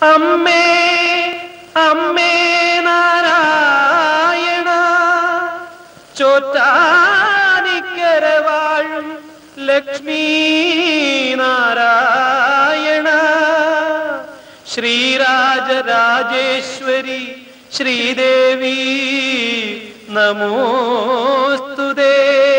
അമ്മേ അമ്മേ നാരായണ ചോറ്റാനിക്കര വാഴും ലക്ഷ്മീ നാരായണ ശ്രീരാജരാജേശ്വരി ശ്രീദേവി നമോസ്തുതേ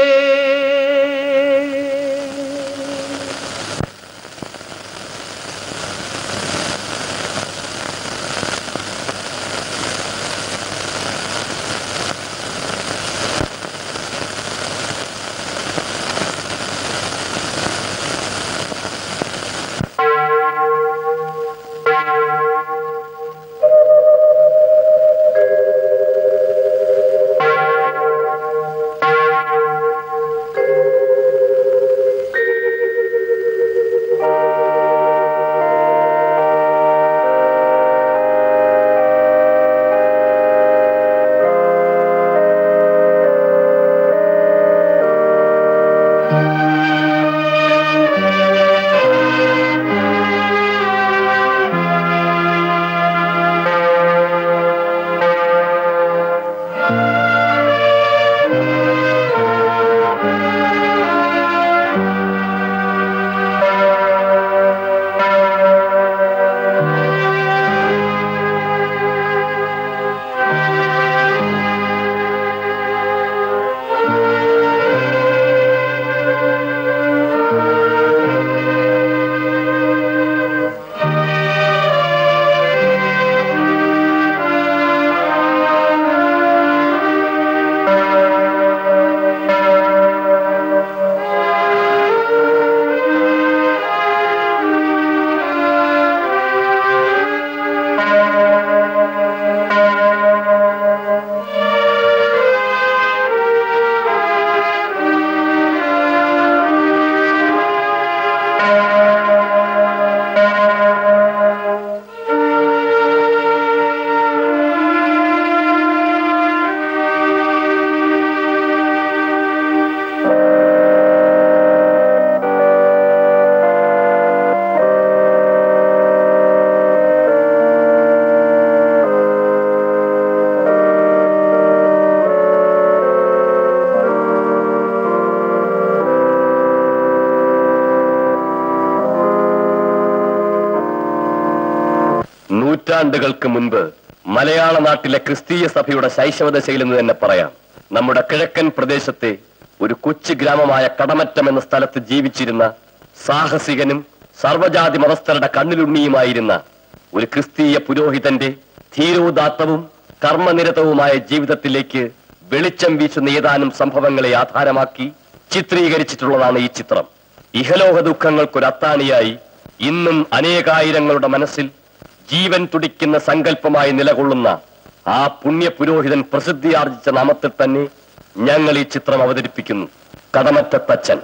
നൂറ്റാണ്ടുകൾക്ക് മുൻപ് മലയാള നാട്ടിലെ ക്രിസ്തീയ സഭയുടെ ശൈശവദശയിലെന്ന് തന്നെ പറയാം നമ്മുടെ കിഴക്കൻ പ്രദേശത്തെ ഒരു കൊച്ചു ഗ്രാമമായ കടമറ്റം എന്ന സ്ഥലത്ത് ജീവിച്ചിരുന്ന സാഹസികനും സർവജാതി മതസ്ഥരുടെ കണ്ണിലുണ്ണിയുമായിരുന്ന ഒരു ക്രിസ്തീയ പുരോഹിതന്റെ ധീരോദാത്തവും കർമ്മനിരതവുമായ ജീവിതത്തിലേക്ക് വെളിച്ചം വീശുന്ന ഏതാനും സംഭവങ്ങളെ ആധാരമാക്കി ചിത്രീകരിച്ചിട്ടുള്ളതാണ് ഈ ചിത്രം ഇഹലോക ദുഃഖങ്ങൾക്കൊരു അത്താണിയായി ഇന്നും അനേകായിരങ്ങളുടെ മനസ്സിൽ ജീവൻ തുടിക്കുന്ന സങ്കല്പമായി നിലകൊള്ളുന്ന ആ പുണ്യ പുരോഹിതൻ പ്രസിദ്ധിയാർജിച്ച നാമത്തിൽ തന്നെ ഞങ്ങൾ ഈ ചിത്രം അവതരിപ്പിക്കുന്നു കടമറ്റത്തച്ഛൻ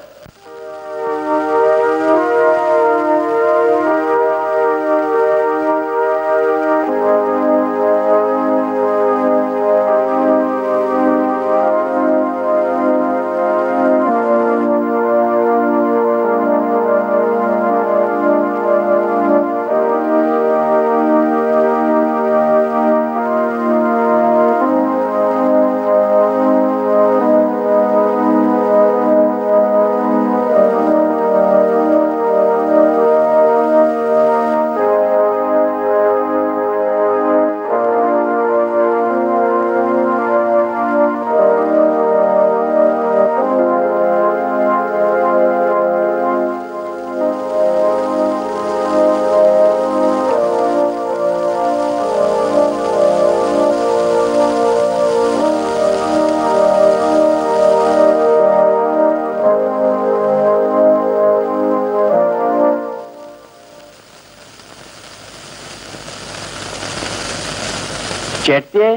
ചേട്ടിയെ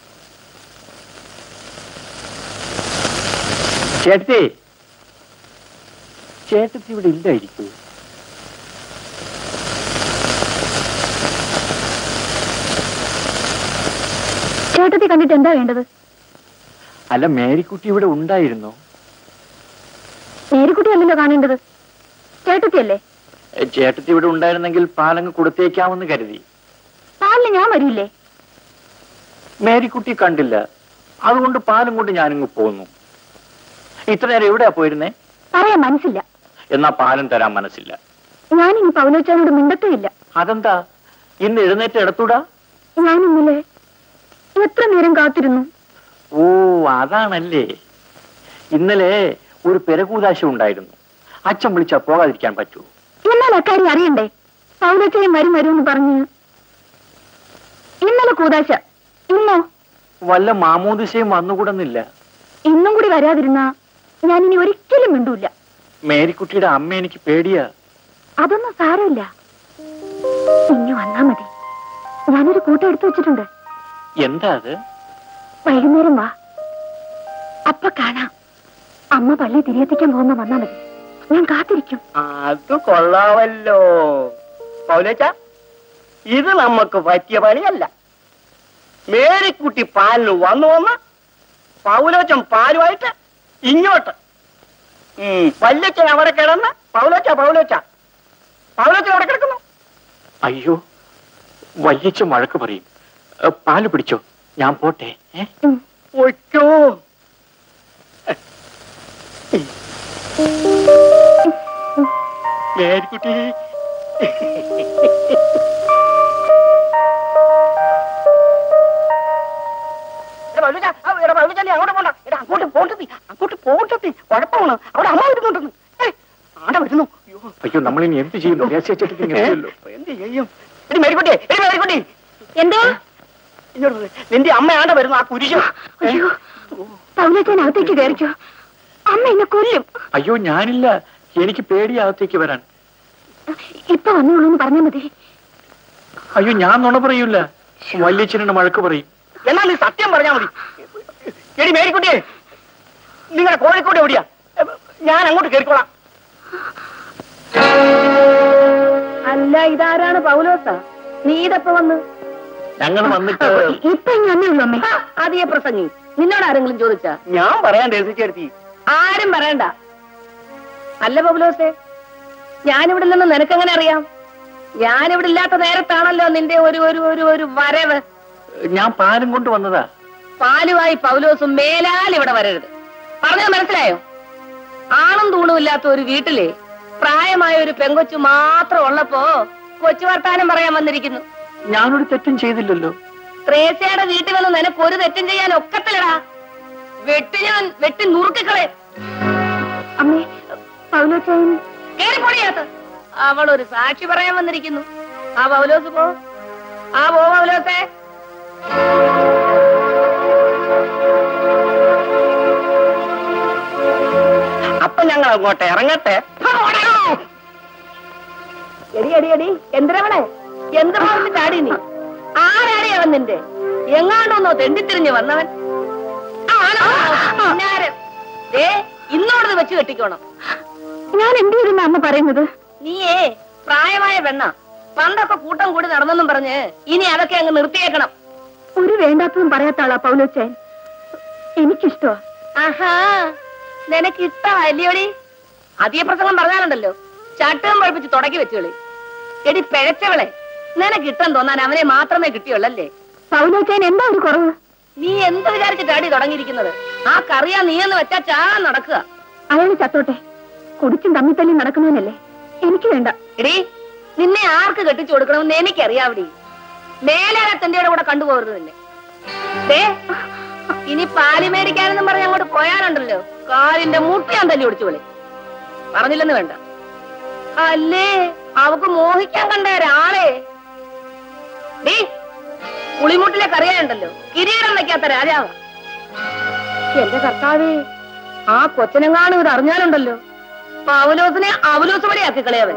ചേട്ടത്തി ചേട്ടത്തി ഇവിടെ ഇല്ലായിരിക്കും ചേട്ടത്തി കണ്ടിട്ട് എന്താ വേണ്ടത് അല്ല മേരിക്കുട്ടി ഇവിടെ ഉണ്ടായിരുന്നോ മേരിക്കുട്ടി അല്ലല്ലോ കാണേണ്ടത് ചേട്ടത്തിയല്ലേ ഏ, ചേട്ടത്തി ഇവിടെ ഉണ്ടായിരുന്നെങ്കിൽ പാലങ്ങ് കൊടുത്തേക്കാമെന്ന് കരുതി പാലിന് ഞാൻ വരില്ലേ മേരിക്കുട്ടി കണ്ടില്ല അതുകൊണ്ട് പാലും കൊണ്ട് ഞാനിങ്ങ് പോന്നു ഇത്ര നേരം എവിടെയാ പോയിരുന്നേ പറയാൻ മനസ്സില്ല എന്നാ പാലും തരാൻ മനസ്സില്ല ഞാനിനി പൗലോച്ചാനോട് മിണ്ടത്തുമില്ല അതെന്താ ഇന്ന് എഴുന്നേറ്റ് എടുത്തൂടാ ഞാൻ ഇന്നലെ എത്ര നേരം കാത്തിരുന്നു ഓ അതാണല്ലേ ഇന്നലെ ഒരു പെരകൂതാശ ഉണ്ടായിരുന്നു അച്ഛൻ വിളിച്ചാ പോകാതിരിക്കാൻ പറ്റൂ എന്നാൽ അക്കാര്യം അറിയണ്ടേ പൗലോച്ചയും വരും വരും എന്ന് പറഞ്ഞു ഇന്നലെ കൂതാശ ഇന്നോ വല്ല മാമോദിസയും വന്നുകൂടുന്നില്ല ഇന്നും കൂടി വരാതിരുന്ന ഞാൻ ഇനി ഒരിക്കലും മിണ്ടൂല മേരിക്കുട്ടിയുടെ അമ്മ എനിക്ക് പേടിയാ അതൊന്നും സാരമില്ല ഇനി വന്നാ മതി ഞാനൊരു കൂട്ടം എടുത്തു വെച്ചിട്ടുണ്ട് എന്താ അത് വൈകുന്നേരം വാ അപ്പൊ കാണാം അമ്മ പള്ളി തിരിയെത്തിക്കാൻ പോകുന്ന വന്നാ മതി ഞാൻ കാത്തിരിക്കും അത് കൊള്ളാമല്ലോ പൗലേച്ച ഇത് നമുക്ക് പറ്റിയ പണിയല്ല മേരിക്കുട്ടി പാലിന് വന്നു വന്ന് പൗലോച്ചൻ പാലുമായിട്ട് ഇങ്ങോട്ട് ഉം, വല്യച്ഛൻ അവിടെ കിടന്ന് പൗലോച്ച പൗലോച്ച പൗലോച്ചൻ അവിടെ കിടക്കുന്നു അയ്യോ വല്യച്ഛൻ വഴക്ക് പറയും ഏ, പാല് പിടിച്ചോ ഞാൻ പോട്ടെ ഏ ഉം. ഒറ്റോ മേരിക്കുട്ടി എടാ പൗലോച്ചാ, ആ, എടാ പൗലോച്ചാ, നീ അങ്ങോട്ട് പോണ്ട. എടാ, അങ്ങോട്ട് പോണ്ടത്തി, അങ്ങോട്ട് പോണ്ടത്തി. കുഴപ്പമാണ് അവിടെ അമ്മ വരുന്നുണ്ടെന്ന് ഏയ്, ആടെ വരുന്നു അയ്യോ. അയ്യോ നമ്മൾ ഇനി എന്ത് ചെയ്യും രഹസ്യച്ചിട്ട് ഇങ്ങനെ ഏ? എത്തുമല്ലോ. എന്ത് ചെയ്യും എടി മേരിക്കുട്ടി എടി മേരിക്കുട്ടി എന്തോ ഇങ്ങോട്ട് വരൂ. നിന്റെ അമ്മ ആണ്ട വരുന്നു ആ കുരിശു അയ്യോ പൗലോച്ചൻ അകത്തേക്ക് കയറിക്കോ അമ്മ എന്നെ കൊല്ലും അയ്യോ ഞാനില്ല എനിക്ക് പേടിയാകത്തേക്ക് വരാൻ ഇപ്പൊ വന്നോളൂ എന്ന് പറഞ്ഞാ മതി അയ്യോ ഞാൻ നുണ പറയൂല വല്യച്ഛനെ വഴക്ക് പറയും എന്നാ നീ സത്യം പറഞ്ഞാ മതി എടി മേരിക്കുട്ടിയെ നിങ്ങളെ കോഴിക്കോട് എവിടെയാ എ, ഞാൻ അങ്ങോട്ട് കയറിക്കോളാം അല്ല ഇതാരാണ് പൗലോസ നീ ഇതപ്പ വന്ന് ഞങ്ങൾ വന്നിട്ട് ഇപ്പൊ ഇനി വന്നേ ഉള്ളൂ അമ്മേ ആദ്യ പ്രസംഗി നിന്നോട് ആരെങ്കിലും ചോദിച്ചാ ഞാൻ പറയാൻ രസിച്ചെടുത്തി ആരും പറയണ്ട അല്ല പൗലോസേ ഞാനിവിടെ നിന്ന് നിനക്കെങ്ങനെ അറിയാം ഞാനിവിടെ ഇല്ലാത്ത നേരത്താണല്ലോ നിന്റെ ഒരു ഒരു ഒരു ഒരു വരവ് ഞാൻ പാലും കൊണ്ട് വന്നതാ പാലുമായി പൗലോസും മേലാൽ ഇവിടെ വരരുത് പറഞ്ഞത് മനസ്സിലായോ ആണും തൂണും ഇല്ലാത്ത ഒരു വീട്ടിലെ പ്രായമായ ഒരു പെങ്കൊച്ചു മാത്രം ഉള്ളപ്പോ കൊച്ചു വർത്താനം പറയാൻ വന്നിരിക്കുന്നു ഞാനൊരു തെറ്റും ചെയ്തില്ലല്ലോ ത്രേസ്യയുടെ വീട്ടിൽ വന്ന് നിനക്ക് ഒരു തെറ്റും ചെയ്യാൻ ഒക്കത്തില്ലടാ വെട്ടി ഞാൻ വെട്ടി നുറുക്കിക്കളെ അമ്മേ പൗലോച്ചൻ കേറിപ്പൊടിയാത്ത് അവൾ ഒരു സാക്ഷി പറയാൻ വന്നിരിക്കുന്നു ആ പൗലോസ് പോ ആ പോ പൗലോസേ അപ്പൊ ഞങ്ങൾ അങ്ങോട്ട് ഇറങ്ങട്ടെ എടി എടി എടി എന്തിനവളെ എന്ത് പറഞ്ഞു ചാടി നീ ആരാടി അവൻ നിന്റെ എങ്ങാണ്ടോന്നോ തെണ്ടിത്തിരിഞ്ഞ് വന്നവൻ ആണോ പിന്നാരം. ദേ ഇന്നോടത് വെച്ച് കെട്ടിക്കോണം ഞാൻ എന്ത് ചെയ്യുന്ന അമ്മ പറയുന്നത് നീയേ പ്രായമായ പെണ്ണ പണ്ടൊക്കെ കൂട്ടം കൂടി നടന്നെന്നും പറഞ്ഞ് ഇനി അതൊക്കെ അങ്ങ് നിർത്തിയേക്കണം ഒരു വേണ്ടാത്തതും പറയാത്ത ആളാ പൗലോച്ചൻ എനിക്കിഷ്ടമാ ആഹാ നിനക്ക് ഇഷ്ടമല്ലയോടി അധിക പ്രസംഗം പറഞ്ഞാലുണ്ടല്ലോ ചട്ടവും പഴിപ്പിച്ച് തുടക്കി വെച്ചുകളി എടി പിഴച്ചവളെ നിനക്ക് ഇഷ്ടം തോന്നാൻ അവനെ മാത്രമേ കിട്ടിയുള്ളല്ലേ പൗലോച്ചൻ എന്താ ഒരു കുറവ് നീ എന്ത് വിചാരിച്ചിട്ടാടി തുടങ്ങിയിരിക്കുന്നത് ആ കറിയാ നീ എന്ന് വെച്ചാ ചാ നടക്കുക അയാൾ ചത്തോട്ടെ കുടിച്ചും തമ്മിൽ തല്ലി നടക്കുന്നവനല്ലേ എനിക്ക് വേണ്ട എടി നിന്നെ ആർക്ക് കെട്ടിച്ചു കൊടുക്കണമെന്ന് എനിക്കറിയാവടി മേലേരത്തന്റെ കൂടെ കണ്ടുപോകരുത് നിന്നെ ദേ ഇനി പാല് മേടിക്കാനെന്നും പറഞ്ഞ് അങ്ങോട്ട് പോയാലുണ്ടല്ലോ കാലിന്റെ മുട്ടി ഞാൻ തല്ലി ഒടിച്ചു വിളി പറഞ്ഞില്ലെന്ന് വേണ്ട അല്ലേ അവക്ക് മോഹിക്കാൻ കണ്ട ഒരാളെ ഡീ പുളിമുട്ടിലെ കറിയായുണ്ടല്ലോ കിരീടം വയ്ക്കാത്ത രാജാവ് എന്റെ കർത്താവേ ആ കൊച്ചനെങ്ങാനും ഇത് അറിഞ്ഞാലുണ്ടല്ലോ പൗലോസിനെ അവലോസ് വഴിയാക്കി കളയവൻ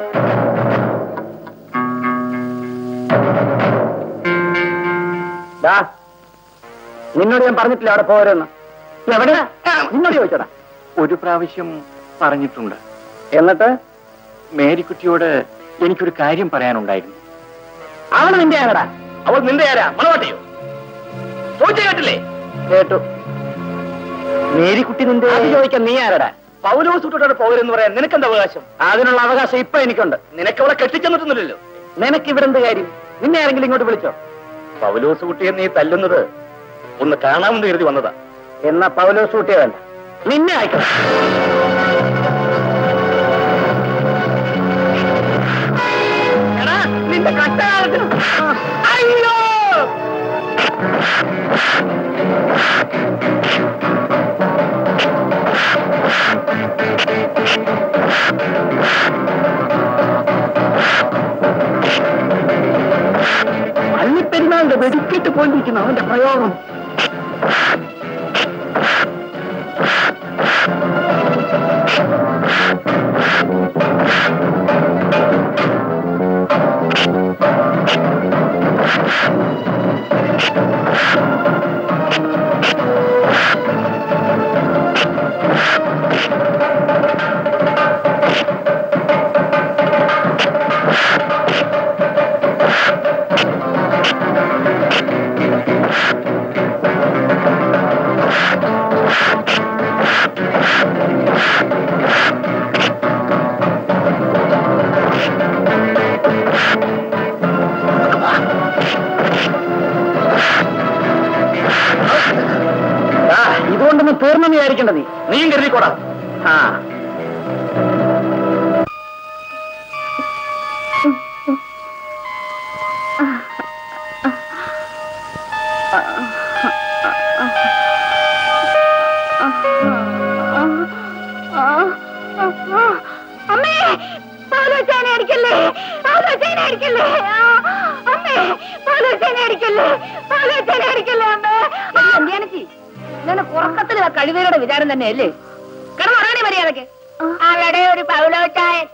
നിന്നോട് ഞാൻ പറഞ്ഞിട്ടില്ല അവിടെ പോരെന്ന് എവിടെ നിന്നോട് ചോദിച്ചടാ ഒരു പ്രാവശ്യം പറഞ്ഞിട്ടുണ്ട് എന്നിട്ട് മേരിക്കുട്ടിയോട് എനിക്കൊരു കാര്യം പറയാനുണ്ടായിരുന്നു അവള് നിന്റെ ആരടാ അവൾ നിന്റെ ആരാ മണവാട്ടിയോ ചോദിച്ച കേട്ടില്ലേ കേട്ടു മേരിക്കുട്ടി നിന്റെ അത് ചോദിക്കാൻ നീ ആരടാ പൗലോസ് വിട്ടോടെ പോകരുന്ന് പറയാൻ നിനക്കെന്താ അവകാശം അതിനുള്ള അവകാശം ഇപ്പൊ എനിക്കുണ്ട് നിനക്ക് അവളെ കെട്ടിച്ചെന്നിട്ടൊന്നുമില്ലല്ലോ നിനക്ക് ഇവിടെ എന്ത് കാര്യം നിന്നെ ആരെങ്കിലും ഇങ്ങോട്ട് വിളിച്ചോ പൗലോസ് കുട്ടിയെ നീ തല്ലുന്നത് ഒന്ന് കാണാമെന്ന് കരുതി വന്നതാ എന്നാ പൗലോസ് കുട്ടിയെ വേണ്ട നിന്നെ അയക്കണം എടാ, നിന്റെ കഷ്ടകാലത്തിന് അയ്യോ അള്ളിപ്പെരുന്നാളിന്റെ വെടിക്കിട്ട് പോയിരിക്കുന്നു അവന്റെ പ്രയോഗം ആ, ഇതുകൊണ്ടൊന്നും തീർന്നെന്ന് വിചാരിക്കണ്ട നീ നീയും കരുതിക്കോടാ ആ അമ്മേ പാലോചാന അടിക്കല്ലേ പാലോചാന അടിക്കല്ലേ ആ, അമ്മേ പാലോചാന അടിക്കല്ലേ പാലോചാന അടിക്കല്ലേ അമ്മേ ധ്യാനിച്ചി നിന്നെ ഉറക്കത്തിൽ ആ കഴിവേരുടെ വിചാരം തന്നെയല്ലേ കിടന്നുറങ്ങണേ മര്യാദക്ക് അവിടെ ഒരു പൗലോച്ചായൻ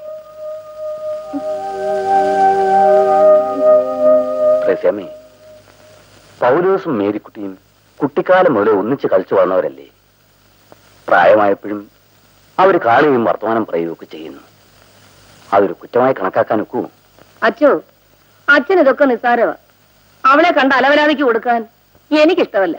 ത്രേസ്യാമ്മേ പൗലോസും മേരിക്കുട്ടിയും കുട്ടിക്കാലം മുതലേ ഒന്നിച്ച് കളിച്ചു വന്നവരല്ലേ പ്രായമായപ്പോഴും അവർ കാണുകയും വർത്തമാനം പറയുകയൊക്കെ ചെയ്യുന്നു അതൊരു കുറ്റമായി കണക്കാക്കാൻ ഒക്കൂ അച്ചോ അച്ഛൻ ഇതൊക്കെ നിസ്സാരമാ അവളെ കണ്ട അലവലാതിക്ക് കൊടുക്കാൻ എനിക്കിഷ്ടമല്ല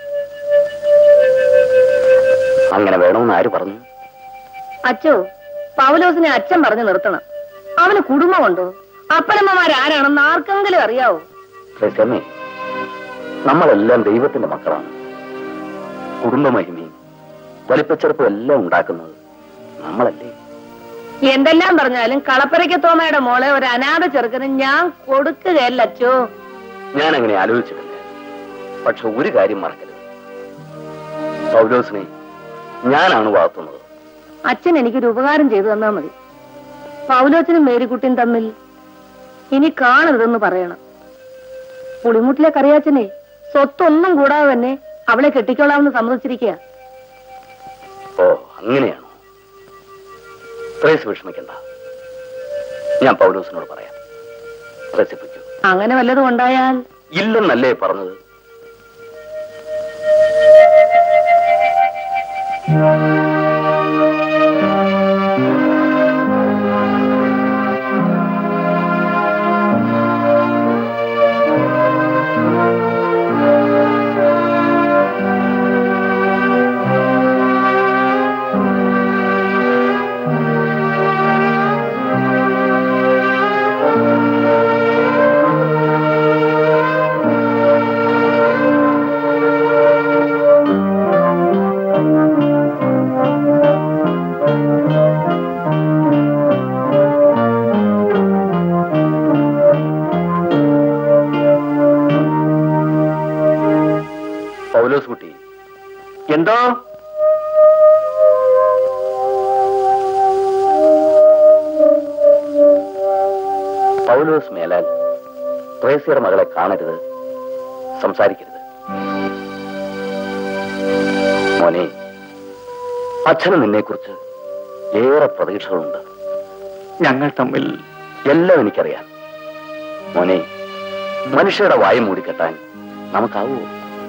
അങ്ങനെ വേണമെന്ന് ആര് പറഞ്ഞു അച്ചോ പൗലോസിനെ അച്ഛൻ പറഞ്ഞു നിർത്തണം അവന് കുടുംബമുണ്ടോ അപ്പനമ്മമാരാരാണെന്ന് ആർക്കെങ്കിലും അറിയാവോ ത്രേസ്യാമ്മേ നമ്മളെല്ലാം ദൈവത്തിന്റെ മക്കളാണ് കുടുംബമഹിമയും വലിപ്പച്ചെറുപ്പും എല്ലാം ഉണ്ടാക്കുന്നത് നമ്മളല്ലേ എന്തെല്ലാം പറഞ്ഞാലും കളപ്പരയ്ക്ക് തോമയുടെ മോളെ ഒരു അനാഥ ചെറുക്കന് ഞാൻ കൊടുക്കുകയല്ല അച്ചോ ഞാൻ അങ്ങനെ ആലോചിച്ചിട്ടില്ല പക്ഷെ ഒരു കാര്യം മറക്കരുത് പൗലോസിനെ ഞാനാണ് വളർത്തുന്നത് അച്ഛൻ എനിക്കൊരു ഉപകാരം ചെയ്തു തന്നാ മതി പൗലോച്ചനും മേരിക്കുട്ടിയും തമ്മിൽ ഇനി കാണരുതെന്ന് പറയണം പുളിമുട്ടിലെ കറിയാച്ചനെ സ്വത്തൊന്നും കൂടാതെ തന്നെ അവളെ കെട്ടിക്കോളാമെന്ന് സമ്മതിച്ചിരിക്കുക ഓ അങ്ങനെയാണോ ത്രേസ് വിഷമിക്കണ്ട ഞാൻ പൗലോസിനോട് പറയാം ത്രേസിപ്പിക്കൂ അങ്ങനെ വല്ലതും ഉണ്ടായാൽ ഇല്ലെന്നല്ലേ പറഞ്ഞത് പൗലോസ് കുട്ടി എന്തോ പൗലോസ് മേലാൽ ത്രേസ്യയുടെ മകളെ കാണരുത് സംസാരിക്കരുത് മോനെ അച്ഛന് നിന്നെക്കുറിച്ച് ഏറെ പ്രതീക്ഷകളുണ്ട് ഞങ്ങൾ തമ്മിൽ എല്ലാം എനിക്കറിയാം മോനെ മനുഷ്യരുടെ വായ മൂടിക്കെട്ടാൻ നമുക്കാവൂ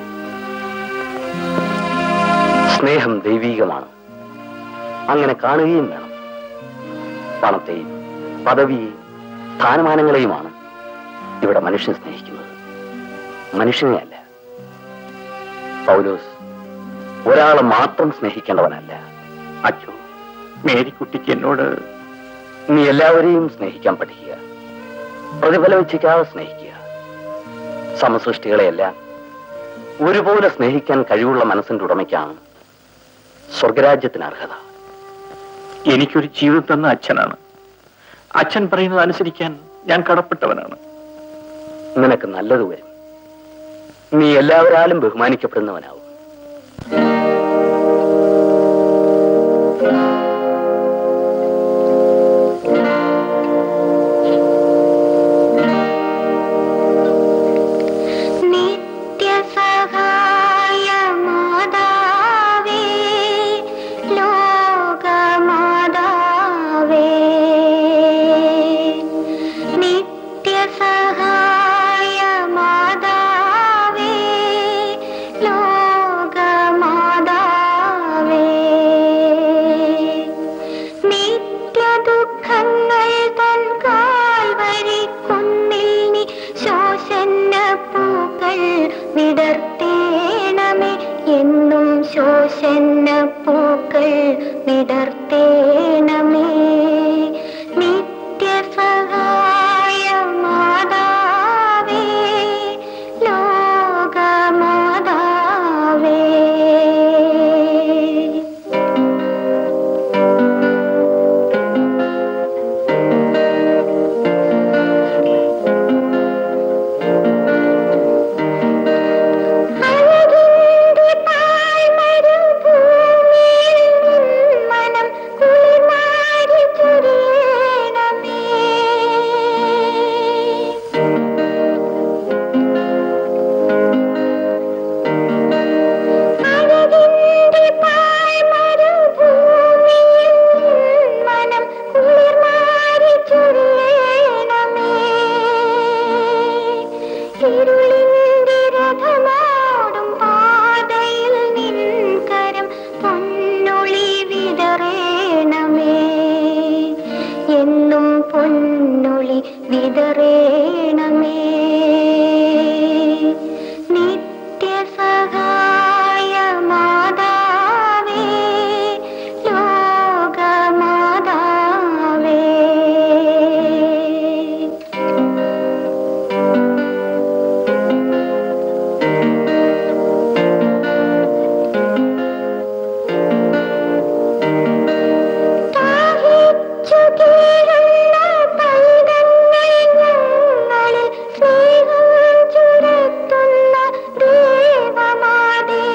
സ്നേഹം ദൈവീകമാണ് അങ്ങനെ കാണുകയും വേണം പണത്തെയും പദവിയെയും സ്ഥാനമാനങ്ങളെയുമാണ് ഇവിടെ മനുഷ്യൻ സ്നേഹിക്കുന്നത് മനുഷ്യനെ അല്ല പൗലോസ് ഒരാളെ മാത്രം സ്നേഹിക്കേണ്ടവനല്ല അച്ഛോ മേരിക്കുട്ടിക്ക് എന്നോട് നീ എല്ലാവരെയും സ്നേഹിക്കാൻ പഠിക്കുക പ്രതിഫലം ഇച്ഛിക്കാതെ സ്നേഹിക്കുക സമസൃഷ്ടികളെയെല്ലാം ഒരുപോലെ സ്നേഹിക്കാൻ കഴിവുള്ള മനസ്സിന്റെ ഉടമയ്ക്കാണ് സ്വർഗരാജ്യത്തിന് അർഹത എനിക്കൊരു ജീവിതം തന്ന അച്ഛനാണ് അച്ഛൻ പറയുന്നത് അനുസരിക്കാൻ ഞാൻ കടപ്പെട്ടവനാണ് നിനക്ക് നല്ലത് വരും നീ എല്ലാവരാലും ബഹുമാനിക്കപ്പെടുന്നവനാവും നിത്യസഹായ മാതാവേ ലോകമാതാവേ നിത്യസഹായ മാതാവേ ലോകമാതാവേ നിത്യദുഃഖങ്ങൾ തൻ കാൽവരിക്കുന്നിൽ നീ ശോഷന്ന പൂക്കൾ വിടർത്തേണമേ എന്നും ശോഷന്ന പൂക്കൾ വിടർത്തേണമേ നിത്യസഹായ മാതാവേ ലോകമാതാവേ അഴകിന്റെ പാഴ്മരുഭൂമിയിൽ നിൻ മനം കുളിർമാരി ചൊരിയണമേ. അഴകിന്റെ പാഴ്മരുഭൂമിയിൽ നിൻ മനം കുളിർമാരി ചൊരിയണമേ. ഇരുളിന്റെ രഥമാടും പാതയിൽ നിൻ കരം പൊന്നൊളി വിതറേണമേ എന്നും പൊന്നൊളി വിതറേണമേ നിത്യസഹായ മാതാവേ ലോകമാതാവേ ദാഹിച്ചു കീഴുന്ന പൈതങ്ങൾ ഞങ്ങളിൽ സ്നേഹം ചുരത്തുന്ന ദേവമാതേ.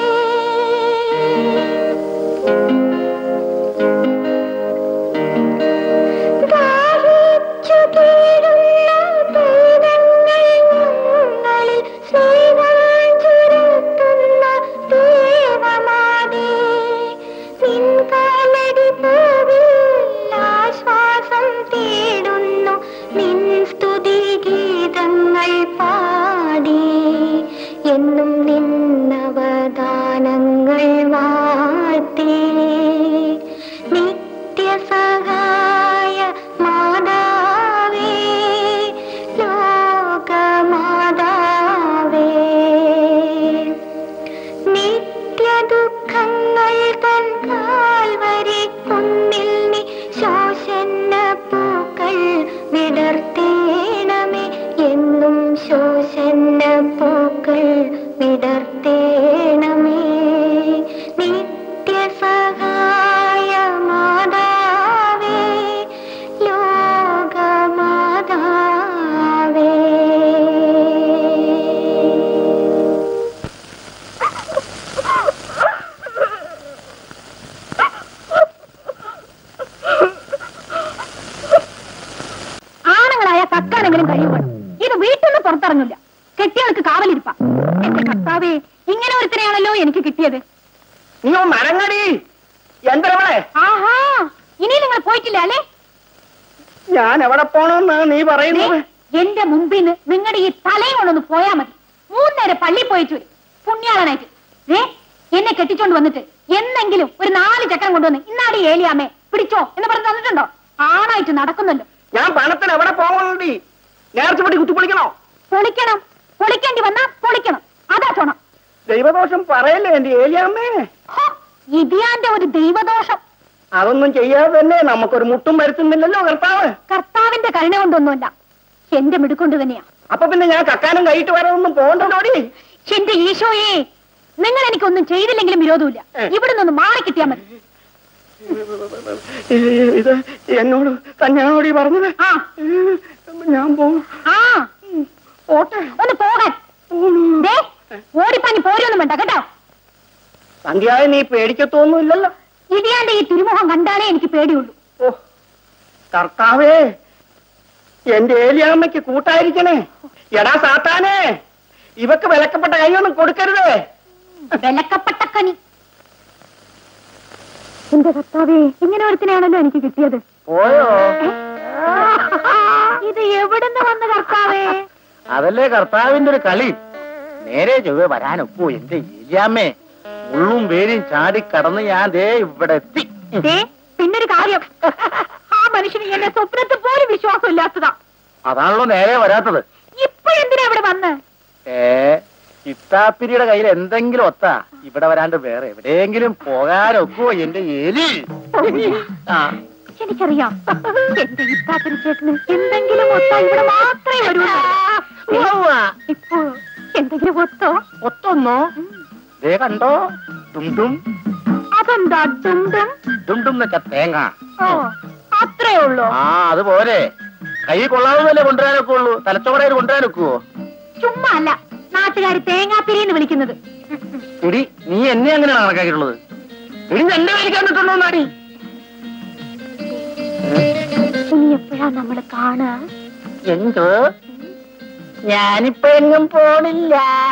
ദാഹിച്ചു കീഴുന്ന പൈതങ്ങൾ ഞങ്ങളിൽ സ്നേഹം ചുരത്തുന്ന ദേവമാതേ. നിൻകാലടി പൂവിൽ ആശ്വാസം തേടുന്നു നിൻ സ്തുതി ഗീതങ്ങൾ പാടി എന്നും നിന്നവദാനങ്ങൾ വാഴ്ത്തി നിത്യസഹായ മാതാവേ ലോകമാതാവേ നിത്യദുഃഖങ്ങൾ തൻ കാൽവരിക്കുന്നിൽ നീ ശോഷന്ന പൂക്കൾ വിടർത്തേണമേ എന്നും ശോഷന്ന പൂക്കൾ വിടർത്തേണമേ നിത്യസഹായ മാതാവേ ലോകമാതാവേ ആണുങ്ങളായ കക്കാണെങ്കിലും കഴിയുവാണ് ഇത് വീട്ടിൽ നിന്ന് പുറത്തിറങ്ങില്ല കെട്ടിയവൾക്ക് കാവലിരിപ്പ എന്റെ കർത്താവേ ഇങ്ങനെ ഒരുത്തനെയാണല്ലോ എനിക്ക് കിട്ടിയത് നീ മരങ്ങടി എന്തരവളെ ആഹാ ഇനി നിങ്ങൾ പോയിട്ടില്ല അല്ലേ ഞാൻ എവിടെ പോണെന്ന് നീ ദേ, പറയുന്നത് എന്റെ മുമ്പിൽ നിന്ന് നിങ്ങളുടെ ഈ തലയും കൊണ്ടൊന്ന് പോയാ മതി മൂന്നേരം പള്ളി പോയിട്ട് വരും പുണ്യാളനായിട്ട് ഏ എന്നെ കെട്ടിച്ചോണ്ട് വന്നിട്ട് എന്നെങ്കിലും ഒരു നാല് ചക്രം കൊണ്ടുവന്ന് ഇന്നാടി ഏലിയാമേ പിടിച്ചോ എന്ന് പറഞ്ഞ് തന്നിട്ടുണ്ടോ ആണായിട്ട് നടക്കുന്നല്ലോ ഞാൻ പണത്തിന് എവിടെ പോകണി നേർച്ച പറ്റി കുത്തിപ്പൊളിക്കണോ പൊളിക്കണം പൊളിക്കേണ്ടി വന്നാ പൊളിക്കണം അതാ ചോണം ദൈവദോഷം പറയല്ലേ എന്റെ ഏലിയാമ്മേ ഹോ, ഇതിയാന്റെ ഒരു ദൈവദോഷം അതൊന്നും ചെയ്യാതെ തന്നെ നമുക്കൊരു മുട്ടും വരുത്തുന്നില്ലല്ലോ കർത്താവ് കർത്താവിന്റെ കരുണ കൊണ്ടൊന്നുമല്ല എന്റെ മിടുക്കൊണ്ട് തന്നെയാ അപ്പൊ പിന്നെ ഞാൻ കക്കാനും കൈയിട്ട് വരാനൊന്നും പോകണ്ടോടി എന്റെ ഈശോയെ നിങ്ങൾ എനിക്കൊന്നും ചെയ്തില്ലെങ്കിലും വിരോധമില്ല ഇവിടെ നിന്ന് മാറി കിട്ടിയാ മതി ഇത് എന്നോട് തന്നെയാണോടി പറഞ്ഞത് ആ ഞാൻ പോകും ആ പോട്ടെ ഒന്ന് പോകാൻ ദേ, ഓടിപ്പാഞ്ഞ് പോരൊന്നും വേണ്ട കേട്ടോ സന്ധ്യായ നീ പേടിക്കത്തൊന്നുമില്ലല്ലോ ഇടിയാന്റെ ഈ തിരുമുഖം കണ്ടാലേ എനിക്ക് പേടിയുള്ളൂ ഓ കർത്താവേ എന്റെ ഏലിയാമ്മയ്ക്ക് കൂട്ടായിരിക്കണേ എടാ സാത്താനേ ഇവക്ക് വിലക്കപ്പെട്ട കൈയൊന്നും കൊടുക്കരുതേ വിലക്കപ്പെട്ട കനി എന്റെ കർത്താവേ ഇങ്ങനെ ഒരുത്തിനാണല്ലോ എനിക്ക് കിട്ടിയത് പോയോ ഇത് എവിടുന്ന് വന്ന് കർത്താവേ അതല്ലേ കർത്താവിന്റെ ഒരു കളി നേരെ ചൊവ്വെ വരാനൊപ്പോ എന്റെ ഏലിയാമ്മേ ഉള്ളും പേരും ചാടി കടന്ന് ഞാൻ ദേ ഇവിടെ എത്തി ദേ, പിന്നൊരു കാര്യം ആ മനുഷ്യന് എന്നെ സ്വപ്നത്തിൽ പോലും വിശ്വാസമില്ലാത്തതാ അതാണല്ലോ നേരെ വരാത്തത് ഇപ്പോഴെന്തിനാ ഇവിടെ വന്ന് ഏ ഇത്താപ്പിരിയുടെ കയ്യിൽ എന്തെങ്കിലും ഒത്താ ഇവിടെ വരാണ്ട് വേറെ എവിടെയെങ്കിലും പോകാനൊക്കുവോ എന്റെ എലി ആ എനിക്കറിയാം എന്റെ ഇത്താത്തിന് ചേട്ടന് എന്തെങ്കിലും ഒത്താ ഇവിടെ മാത്രമേ വരൂ ഇപ്പോ എന്തെങ്കിലും ഒത്തോ ഒത്തൊന്നോ ദേ കണ്ടോ തുണ്ടും അതെന്താ ഡുണ്ടും തുണ്ടും വെച്ച തേങ്ങ ഓ അത്രേ ഉള്ളൂ ആ അതുപോലെ കൈ കൊള്ളാവുന്നല്ലേ കൊണ്ടുവരാനൊക്കെ ഉള്ളൂ തലച്ചോറയിൽ കൊണ്ടുവരാനൊക്കുവോ ചുമ്മാ അല്ല നാട്ടുകാര് തേങ്ങാപ്പിരി എന്ന് വിളിക്കുന്നത് എടി നീ എന്നെ അങ്ങനെയാണ് കണക്കാക്കിയിട്ടുള്ളത് എടി നീ എന്നെ മേടിക്കാൻ കിട്ടുള്ളൂ നാടി ഇനി എപ്പോഴാ നമ്മള് കാണുക എന്തോ ഞാനിപ്പോ എങ്ങും പോണില്ല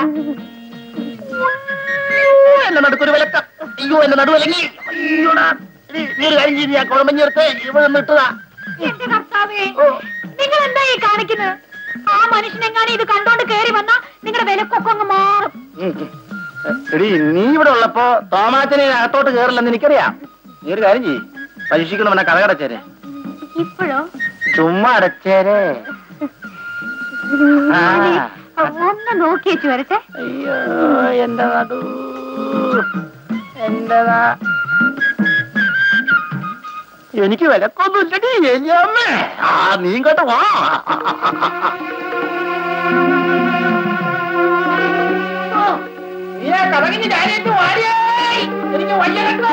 എന്റെ നടുക്കൊരു വിലക്ക അയ്യോ എന്റെ നടുവലങ്ങി അയ്യോടാ എടി, നീ ഒരു കാര്യം ചെയ്ത് ഞാൻ കുഴമ്പഞ്ഞെടുത്ത് ഇവിടെ നിട്ടതാ എന്റെ കർത്താവേ നിങ്ങൾ എന്താ ഈ കാണിക്കുന്നത് ആ മനുഷ്യനെങ്ങാനും ഇത് കണ്ടോണ്ട് കേറി വന്നാ നിങ്ങളുടെ വിലക്കൊക്കെ അങ്ങ് മാറും എടി നീ ഇവിടെ ഉള്ളപ്പോ തോമാച്ചനെ അകത്തോട്ട് കേറില്ലെന്ന് എനിക്കറിയാം നീ ഒരു കാര്യം ചെയ്യ് പരീക്ഷിക്കണമെന്ന കഥ കടച്ചേരെ ഇപ്പോഴോ ചുമ്മാ അടച്ചേരെ ആ. ഒന്ന് നോക്കി വെച്ച് വരട്ടെ അയ്യോ എന്റെ നടു എന്റെ നാ- എനിക്ക് വിലക്കൊന്നുമില്ലടി എലിയമ്മേ ആ നീ ഇങ്ങോട്ട് വാ നീ ആ കഥകിന്റെ കാര്യമായിട്ട് വാടിയേ എനിക്ക് വയ്യ കേട്ടോ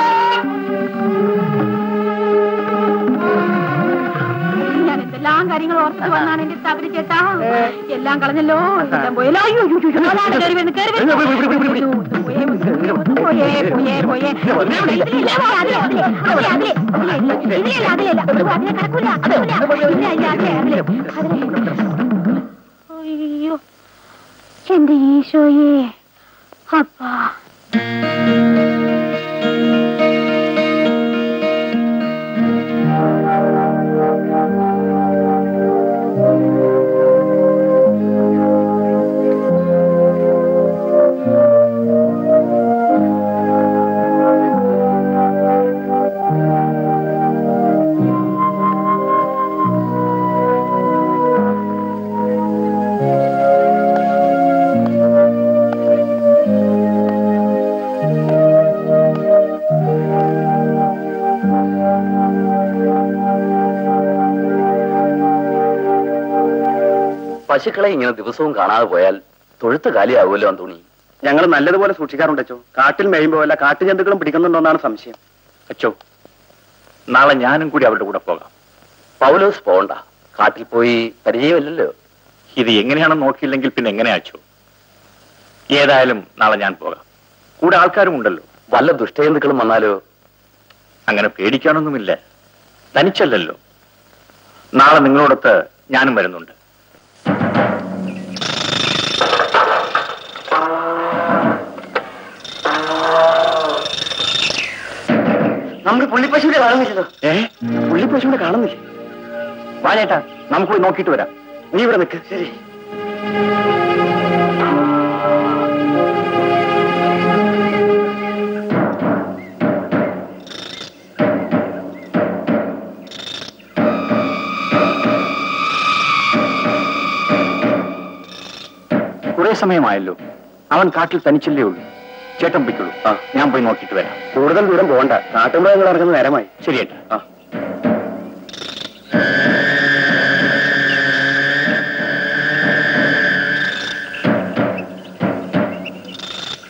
ഞാൻ എന്തെല്ലാം കാര്യങ്ങൾ ഓർത്തിട്ട് വന്നാണ് എന്റെ തവര് ചേട്ടാ എല്ലാം കളഞ്ഞല്ലോ എല്ലാം പോയല്ലോ അയ്യോ അയ്യോ, അയ്യോ, അതാണ് കേറി വരുന്നു കേറി വരുന്നു അയ്യോ, ഒന്ന് പോയേ, ഒന്ന് പോയേ പോയേ പോയേ ഇതിലില്ല, അതിലെ, അതിലെ, അതിലെ, അതിലെ, അതിലെ, ഇതിലില്ല, അതിലില്ല. അയ്യോ, അതിലെ കിടക്കൂല, കിടക്കൂല. ഇല്ല, ഇല്ല, അതിലെ, അതിലെ, അതിലെ. അയ്യോ എന്റെ ഈശോയെ അപ്പാ പശുക്കളെ ഇങ്ങനെ ദിവസവും കാണാതെ പോയാൽ തൊഴുത്ത് കാലിയാവുമല്ലോ അന്തോണി ഞങ്ങൾ നല്ലതുപോലെ സൂക്ഷിക്കാറുണ്ട് അച്ചോ കാട്ടിൽ മേയുമ്പോ വല്ല കാട്ടുജന്തുക്കളും പിടിക്കുന്നുണ്ടോന്നാണ് സംശയം അച്ചോ നാളെ ഞാനും കൂടി അവരുടെ കൂടെ പോകാം പൗലോസ് പോകണ്ട കാട്ടിൽ പോയി പരിചയമില്ലല്ലോ ഇത് എങ്ങനെയാണെന്ന് നോക്കിയില്ലെങ്കിൽ പിന്നെ എങ്ങനെയാ അച്ചോ ഏതായാലും നാളെ ഞാൻ പോകാം കൂടെ ആൾക്കാരും ഉണ്ടല്ലോ വല്ല ദുഷ്ടജന്തുക്കളും വന്നാലോ അങ്ങനെ പേടിക്കാനൊന്നുമില്ല തനിച്ചല്ലല്ലോ നാളെ നിങ്ങളോടൊത്ത് ഞാനും വരുന്നുണ്ട് നമ്മൾ പുള്ളിപ്പശുവിനെ കാണുന്നില്ലല്ലോ ഏ പുള്ളിപ്പശുവിനെ കാണുന്നില്ലേ വാനേട്ടാ നമുക്ക് പോയി നോക്കിയിട്ട് വരാം നീ ഇവിടെ നിൽക്ക് ശരി കുറെ സമയമായല്ലോ അവൻ കാട്ടിൽ തനിച്ചല്ലേ ഉള്ളൂ ചേട്ടൻ പൊയ്ക്കുള്ളൂ ആ ഞാൻ പോയി നോക്കിയിട്ട് വരാം കൂടുതൽ ദൂരം പോകണ്ട നാട്ടുമൃഗങ്ങൾ ഇറങ്ങുന്ന നേരമായി ശരി ഏട്ടാ ആ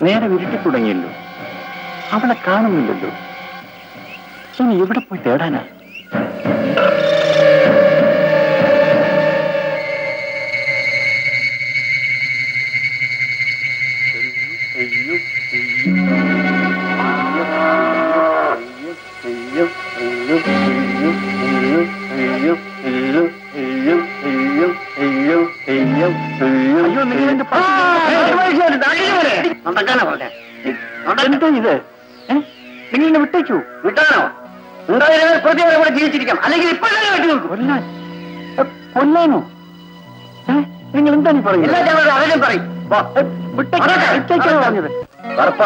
നേരെ വിരുട്ടി തുടങ്ങിയല്ലോ അവളെ കാണുന്നില്ലല്ലോ ഇനി എവിടെ പോയി തേടാനാ അയ്യോ നിങ്ങൾ എന്റെ നടക്കാനാ പറഞ്ഞേ എന്താ ഇത് ഏ? നിങ്ങൾ എന്നെ വിട്ടേക്കൂ വിട്ടാനോ ഉണ്ടായിരുന്ന പ്രതിവരെ കൂടെ ജീവിച്ചിരിക്കാം അല്ലെങ്കിൽ ഇപ്പോഴേ വെട്ടി നോക്കും കൊല്ലാൻ ഏ, കൊല്ലാനോ ഏ? നിങ്ങൾ എന്താണ് ഈ പറയുന്നത് എല്ലാ ജനങ്ങളും അവരും പറയും വാ. വിട്ടേക്ക്, അതൊക്കെ, വിട്ടേക്കാണ് അതൊക്കെ. പറഞ്ഞത് കറുപ്പ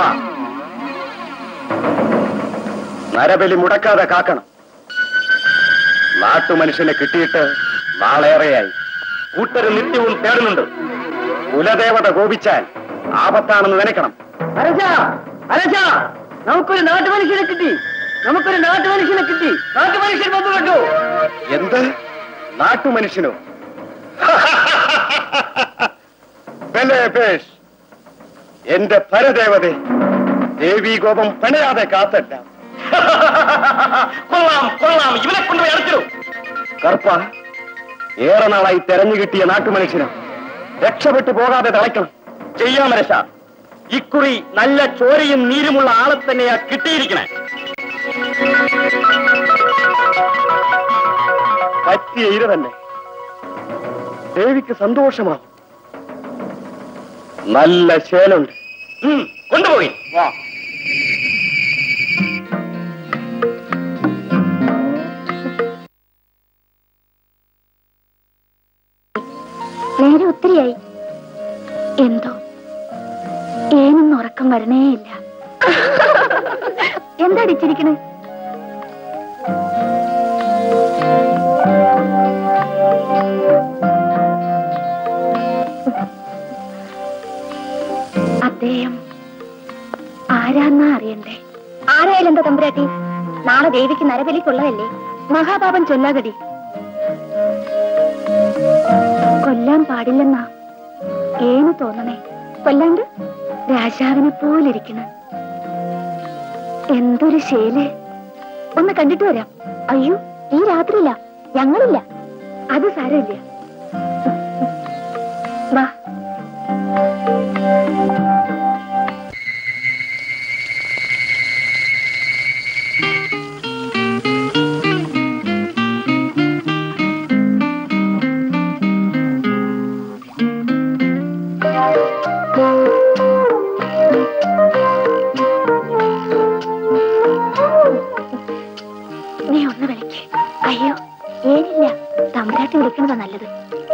നരബലി മുടക്കാതെ കാക്കണം നാട്ടുമനുഷ്യനെ കിട്ടിയിട്ട് നാളേറെയായി കൂട്ടര് നിത്യവും തേടുന്നുണ്ട് കുലദേവത കോപിച്ചാൽ ആപത്താണെന്ന് നനയ്ക്കണം അരച്ചാ അരച്ചാ നമുക്കൊരു നാട്ടുമനുഷ്യനെ കിട്ടി നമുക്കൊരു നാട്ടുമനുഷ്യനെ കിട്ടി നാട്ടുമനുഷ്യൻ വന്നു കണ്ടു എന്ത് നാട്ടുമനുഷ്യനോ ബലേ ഭേഷ്. എന്റെ പരദേവതേ ദേവീ കോപം പണയാതെ കാത്തല്ല കൊള്ളാം കൊള്ളാം ഇവനെ കൊണ്ടുപോയി അടച്ചിടും കറുപ്പ ഏറെ നാളായി തെരഞ്ഞു കിട്ടിയ നാട്ടുമനുഷ്യന് രക്ഷപ്പെട്ടു പോകാതെ തളയ്ക്കണം ചെയ്യാമരശ ഇക്കുറി നല്ല ചോരയും നീരുമുള്ള ആളെ തന്നെയാ കിട്ടിയിരിക്കണേ പറ്റിയ ഇര തന്നെ ദേവിക്ക് സന്തോഷമാവും നല്ല ശേലുണ്ട് കൊണ്ടുപോയി വാ നേരെ ഒത്തിരിയായി എന്തോ ഏനൊന്നും ഉറക്കം വരണേയില്ല എന്താ അടിച്ചിരിക്കണേ അദ്ദേഹം ആരാന്നാ അറിയണ്ടേ ആരായാലും എന്താ തമ്പുരാട്ടി നാളെ ദേവിക്ക് നരബലിക്കുള്ളതല്ലേ മഹാപാപം ചൊല്ലാകടി കൊല്ലാൻ പാടില്ലെന്നാ ഏന് തോന്നണേ കൊല്ലാണ്ട് രാജാവിനെ പോലിരിക്കണ എന്തൊരു ശേല് ഒന്ന് കണ്ടിട്ട് വരാം അയ്യോ ഈ രാത്രിയില്ല ഞങ്ങളില്ല അത് സാരമില്ല വാ നീ ഒന്ന് വിളിക്ക് അയ്യോ ഏനില്ല തമ്പുരാട്ടി വിളിക്കണതാ നല്ലത്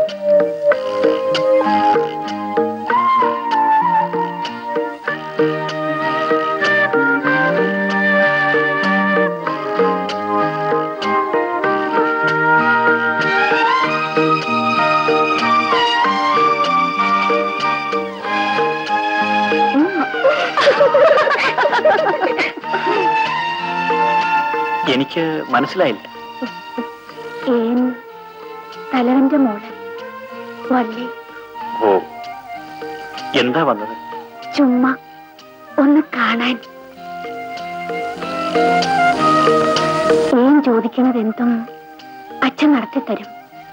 എനിക്ക് മനസ്സിലായില്ല ഏൻ തലവന്റെ മോള് വള്ളി ഓ എന്താ വന്നത് ചുമ്മാ ഒന്ന് കാണാൻ ഏൻ ചോദിക്കുന്നത് എന്തും അച്ഛൻ നടത്തി തരും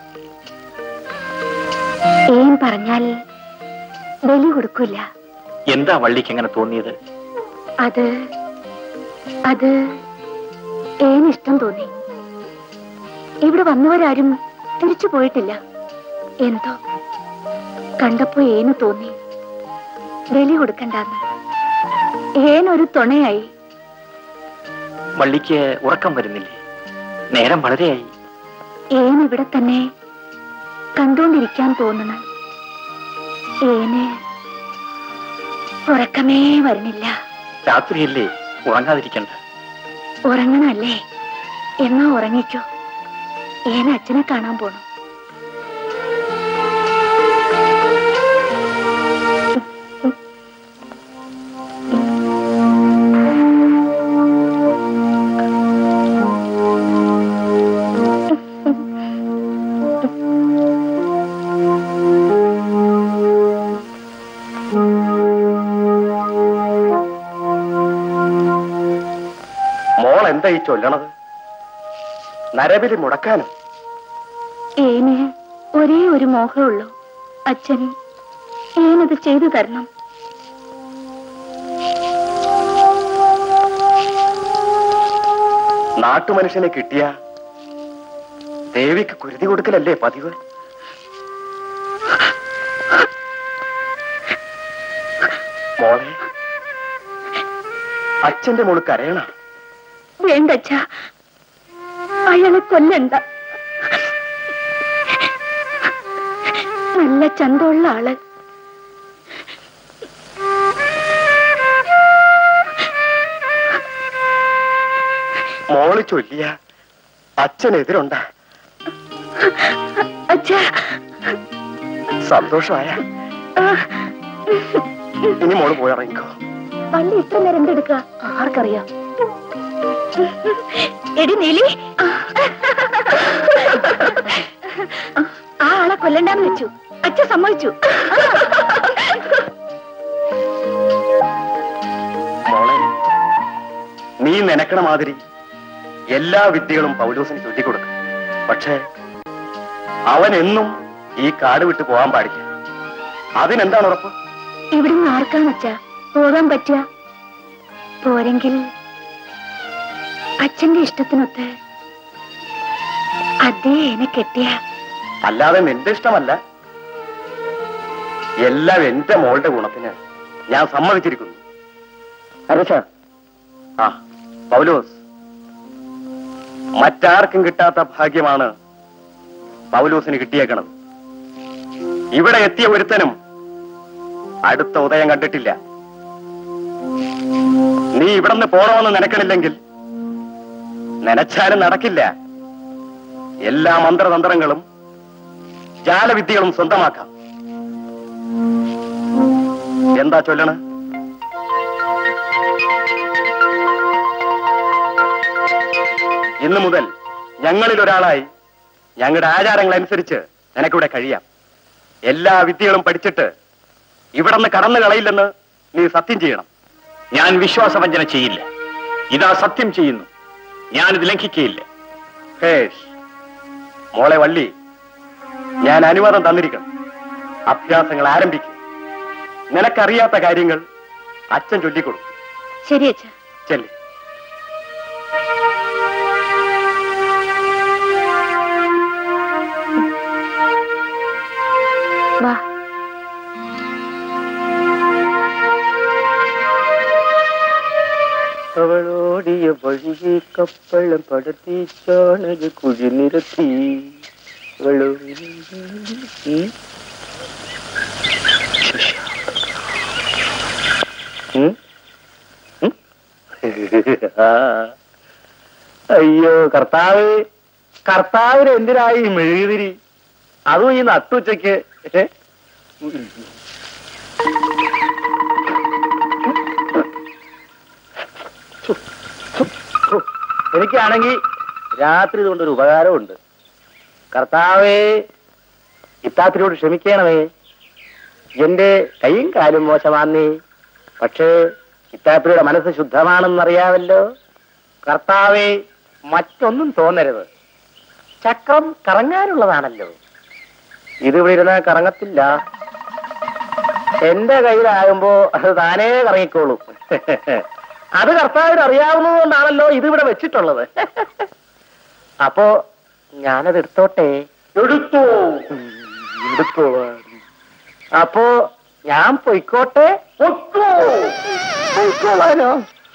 ഏൻ പറഞ്ഞാൽ ബലി കൊടുക്കില്ല എന്താ വള്ളിക്ക് എങ്ങനെ തോന്നിയത് അത് അത് ഏന് ഇഷ്ടം തോന്നി ഇവിടെ വന്നവരാരും തിരിച്ചു പോയിട്ടില്ല എന്തോ കണ്ടപ്പോ ഏന് തോന്നി ബലി കൊടുക്കണ്ടെന്ന് ഏനൊരു തുണയായി വള്ളിക്ക് ഉറക്കം വരുന്നില്ലേ നേരം വളരെയായി ഏൻ ഇവിടെ തന്നെ കണ്ടുകൊണ്ടിരിക്കാൻ തോന്നണം ഏന് ഉറക്കമേ വരുന്നില്ല രാത്രിയല്ലേ ഉറങ്ങാതിരിക്കണ്ട ഉറങ്ങണല്ലേ എന്നാ ഉറങ്ങിക്കോ ഏന അച്ഛനെ കാണാൻ പോണു എന്താ ഈ ചൊല്ലണത് നരബലി മുടക്കാനും ഏന് ഒരേ ഒരു മോഹമുള്ളൂ അച്ഛൻ ഏനത് ചെയ്തു തരണം നാട്ടുമനുഷ്യനെ കിട്ടിയ ദേവിക്ക് കുരുതി കൊടുക്കലല്ലേ പതിവ് മോളെ അച്ഛന്റെ മോള് കരയണ വേണ്ട അച്ഛ അയാളെ കൊല്ലണ്ട നല്ല ചന്തമുള്ള ആള് മോള് ചൊല്ലിയ അച്ഛനെതിരുണ്ട അച്ഛ സന്തോഷമായ ഇനി മോള് പോയി ഇറങ്ങിക്കോ പള്ളി ഇത്ര നേരം എന്തെടുക്ക ആർക്കറിയാം എടി നീലി ആ ആളെ കൊല്ലണ്ടാന്ന് വെച്ചു അച്ഛൻ സമ്മതിച്ചു മോളെ നീ നനക്കണ മാതിരി എല്ലാ വിദ്യകളും പൗലോസിന് ചൊല്ലിക്കൊടുക്കും പക്ഷേ അവൻ എന്നും ഈ കാട് വിട്ട് പോകാൻ പാടില്ല അതിനെന്താണ് ഉറപ്പ് ഇവിടുന്ന് ആർക്കാണ് അച്ഛ പോകാൻ പറ്റുക പോരെങ്കിൽ അച്ഛന്റെ ഇഷ്ടത്തിനൊത്ത് അതേ എന്നെ കെട്ടിയ അല്ലാതെ നിന്റെ ഇഷ്ടമല്ല എല്ലാം എന്റെ മോളുടെ ഗുണത്തിന് ഞാൻ സമ്മതിച്ചിരിക്കുന്നു അരശ ആ പൗലോസ് മറ്റാർക്കും കിട്ടാത്ത ഭാഗ്യമാണ് പൗലോസിന് കിട്ടിയേക്കണത് ഇവിടെ എത്തിയ ഒരുത്തനും അടുത്ത ഉദയം കണ്ടിട്ടില്ല നീ ഇവിടുന്ന് പോണമെന്ന് നിനക്കണില്ലെങ്കിൽ നനച്ചാലും നടക്കില്ല എല്ലാ മന്ത്രതന്ത്രങ്ങളും ജാലവിദ്യകളും സ്വന്തമാക്കാം എന്താ ചൊല്ലണ ഇന്നു മുതൽ ഞങ്ങളിൽ ഒരാളായി ഞങ്ങളുടെ ആചാരങ്ങൾ അനുസരിച്ച് നിനക്കിവിടെ കഴിയാം എല്ലാ വിദ്യകളും പഠിച്ചിട്ട് ഇവിടുന്ന് കടന്നു കളയില്ലെന്ന് നീ സത്യം ചെയ്യണം ഞാൻ വിശ്വാസവഞ്ചന ചെയ്യില്ല ഇതാ സത്യം ചെയ്യുന്നു ഞാനിത് ലംഘിക്കുകയില്ല ഹേഷ് മോളെ വള്ളി ഞാൻ അനുവാദം തന്നിരിക്കണം അഭ്യാസങ്ങൾ ആരംഭിക്കും നിനക്കറിയാത്ത കാര്യങ്ങൾ അച്ഛൻ ചൊല്ലിക്കൊടുക്കും ശരി അച്ഛ ചെല്ല് വാ അവളോടിയ വഴിയെ കപ്പളം പടത്തി ചാണക കുഴി നിരത്തി അയ്യോ കർത്താവ് കർത്താവിന് എന്തിനായി മെഴുകുതിരി അതും ഈ നട്ടുച്ചയ്ക്ക് ഏ? എനിക്കാണെങ്കിൽ രാത്രി ഇതുകൊണ്ടൊരു ഉപകാരമുണ്ട് കർത്താവേ ഇത്താത്തിനോട് ക്ഷമിക്കണമേ എന്റെ കൈയും കാലും മോശമാന്നേ പക്ഷേ ഇത്താത്തിയുടെ മനസ്സ് ശുദ്ധമാണെന്നറിയാമല്ലോ കർത്താവേ മറ്റൊന്നും തോന്നരുത് ചക്രം കറങ്ങാനുള്ളതാണല്ലോ ഇതിവിടെ ഇരുന്നാൽ കറങ്ങത്തില്ല എന്റെ കയ്യിലാകുമ്പോ അത് താനേ കറങ്ങിക്കോളും അത് കർത്താവിന് അറിയാവുന്നതുകൊണ്ടാണല്ലോ ഇതിവിടെ വെച്ചിട്ടുള്ളത് അപ്പോ ഞാനത് എടുത്തോട്ടെ എടുത്തോ എടുത്തോ അപ്പോ ഞാൻ പൊയ്ക്കോട്ടെ പൊയ്ക്കോളാനോ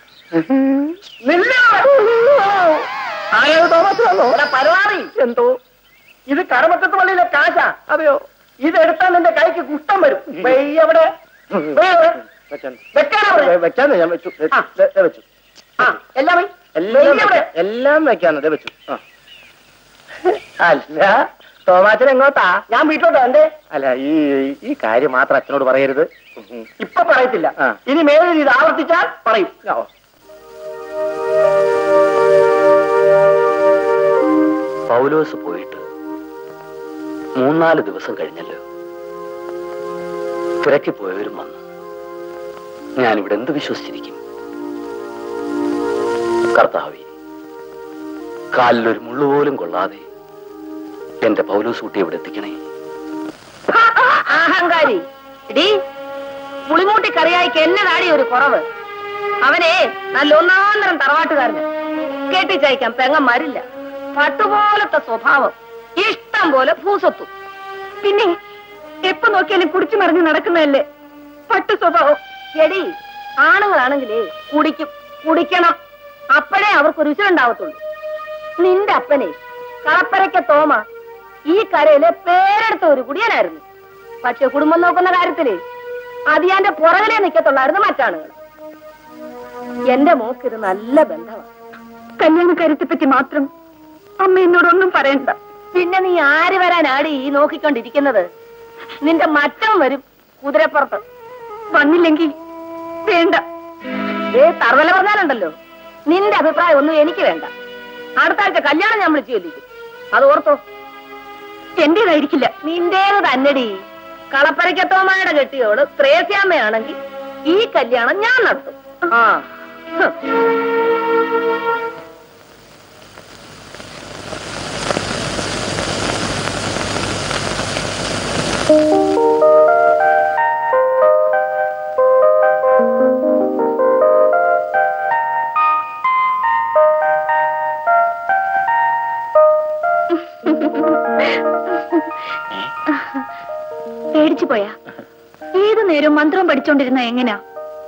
പരിപാടി എന്തോ ഇത് കടമറ്റത്ത് പള്ളിയിലെ കാശാ അതെയോ ഇതെടുത്താൽ നിന്റെ കൈക്ക് കുഷ്ടം വരും വെയ് അവിടെ വെയ് അവിടെ. വെക്കാനാ പറഞ്ഞെ? വെച്ചാന്ന് ഞാൻ വെച്ചു ആ. ദേ- ദേ വെച്ചു ആ, എല്ലാം വെയ്. എല്ലാം വെയ് അവിടെ. വെക്കാം. എല്ലാം വെക്കാന്ന് ദേ വെച്ചു ആ. അല്ല തോമാച്ചൻ എങ്ങോട്ടാ ഞാൻ വീട്ടിലോട്ട് എന്തേ അല്ല ഈ ഈ കാര്യം മാത്രം അച്ഛനോട് പറയരുത് ഇപ്പൊ പറയത്തില്ല ആ. ഇനി മേലിൽ ഇത് ആവർത്തിച്ചാൽ പറയും ഓ. പൗലോസ് പോയിട്ട് മൂന്നാല് ദിവസം കഴിഞ്ഞല്ലോ തിരക്കി പോയവരും വന്നു ഞാനിവിടെ എന്ത് വിശ്വസിച്ചിരിക്കും കർത്താവി കാലിലൊരു മുള്ളുപോലും കൊള്ളാതെ എന്റെ പൗലോസ് കുട്ടി ഇവിടെ എത്തിക്കണേ അഹങ്കാരി ഇടി പുളിമൂട്ടി കറിയായിക്ക് എന്നതാടി ഒരു കുറവ് അവനെ നല്ല ഒന്നാന്തരം തറവാട്ടുകാരന് കെട്ടിച്ചയക്കാൻ പെങ്ങന്മാരില്ല പട്ടുപോലത്തെ സ്വഭാവം ഇഷ്ടം പോലെ ഭൂസത്തു പിന്നെ എപ്പോ നോക്കിയാലും കുടിച്ചു മറിഞ്ഞ് നടക്കുന്നതല്ലേ പട്ടു സ്വഭാവം എടി ആണുങ്ങളാണെങ്കിലേ കുടിക്കും കുടിക്കണം അപ്പോഴേ അവർക്ക് രുചി ഉണ്ടാവത്തുള്ളൂ നിന്റെ അപ്പനെ കളപ്പരയ്ക്ക തോമ ഈ കരയിലെ പേരെടുത്ത ഒരു കുടിയനായിരുന്നു പക്ഷെ കുടുംബം നോക്കുന്ന കാര്യത്തില് അതിയാന്റെ പുറകിലേ നിൽക്കത്തുള്ളായിരുന്നു മറ്റാണുങ്ങൾ എന്റെ മോക്ക് ഇത് നല്ല ബന്ധമാണ് കല്യാണക്കാര്യത്തെ പറ്റി മാത്രം അമ്മ എന്നോടൊന്നും പറയണ്ട പിന്നെ നീ ആര് വരാനാടി ഈ നോക്കിക്കൊണ്ടിരിക്കുന്നത് നിന്റെ മറ്റം വരും കുതിരപ്പുറത്ത് വന്നില്ലെങ്കിൽ വേണ്ട ഏ തറുതല പറഞ്ഞാലുണ്ടല്ലോ നിന്റെ അഭിപ്രായം ഒന്നും എനിക്ക് വേണ്ട അടുത്ത ആഴ്ച കല്യാണം ഞാൻ വിളിച്ചു ചൊല്ലിക്കും അത് ഓർത്തോ എന്റേതായിരിക്കില്ല നിന്റേത് തന്നെടി കളപ്പരയ്ക്കത്തോമായുടെ കെട്ടിയോട് ത്രേസ്യാമ്മയാണെങ്കിൽ ഈ കല്യാണം ഞാൻ നടത്തും ആ ഹ്. പേടിച്ചു പോയാ ഏതു നേരവും മന്ത്രം പഠിച്ചോണ്ടിരുന്ന എങ്ങനാ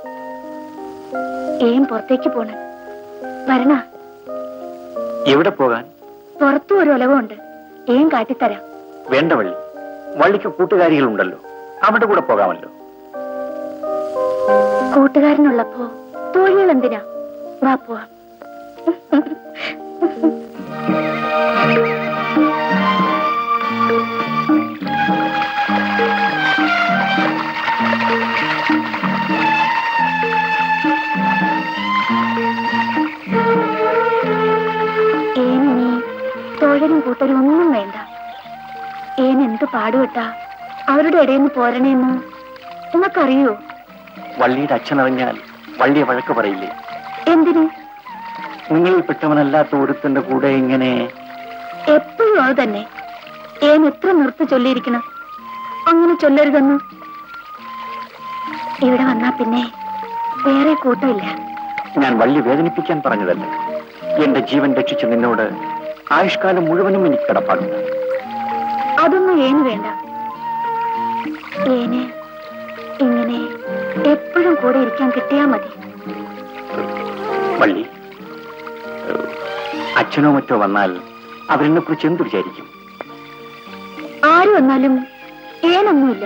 ഏം പുറത്തേക്ക് പോണ വരണ എവിടെ പോകാൻ പുറത്തു ഒരു ഒലവുണ്ട് ഏം കാട്ടിത്തരാം വേണ്ട വള്ളി വള്ളിക്ക് കൂട്ടുകാരികളുണ്ടല്ലോ അവരുടെ കൂടെ പോകാമല്ലോ കൂട്ടുകാരനുള്ളപ്പോ തോഴികൾ എന്തിനാ വാ പോവാം ഏനിനി തോഴനും കൂട്ടരും ഒന്നും വേണ്ട ഏൻ എന്ത് പാടുപെട്ടാ അവരുടെ ഇടയിൽ നിന്ന് പോരണേന്ന് നിങ്ങൾക്കറിയോ വള്ളിയുടെ അച്ഛനറിഞ്ഞാൽ വള്ളിയെ വഴക്ക് പറയില്ലേ എന്തിന് നിങ്ങളിൽ പെട്ടവനല്ലാത്ത ഒരുത്തന്റെ കൂടെ ഇങ്ങനെ എപ്പോഴും അത് തന്നെ ഏൻ എത്ര നിർത്തി ചൊല്ലിയിരിക്കണം അങ്ങനെ ചൊല്ലരുതെന്ന് ഇവിടെ വന്നാ പിന്നെ വേറെ കൂട്ടമില്ല ഞാൻ വള്ളി വേദനിപ്പിക്കാൻ പറഞ്ഞതല്ല എന്റെ ജീവൻ രക്ഷിച്ച നിന്നോട് ആയുഷ്കാലം മുഴുവനും എനിക്ക് കിടപ്പാടുണ്ട് അതൊന്നും ഏന് വേണ്ട ഏന് ഇങ്ങനെ എപ്പോഴും കൂടെ ഇരിക്കാൻ കിട്ടിയാ മതി വള്ളി ഏഹ്, അച്ഛനോ മറ്റോ വന്നാൽ അവരെന്നെ കുറിച്ച് എന്ത് വിചാരിക്കും ആര് വന്നാലും ഏനൊന്നുമില്ല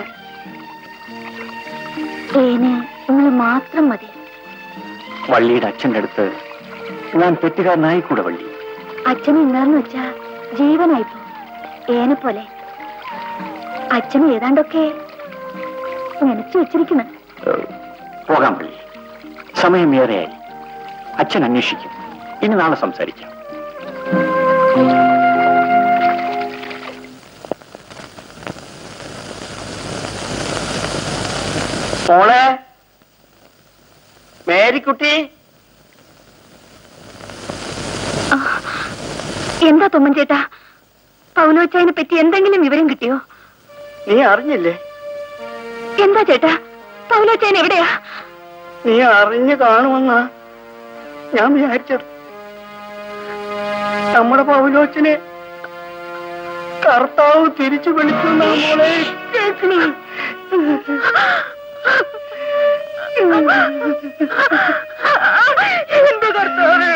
ഏന് നിങ്ങൾ മാത്രം മതി വള്ളിയുടെ അച്ഛന്റെ അടുത്ത് ഞാൻ തെറ്റുകാരനായിക്കൂടെ വള്ളി അച്ഛൻ ഇന്നാന്ന് വെച്ചാ ജീവനായിപ്പോ ഏനെ പോലെ അച്ഛൻ ഏതാണ്ടൊക്കെ നനച്ചു വെച്ചിരിക്കണം ഏഹ്, പോകാം വള്ളി സമയമേറെയായി അച്ഛൻ അന്വേഷിക്കും ഇനി നാളെ സംസാരിക്കാം മോളെ മേരിക്കുട്ടി എന്താ തൊമ്മൻ ചേട്ടാ പൗലോച്ചായനെ പറ്റി എന്തെങ്കിലും വിവരം കിട്ടിയോ നീ അറിഞ്ഞില്ലേ എന്താ ചേട്ടാ പൗലോച്ചായൻ എവിടെയാ നീ അറിഞ്ഞു കാണുമെന്നാ ഞാൻ വിചാരിച്ചത് നമ്മുടെ പൗലോച്ചനെ കർത്താവ് തിരിച്ചു വിളിച്ചു മോളെ കേൾക്കണേ എന്റെ കർത്താവേ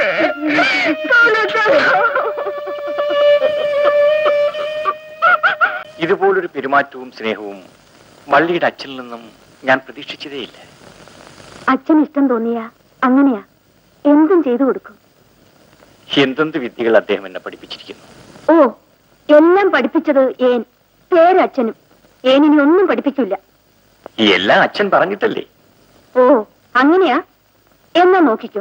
ഇതുപോലൊരു പെരുമാറ്റവും സ്നേഹവും വള്ളിയുടെ അച്ഛനിൽ നിന്നും ഞാൻ പ്രതീക്ഷിച്ചതേയില്ല അച്ഛൻ ഇഷ്ടം തോന്നിയാ അങ്ങനെയാ എന്തും ചെയ്തു കൊടുക്കും എന്തെന്ത് വിദ്യകൾ അദ്ദേഹം എന്നെ പഠിപ്പിച്ചിരിക്കുന്നു ഓ എല്ലാം പഠിപ്പിച്ചത് ഏൻ പേരച്ഛനും ഏനിനി ഒന്നും പഠിപ്പിക്കില്ല ഈ എല്ലാം അച്ഛൻ പറഞ്ഞിട്ടല്ലേ ഓ അങ്ങനെയാ എന്നാ നോക്കിക്കോ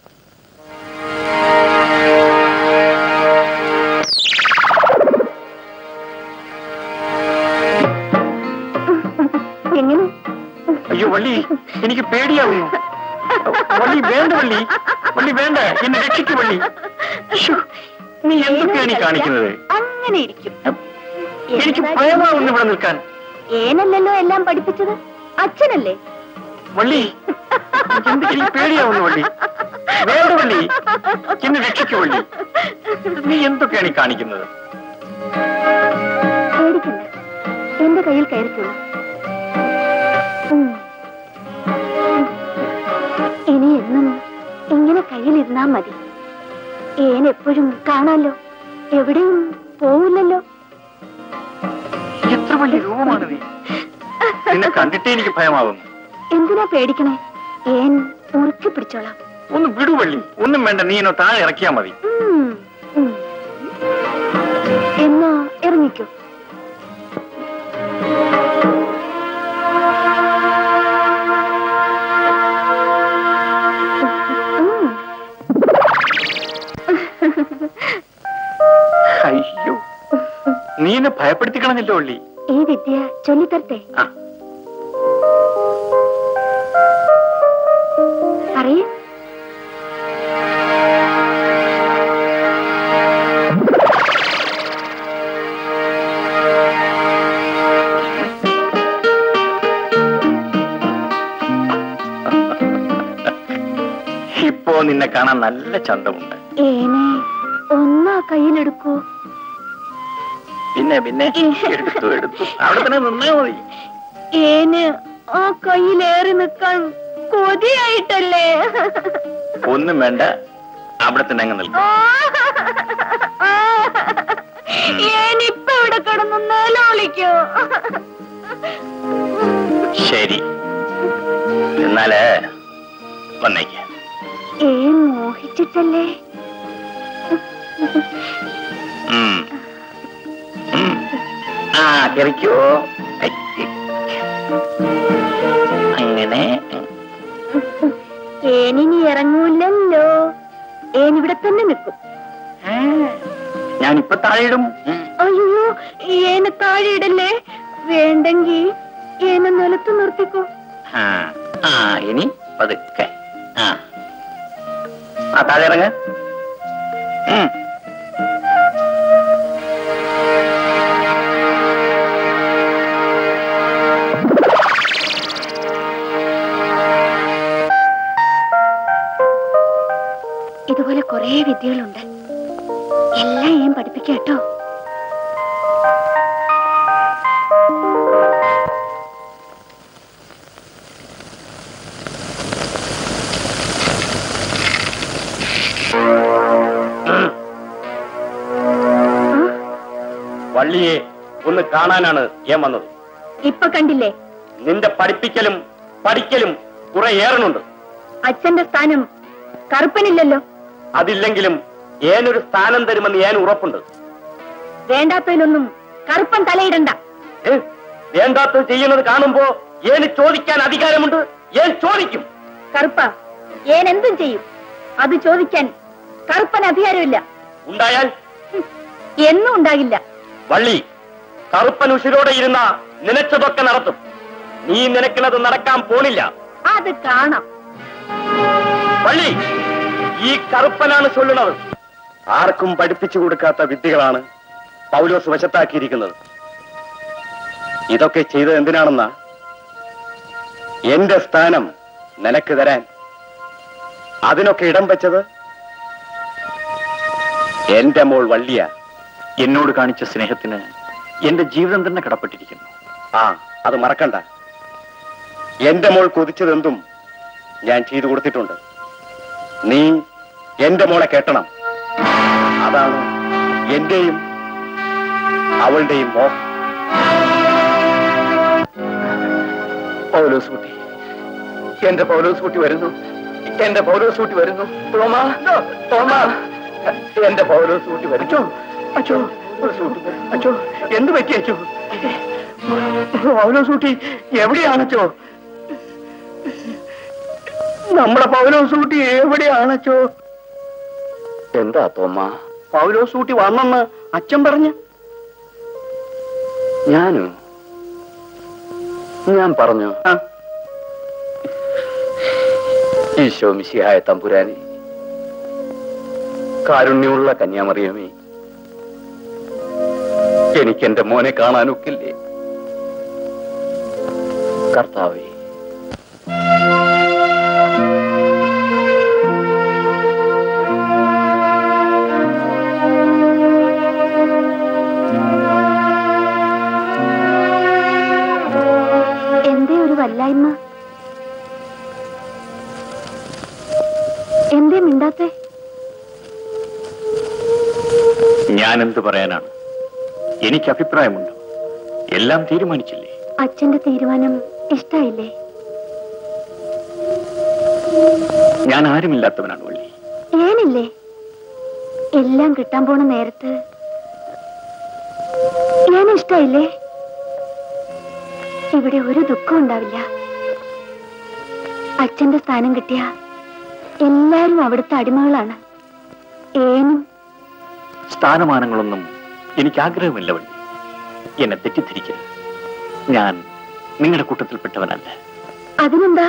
എങ്ങനെ അയ്യോ വള്ളി എനിക്ക് പേടിയാവുന്നു വള്ളി വേണ്ട വള്ളി വള്ളി വേണ്ട എന്നെ രക്ഷിക്കു വള്ളി ശ്ശോ, നീ എന്തൊക്കെയാണ് ഈ കാണിക്കുന്നത് അങ്ങനെ ഇരിക്കും എനിക്ക് ഭയമാവുന്നു ഇവിടെ നിൽക്കാൻ ഏനല്ലല്ലോ എല്ലാം പഠിപ്പിച്ചത് അച്ഛനല്ലേ വള്ളി എനിക്ക് എനിക്ക് പേടിയാവുന്നു വള്ളി വേണ്ട വള്ളി എന്നെ രക്ഷിക്കു വള്ളി നീ എന്തൊക്കെയാണ് ഈ കാണിക്കുന്നത് പേടിക്കണ്ട എന്റെ കയ്യിൽ കയറിക്കോളൂ ഉം. ഇനി എന്നും ഇങ്ങനെ കയ്യിലിരുന്നാ മതി ഏൻ എപ്പോഴും കാണാലോ എവിടെയും പോവില്ലല്ലോ എത്ര വലിയ രൂപമാണ് നീ നിന്നെ കണ്ടിട്ടേ എനിക്ക് ഭയമാവുന്നു എന്തിനാ പേടിക്കണേ ഏൻ മുറുക്കി പിടിച്ചോളാം ഒന്ന് വിടു വള്ളി ഒന്നും വേണ്ട നീ എന്നെ താഴെ ഇറക്കിയാ മതി ഉം, ഉം. എന്നാ ഇറങ്ങിക്കോ ഉം. അയ്യോ നീ എന്നെ ഭയപ്പെടുത്തിക്കണമെന്നില്ല വള്ളി ഈ വിദ്യ ചൊല്ലിത്തരട്ടെ ആ പറയേ ഇപ്പോ നിന്നെ കാണാൻ നല്ല ചന്തമുണ്ട് ഏനെ ഒന്നാ കയ്യിലെടുക്കൂ പിന്നെ പിന്നെ എടുത്തു എടുത്തു അവിടെ തന്നെ നിന്നേ മതി ഏന് ആ കയ്യിലേറി നിൽക്കാൻ കൊതിയായിട്ടല്ലേ ഒന്നും വേണ്ട അവിടെ തന്നെ അങ്ങ് നിൽക്കും ഏനിപ്പൊ ഇവിടെ കിടന്നു നിലവിളിക്കോ ശരി എന്നാല് വന്നേക്ക് ഏൻ മോഹിച്ചിട്ടല്ലേ ഉം. ഉം. ആ കറിക്കോ അങ്ങനെ ഏനിനി ഇറങ്ങൂലല്ലോ ഏൻ ഇവിടെ തന്നെ നിൽക്കും ഞാനിപ്പൊ താഴെയിടും ഉം. അയ്യോ ഏനെ താഴെ ഇടല്ലേ വേണ്ടെങ്കി ഏനെ നിലത്ത് നിർത്തിക്കോ ആ ആ ഇനി പതുക്കെ ആ ആ താഴെ ഇറങ്ങ ഉം. ഇതുപോലെ കുറേ വിദ്യകളുണ്ട് എല്ലാം ഞാൻ പഠിപ്പിക്കാം കേട്ടോ വള്ളിയെ ഒന്ന് കാണാനാണ് ഞാൻ വന്നത് ഇപ്പൊ കണ്ടില്ലേ നിന്റെ പഠിപ്പിക്കലും പഠിക്കലും കുറെ ഏറണുണ്ട് അച്ഛന്റെ സ്ഥാനം കറുപ്പനില്ലല്ലോ അതില്ലെങ്കിലും ഏനൊരു സ്ഥാനം തരുമെന്ന് ഞാൻ ഉറപ്പുണ്ട് വേണ്ടാത്തതിലൊന്നും കറുപ്പൻ തലയിടണ്ട ഏ? വേണ്ടാത്തത് ചെയ്യുന്നത് കാണുമ്പോ ഏന് ചോദിക്കാൻ അധികാരമുണ്ട് ഏൻ ചോദിക്കും കറുപ്പ ഏൻ എന്തും ചെയ്യും അത് ചോദിക്കാൻ കറുപ്പൻ അധികാരമില്ല ഉണ്ടായാൽ ഹും, എന്നും ഉണ്ടാകില്ല വള്ളി കറുപ്പൻ ഉഷിരോടെ ഇരുന്ന നിനച്ചതൊക്കെ നടത്തും നീ നിനക്കിനത് നടക്കാൻ പോണില്ല അത് കാണാം വള്ളി ഈ കറുപ്പനാണ് ചൊല്ലുന്നത് ആർക്കും പഠിപ്പിച്ചു കൊടുക്കാത്ത വിദ്യകളാണ് പൗലോസ് വശത്താക്കിയിരിക്കുന്നത് ഇതൊക്കെ ചെയ്തത് എന്തിനാണെന്നാ എന്റെ സ്ഥാനം നിനക്ക് തരാൻ അതിനൊക്കെ ഇടം വെച്ചത് എന്റെ മോൾ വള്ളിയ എന്നോട് കാണിച്ച സ്നേഹത്തിന് എന്റെ ജീവിതം തന്നെ കടപ്പെട്ടിരിക്കുന്നു ആ അത് മറക്കണ്ട എന്റെ മോൾ കൊതിച്ചതെന്തും ഞാൻ ചെയ്തു കൊടുത്തിട്ടുണ്ട് നീ എന്റെ മോളെ കെട്ടണം അതാണ് എന്റെയും അവളുടെയും മോഹം പൗലോസ് കുട്ടി എന്റെ പൗലോസ് കുട്ടി വരുന്നു എന്റെ പൗലോസ് കുട്ടി വരുന്നു തോമ തോമ എന്റെ പൗലോസ് കുട്ടി വരുന്നു അച്ചോ അച്ചോ എന്ത് പറ്റി അച്ചോ പൗലോസ് കുട്ടി എവിടെയാണച്ചോ നമ്മുടെ പൗലോസ് കുട്ടി എവിടെയാണച്ചോ എന്താ തോമ പൗലോസ് കുട്ടി വന്നെന്ന് അച്ഛൻ പറഞ്ഞു ഞാനോ ഞാൻ പറഞ്ഞു ഈശോ മിശിഹായ തമ്പുരാനെ കാരുണ്യമുള്ള കന്യാമറിയമേ എനിക്ക് എന്റെ മോനെ കാണാനൊക്കില്ലേ കർത്താവേ എന്തേ ഒരു വല്ലായ്മ എന്തേ മിണ്ടാത്തെ ഞാനെന്ത് പറയാനാണ് എനിക്ക് അഭിപ്രായമുണ്ട് എല്ലാം തീരുമാനിച്ചില്ലേ അച്ഛന്റെ തീരുമാനം ഇഷ്ടായില്ലേ ഞാൻ ആരുമില്ലാത്തവനാണ് വള്ളി ഏനില്ലേ എല്ലാം കിട്ടാൻ പോണ നേരത്ത് ഞാൻ ഇഷ്ടായില്ലേ ഇവിടെ ഒരു ദുഃഖം ഉണ്ടാവില്ല അച്ഛന്റെ സ്ഥാനം കിട്ടിയ എല്ലാരും അവിടുത്തെ അടിമകളാണ് ഏനും സ്ഥാനമാനങ്ങളൊന്നും എനിക്ക് ആഗ്രഹമില്ല വള്ളി എന്നെ തെറ്റിദ്ധരിക്കരുത് ഞാൻ നിങ്ങളുടെ കൂട്ടത്തിൽപ്പെട്ടവനല്ല അതിനെന്താ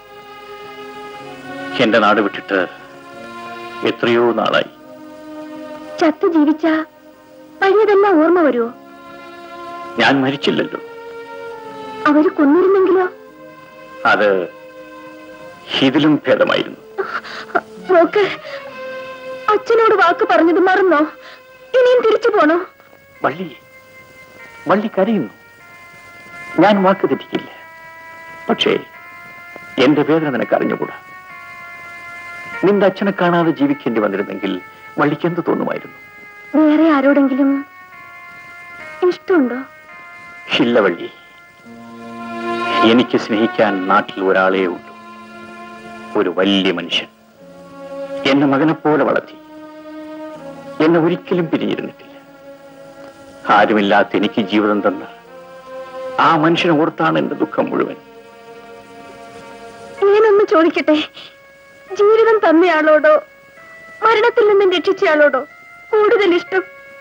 എന്റെ നാട് വിട്ടിട്ട് എത്രയോ നാളായി ചത്തു ജീവിച്ച പഴയതെല്ലാം ഓർമ്മ വരുമോ ഞാൻ മരിച്ചില്ലല്ലോ അവര് കൊന്നിരുന്നെങ്കിലോ അത് ഇതിലും ഭേദമായിരുന്നു നോക്ക് അച്ഛനോട് വാക്ക് പറഞ്ഞത് മറന്നോ ഇനിയും തിരിച്ചു പോണോ വള്ളി വള്ളി കരയുന്നു ഞാൻ വാക്ക് തെറ്റിക്കില്ല പക്ഷേ എന്റെ വേദന നിനക്ക് അറിഞ്ഞുകൂടാ നിന്റെ അച്ഛനെ കാണാതെ ജീവിക്കേണ്ടി വന്നിരുന്നെങ്കിൽ വള്ളിക്ക് എന്ത് തോന്നുമായിരുന്നു വേറെ ആരോടെങ്കിലും ഇഷ്ടമുണ്ടോ ഇല്ല വള്ളി എനിക്ക് സ്നേഹിക്കാൻ നാട്ടിൽ ഒരാളേ ഉള്ളൂ ഒരു വലിയ മനുഷ്യൻ എന്നെ മകനെ പോലെ വളർത്തി എന്നെ ഒരിക്കലും പിരിഞ്ഞിരുന്നിട്ടില്ല ആരുമില്ലാത്ത എനിക്ക് ജീവിതം തന്ന ആ മനുഷ്യനെ ഓർത്താണ് എന്റെ ദുഃഖം മുഴുവൻ ഞാനൊന്ന് ചോദിക്കട്ടെ ജീവിതം തന്നയാളോടോ മരണത്തിൽ നിന്നും രക്ഷിച്ചയാളോടോ കൂടുതൽ ഇഷ്ടം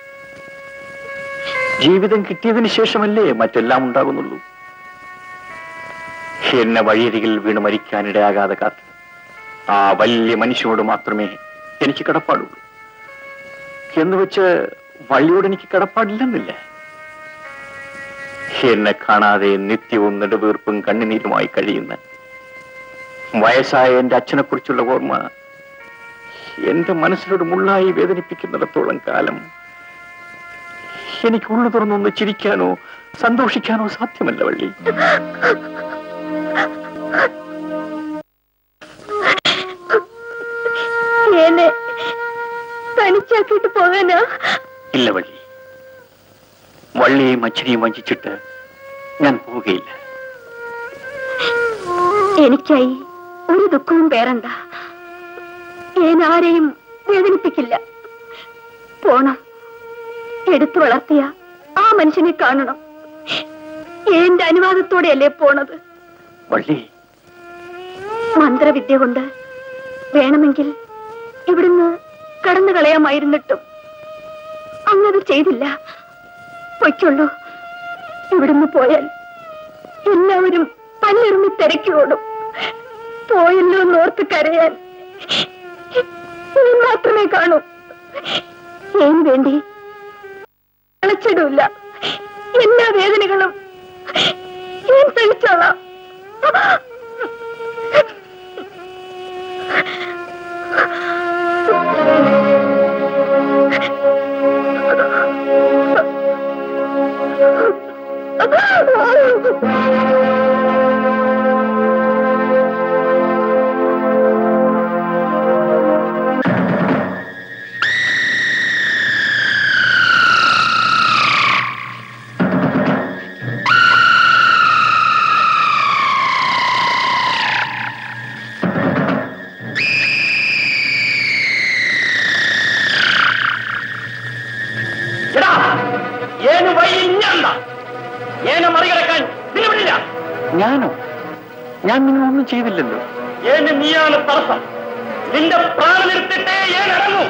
ജീവിതം കിട്ടിയതിന് ശേഷമല്ലേ മറ്റെല്ലാം ഉണ്ടാകുന്നുള്ളൂ എന്നെ വഴിയരികിൽ വീണ് മരിക്കാനിടയാകാതെ കാത്ത് ആ വലിയ മനുഷ്യനോട് മാത്രമേ എനിക്ക് കടപ്പാടുള്ളൂ എന്ന് വെച്ച് വള്ളിയോട് എനിക്ക് കടപ്പാടില്ലെന്നില്ല എന്നെ കാണാതെ നിത്യവും നെടുവീർപ്പും കണ്ണുനീരുമായി കഴിയുന്ന വയസ്സായ എന്റെ അച്ഛനെ കുറിച്ചുള്ള ഓർമ്മ എന്റെ മനസ്സിനോട് മുള്ളായി വേദനിപ്പിക്കുന്നിടത്തോളം കാലം എനിക്ക് ഉള്ളു തുറന്നൊന്ന് ചിരിക്കാനോ സന്തോഷിക്കാനോ സാധ്യമല്ല വള്ളി എന്നെ തനിച്ചാക്കിയിട്ട് പോകാനാ ഇല്ല വള്ളി വള്ളിയെയും അച്ഛനെയും വഞ്ചിച്ചിട്ട് ഞാൻ പോവുകയില്ല എനിക്കായി ഒരു ദുഃഖവും പേരണ്ട ഞാൻ ആരെയും വേദനിപ്പിക്കില്ല പോണം എടുത്തു വളർത്തിയ ആ മനുഷ്യനെ കാണണം എന്റെ അനുവാദത്തോടെയല്ലേ പോണത് വള്ളി മന്ത്രവിദ്യ കൊണ്ട് വേണമെങ്കിൽ ഇവിടുന്ന് കടന്നു കളയാമായിരുന്നിട്ടും അങ്ങത് ചെയ്തില്ല പൊയ്ക്കുള്ളൂ ഇവിടുന്ന് പോയാൽ എല്ലാവരും പല്ലെറിഞ്ഞ് തിരക്കോടും പോയല്ലോ എന്നോർത്ത് കരയാൻ നീ മാത്രമേ കാണൂ ഏന് വേണ്ടി അളച്ചിടില്ല എല്ലാ വേദനകളും ഞാൻ സഹിച്ചോളാം എടാ ഏന് വഴി ഇഞ്ഞാണ്ട ഏനെ മറികടക്കാൻ നിലവിടില്ല ഞാനോ ഞാൻ നിങ്ങളൊന്നും ചെയ്തില്ലല്ലോ ഏന് നീയാണ് തടസ്സം നിന്റെ പ്രാണൻ എടുത്തിട്ടേ ഏൻ ഇറങ്ങൂ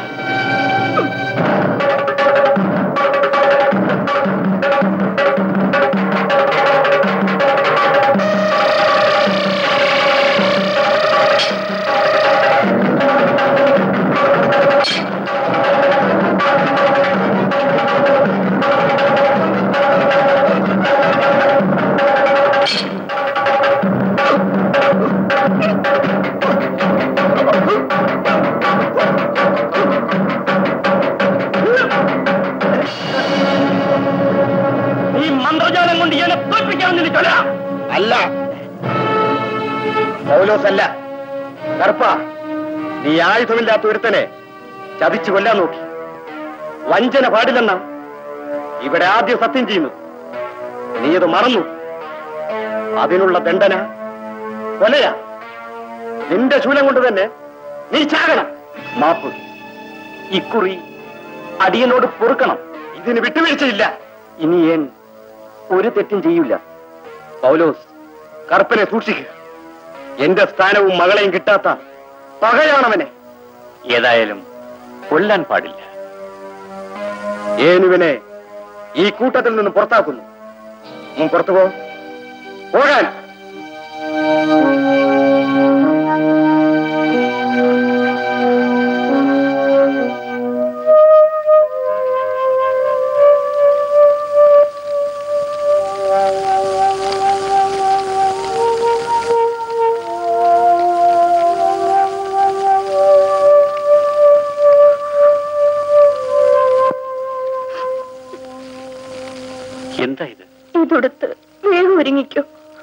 പൗലോസല്ല കറുപ്പ നീ ആയുധമില്ലാത്ത ഒരുത്തനെ ചതിച്ചു കൊല്ലാൻ നോക്കി വഞ്ചന പാടില്ലെന്ന ഇവിടെ ആദ്യം സത്യം ചെയ്യുന്നു നീ ഇത് മറന്നു അതിനുള്ള ദണ്ഡന കൊലയാ നിന്റെ ശൂലം കൊണ്ട് തന്നെ നീ ചാകണം മാപ്പ് ഇക്കുറി അടിയനോട് പൊറുക്കണം ഇതിന് വിട്ടുവീഴ്ചയില്ല ഇനി ഏൻ ഒരു തെറ്റും ചെയ്യൂല പൗലോസ് കറുപ്പനെ സൂക്ഷിക്കുക എന്റെ സ്ഥാനവും മകളെയും കിട്ടാത്ത പകയാണവനെ ഏതായാലും കൊല്ലാൻ പാടില്ല ഏനുവിനെ ഈ കൂട്ടത്തിൽ നിന്ന് പുറത്താക്കുന്നു ഉം, പുറത്തു പോ പോകാൻ എന്താ ഇത് ഇതൊടുത്ത് വേഗം ഒരുങ്ങിക്കോ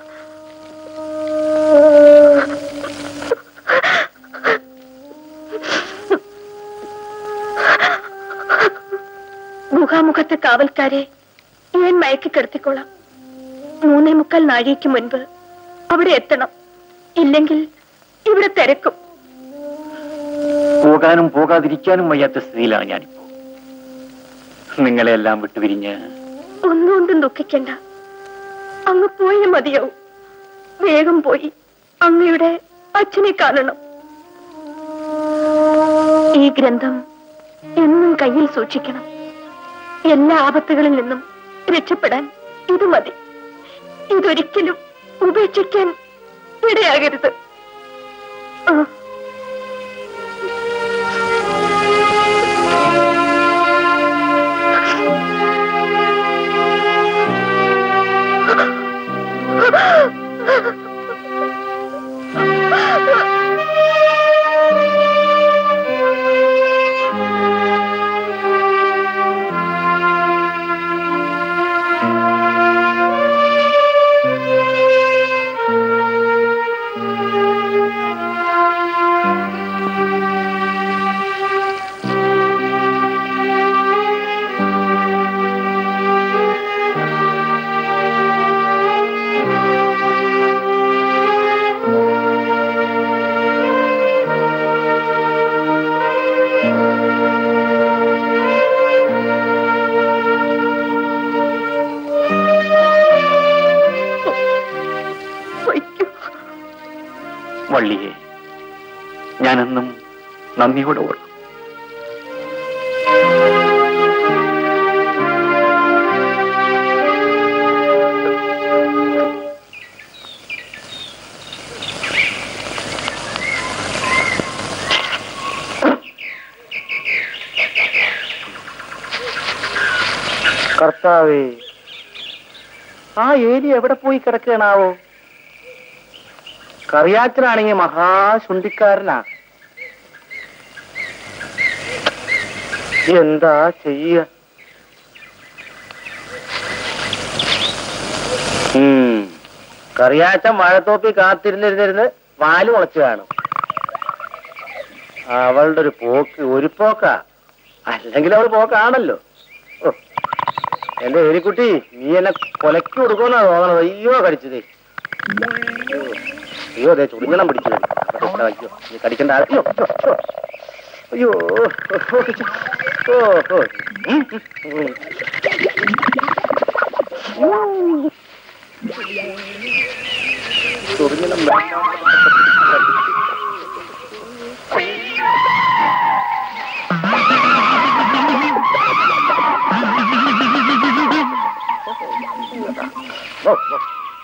മുഖാമുഖത്തെ കാവൽക്കാരെ ഞാൻ മയക്കി കിടത്തിക്കോളാം മൂന്നേ മുക്കാൽ നാഴികയ്ക്ക് മുൻപ് അവിടെ എത്തണം ഇല്ലെങ്കിൽ ഇവിടെ തിരക്കും പോകാനും പോകാതിരിക്കാനും വയ്യാത്ത സ്ഥിതിയിലാണ് ഞാനിപ്പോ നിങ്ങളെല്ലാം വിട്ടുപിരിഞ്ഞ് ഒന്നുകൊണ്ടും ദുഃഖിക്കണ്ട അങ്ങ് പോയേ മതിയാവും വേഗം പോയി അങ്ങയുടെ അച്ഛനെ കാണണം ഈ ഗ്രന്ഥം എന്നും കയ്യിൽ സൂക്ഷിക്കണം എല്ലാ ആപത്തുകളിൽ നിന്നും രക്ഷപ്പെടാൻ ഇത് മതി ഇതൊരിക്കലും ഉപേക്ഷിക്കാൻ ഇടയാകരുത് ആ വയ്ക്കൂ വള്ളിയെ ഞാനെന്നും നന്ദിയോടെ ഓർക്കും കർത്താവേ ആ ഏരിയ എവിടെ പോയി കിടക്കണാവോ കറിയാച്ചനാണെങ്കിൽ മഹാശുണ്ടിക്കാരനാ എന്താ ചെയ്യ കറിയാച്ചൻ വാഴത്തോപ്പി കാത്തിരുന്നിരുന്നിരുന്ന് വാല് മുളച്ചു കാണും അവളുടെ ഒരു പോക്ക് ഒരു പോക്കാ അല്ലെങ്കിൽ അവൾ പോക്കാണല്ലോ ഓ എന്റെ എലിക്കുട്ടി നീ എന്നെ കൊലക്ക് കൊടുക്കുമെന്നാ തോന്നണത് അയ്യോ കടിച്ചതേ അയ്യോ. അയ്യോ അതെ ചുടുങ്ങണം പിടിച്ചു കടി. അയ്യോ നീ കടിക്കണ്ട അയ്യോ അയ്യോ ഓ ഓ ഉം, ഉം. ചുടുങ്ങണം ഓ, ഓ.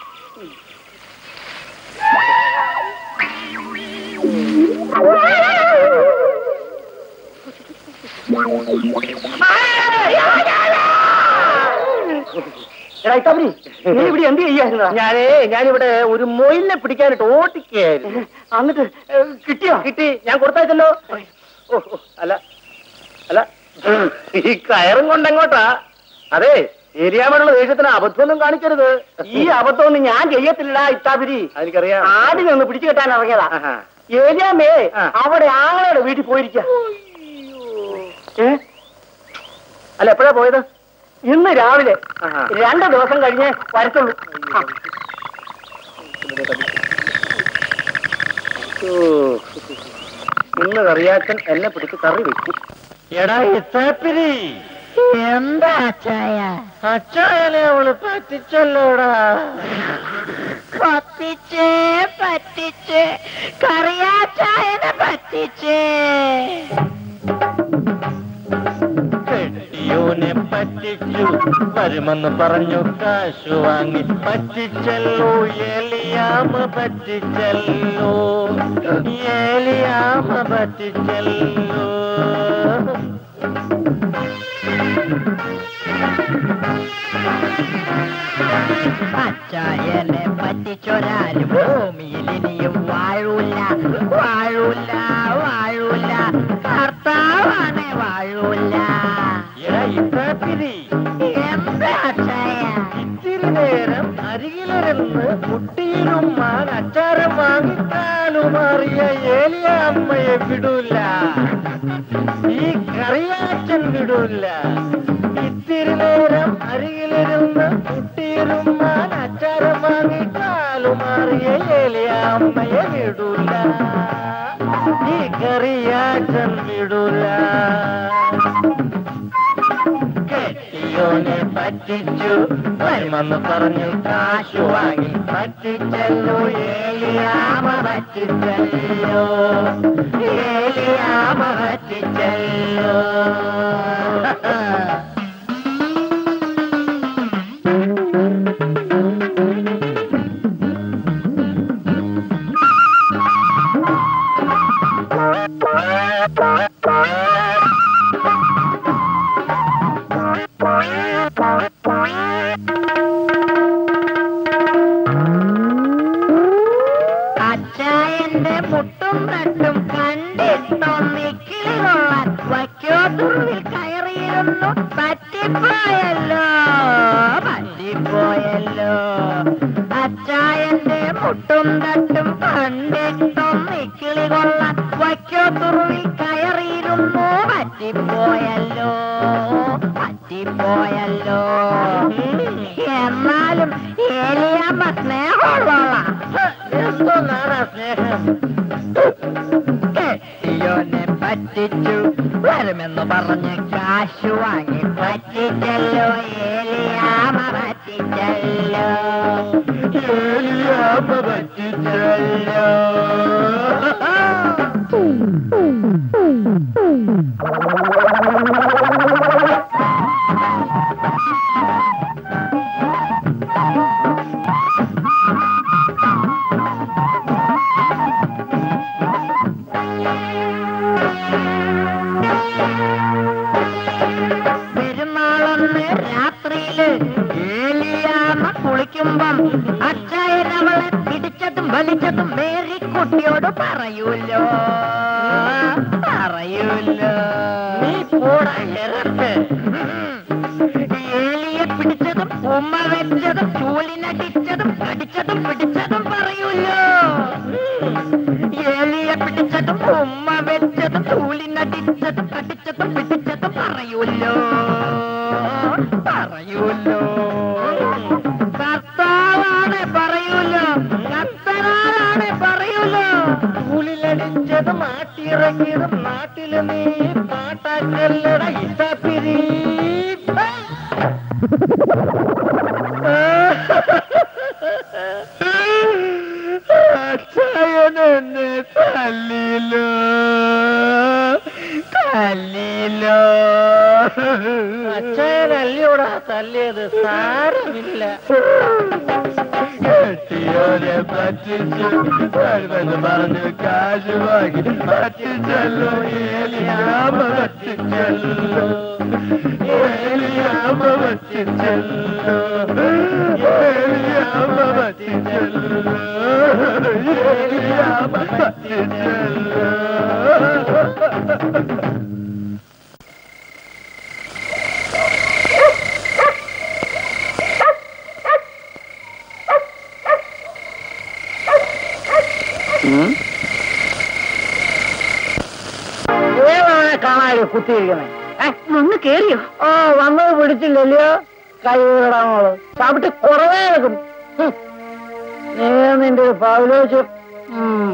എടാ ഇത്തവരി നീ ഇവിടെ എന്ത് ചെയ്യായിരുന്നു ഞാനേ ഞാനിവിടെ ഒരു മൊയിലിനെ പിടിക്കാനായിട്ട് ഓട്ടിക്കായിരുന്നു എന്നിട്ട് കിട്ടിയോ കിട്ടി ഞാൻ കൊടുത്തയച്ചല്ലോ ഓ ഓ, അല്ല അല്ല ഈ കയറും കൊണ്ടെങ്ങോട്ടാ അതെ ഏരിയാമനുള്ള ദേഷ്യത്തിന് അബദ്ധമൊന്നും കാണിക്കരുത് ഈ അബദ്ധമൊന്നും ഞാൻ ചെയ്യത്തില്ല ഇത്താപിരി എനിക്കറിയാം ആടിനെ ഒന്ന് പിടിച്ചു കെട്ടാൻ ഇറങ്ങിയതാ ആഹാ. ഏരിയാമേ ആ. അവിടെ ആങ്ങളുടെ വീട്ടിൽ പോയിരിക്ക ഏ അല്ല എപ്പോഴാ പോയത് ഇന്ന് രാവിലെ ആഹാ. രണ്ട് ദിവസം കഴിഞ്ഞേ വരത്തുള്ളൂ ആ. ഓ. ഇന്ന് കറിയാക്കൻ എന്നെ പിടിച്ച് കറി വെക്കും എടാ ഇത്താപ്പിരി എന്താ അച്ചായ അച്ചായനെ അവള് പറ്റിച്ചല്ലോടാ പറ്റിച്ചേ പറ്റിച്ചേ കറിയാച്ചായനെ പറ്റിച്ചേ കെട്ടിയോനെ പറ്റിച്ചു വരുമെന്ന് പറഞ്ഞു കാശു വാങ്ങി പറ്റിച്ചല്ലോ ഏലിയാമ പറ്റിച്ചല്ലോ ഏലിയാമ പറ്റിച്ചല്ലോ അച്ചായനെ പറ്റിച്ചൊരാരും ഭൂമിയിൽ ഇനിയും വാഴൂല വാഴൂല വാഴൂല കർത്താവാണ് വാഴൂല എടാ ഇത്താപ്പിരി എന്താ അച്ചായ ഇത്തിരി നേരം അരികിലിരുന്ന് കുട്ടിയിലുമ്മാൻ അച്ചാരം വാങ്ങിക്കാനുമാറിയ ഏലിയ അമ്മയെ വിടൂല ഈ കറിയാച്ചൻ വിടൂല ഇത്തിരി നേരം അരികിലിരുന്ന് കുട്ടിയിലുമ്മാൻ അച്ചാരം വാങ്ങിക്കാലുമാറിയ ഏലിയ അമ്മയെ വിടൂല ഈ കറിയാച്ചൻ വിടൂല കെട്ടിയോനെ പറ്റിച്ചു വരുമെന്ന് പറഞ്ഞു കാശു വാങ്ങി പറ്റിച്ചല്ലോ ഏലിയാമ പറ്റിച്ചല്ലോ ഏലിയാമ പറ്റിച്ചല്ലോ അച്ചായന്റെ മുട്ടും തട്ടും കണ്ടിട്ടൊന്നിക്കിളികൊള്ളാൻ വയ്ക്കോത്തുള്ളിൽ കയറിയിരുന്നു പറ്റിപ്പോയല്ലോ പറ്റിപ്പോയല്ലോ അച്ചായന്റെ മുട്ടും തട്ടും കണ്ടിട്ടൊന്നിക്കിളി കൊള്ളാൻ വയ്ക്കോത്തുള്ളിൽ കയറിയിരുന്നു പറ്റിപ്പോയല്ലോ പറ്റിപ്പോയല്ലോ എന്നാലും ഏലിയമ്മ സ്നേഹമുള്ളോളാ എന്തോന്നാണ് സ്നേഹം കെട്ടിയോനെ പറ്റിച്ചു വരുമെന്ന് പറഞ്ഞ് കാശു വാങ്ങി പറ്റിച്ചല്ലോ ഏലിയാമ പറ്റിച്ചല്ലോ ഏലിയാമ പറ്റിച്ചല്ലോ പെരുന്നാളന്ന് രാത്രിയില് ഏലിയാമ കുളിക്കുമ്പം അച്ചായനവളെ പിടിച്ചതും വലിച്ചതും മേരിക്കുട്ടിയോട് പറയൂല്ലോ പറയൂല്ലോ നീ പോടാ ഇറക്ക് ഏലിയെ പിടിച്ചതും ഉമ്മ വെച്ചതും ചൂലിനടിച്ചതും കടിച്ചതും പിടിച്ചതും പറയൂല്ലോ ഏലിയെ പിടിച്ചതും ഉമ്മ വെച്ചതും ചൂലിനടിച്ചതും കടിച്ചതും പിടിച്ചതും പറയൂല്ലോ പറയൂല്ലോ കർത്താവാണ് പറയൂല്ലോ കർത്തനാണ് പറയൂല്ലോ ഉള്ളിലടിച്ചതും ആട്ടിയിറങ്ങിയതും നാട്ടില് നീ പാട്ടാക്കല്ലട ഇസപ്പിരി അച്ഛനെന്നെ തല്ലിലോ തല്ലിലോ അച്ഛനല്ലയോടാ തല്ലിയത് സാരമില്ല കെട്ടിയോനെ പറ്റിച്ചു വരുമെന്ന് പറഞ്ഞു കാശ് വാങ്ങി പറ്റിച്ചല്ലോ ഏലിയാമ പറ്റിച്ചല്ലോ ഏലിയാമ പറ്റിച്ചല്ലോ ഏലിയാമ പറ്റിച്ചല്ലോ ഏലിയാമ പറ്റിച്ചല്ലോ ഏതാണ് കാണാതെ കുത്തിയിരിക്കുന്നത് വന്ന് കേറിയോ ഓ വന്നത് പിടിച്ചില്ലല്ലോ കൈവിടാമോള് ചവിട്ടി കുറവേ എടുക്കും ഹും. നീ നിന്റെ ഒരു പൗലോച്ച് ഉം.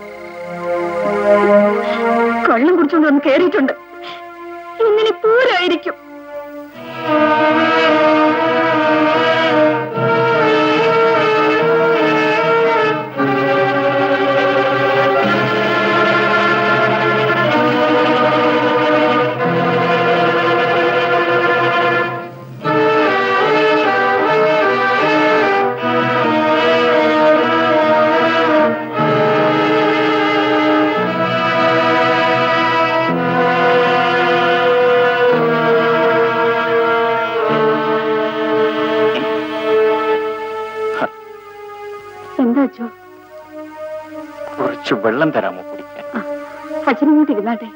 കള്ളം കുടിച്ചോണ്ട് വന്ന് കേറിയിട്ടുണ്ട് ഇന്നിനി പൂരായിരിക്കും എന്താ അച്ഛോ കുറച്ച് വെള്ളം തരാമോ കുടിക്കാൻ അച്ഛനിങ്ങോട്ട് ഇരുന്നാട്ടെ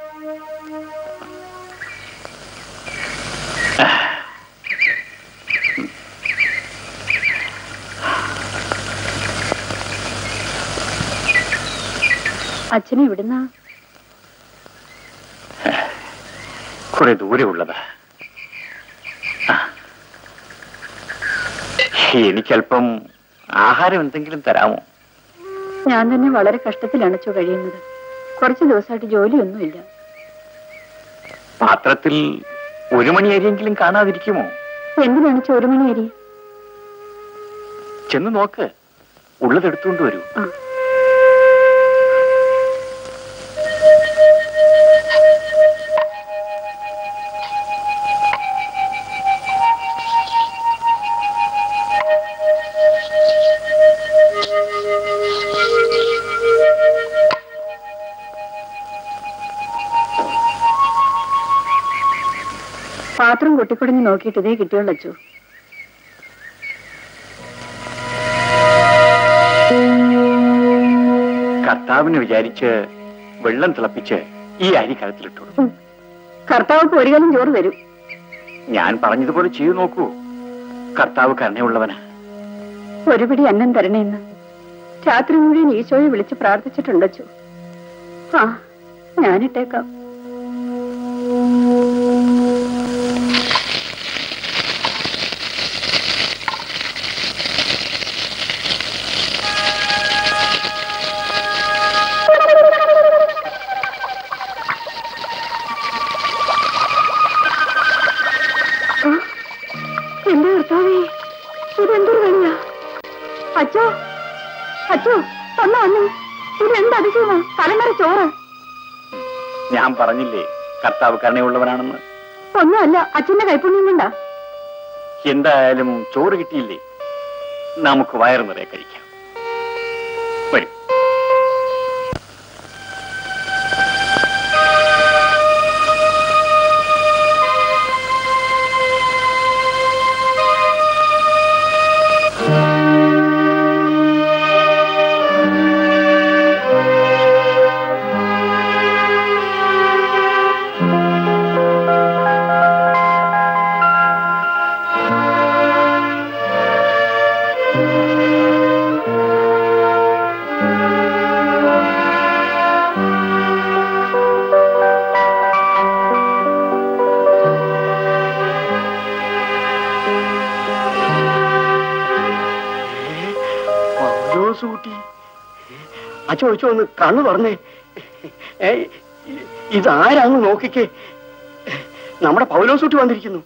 അച്ഛനെ ഇവിടുന്ന കുറെ ദൂരെ ഉള്ളതാ ആ. എനിക്കല്പം ആഹാരം എന്തെങ്കിലും തരാമോ ഞാൻ തന്നെ വളരെ കഷ്ടത്തിലാണ് അച്ഛോ കഴിയുന്നത് കുറച്ച് ദിവസമായിട്ട് ജോലിയൊന്നുമില്ല പാത്രത്തിൽ ഒരു മണി അരിയെങ്കിലും കാണാതിരിക്കുമോ എന്തിനാണ് ചോരുമണി അരി ചെന്ന് നോക്ക് ഉള്ളത് എടുത്തുകൊണ്ട് വരൂ ആ പാത്രം കൊട്ടിക്കൊടഞ്ഞ് നോക്കിയിട്ട് ഇതേ കിട്ടിയുള്ളൂ അച്ചു കർത്താവിനെ വിചാരിച്ച് വെള്ളം തിളപ്പിച്ച് ഈ അരി കഴുത്തിലിട്ടു കർത്താവ് ഒരു കലം ചോറ് തരും ഞാൻ പറഞ്ഞതുപോലെ ചെയ്തു നോക്കൂ കർത്താവ് കരുണയുള്ളവനാ ഒരു പിടി അന്നം തരണേന്ന് രാത്രി മുഴുവൻ ഈശോയെ വിളിച്ച് പ്രാർത്ഥിച്ചിട്ടുണ്ടച്ചു ആ ഞാനിട്ടേക്കാം ആ, എന്റെ കർത്താവേ ഇതെന്തൊരു കളിയാ അച്ചോ അച്ചോ ഒന്ന് വന്നു ഇതെന്ത് അതിശയമാ തലമറ ചോറ് ഞാൻ പറഞ്ഞില്ലേ കർത്താവ് കരുണയുള്ളവനാണെന്ന് ഒന്നുമല്ല അച്ഛന്റെ കൈപ്പുണ്യം കൊണ്ടാ എന്തായാലും ചോറ് കിട്ടിയില്ലേ നമുക്ക് വയറു നിറയെ കഴിക്കാം വരും സൂട്ടി അച്ഛോ അച്ഛോ ഒന്ന് കണ്ണു തുറന്നേ ഏ, ഇതാരാന്ന് നോക്കിക്കേ നമ്മുടെ പൗലോസൂട്ടി വന്നിരിക്കുന്നു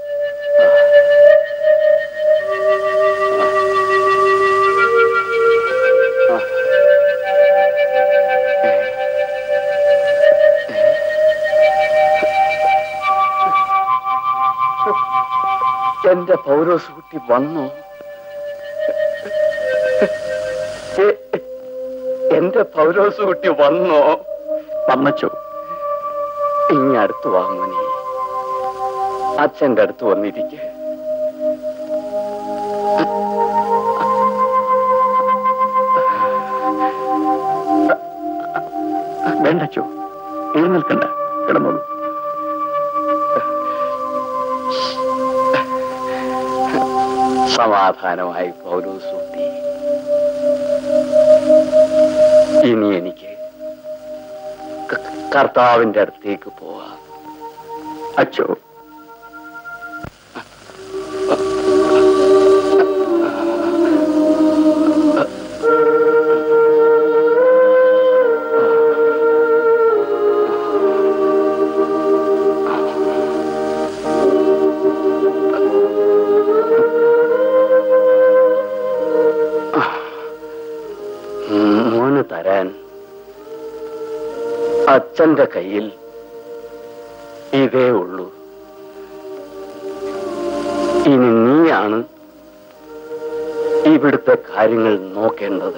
എന്റെ പൗരോസുകുട്ടി വന്നു എ- എന്റെ പൗരോസുകുട്ടി വന്നോ വന്നച്ചോ ഇനി അടുത്ത് വാങ്ങുനി അച്ഛന്റെ അടുത്ത് വന്നിരിക്കെ വേണ്ടച്ചോ എഴുന്നേൽക്കണ്ട കിടന്നോളൂ സമാധാനമായി പൗരോസുട്ടി ഇനി എനിക്ക് ക- കർത്താവിന്റെ അടുത്തേക്ക് പോവാം അച്ചോ മോന് തരാൻ അച്ഛന്റെ കയ്യിൽ ഇതേ ഉള്ളൂ ഇനി നീയാണ് ഇവിടുത്തെ കാര്യങ്ങൾ നോക്കേണ്ടത്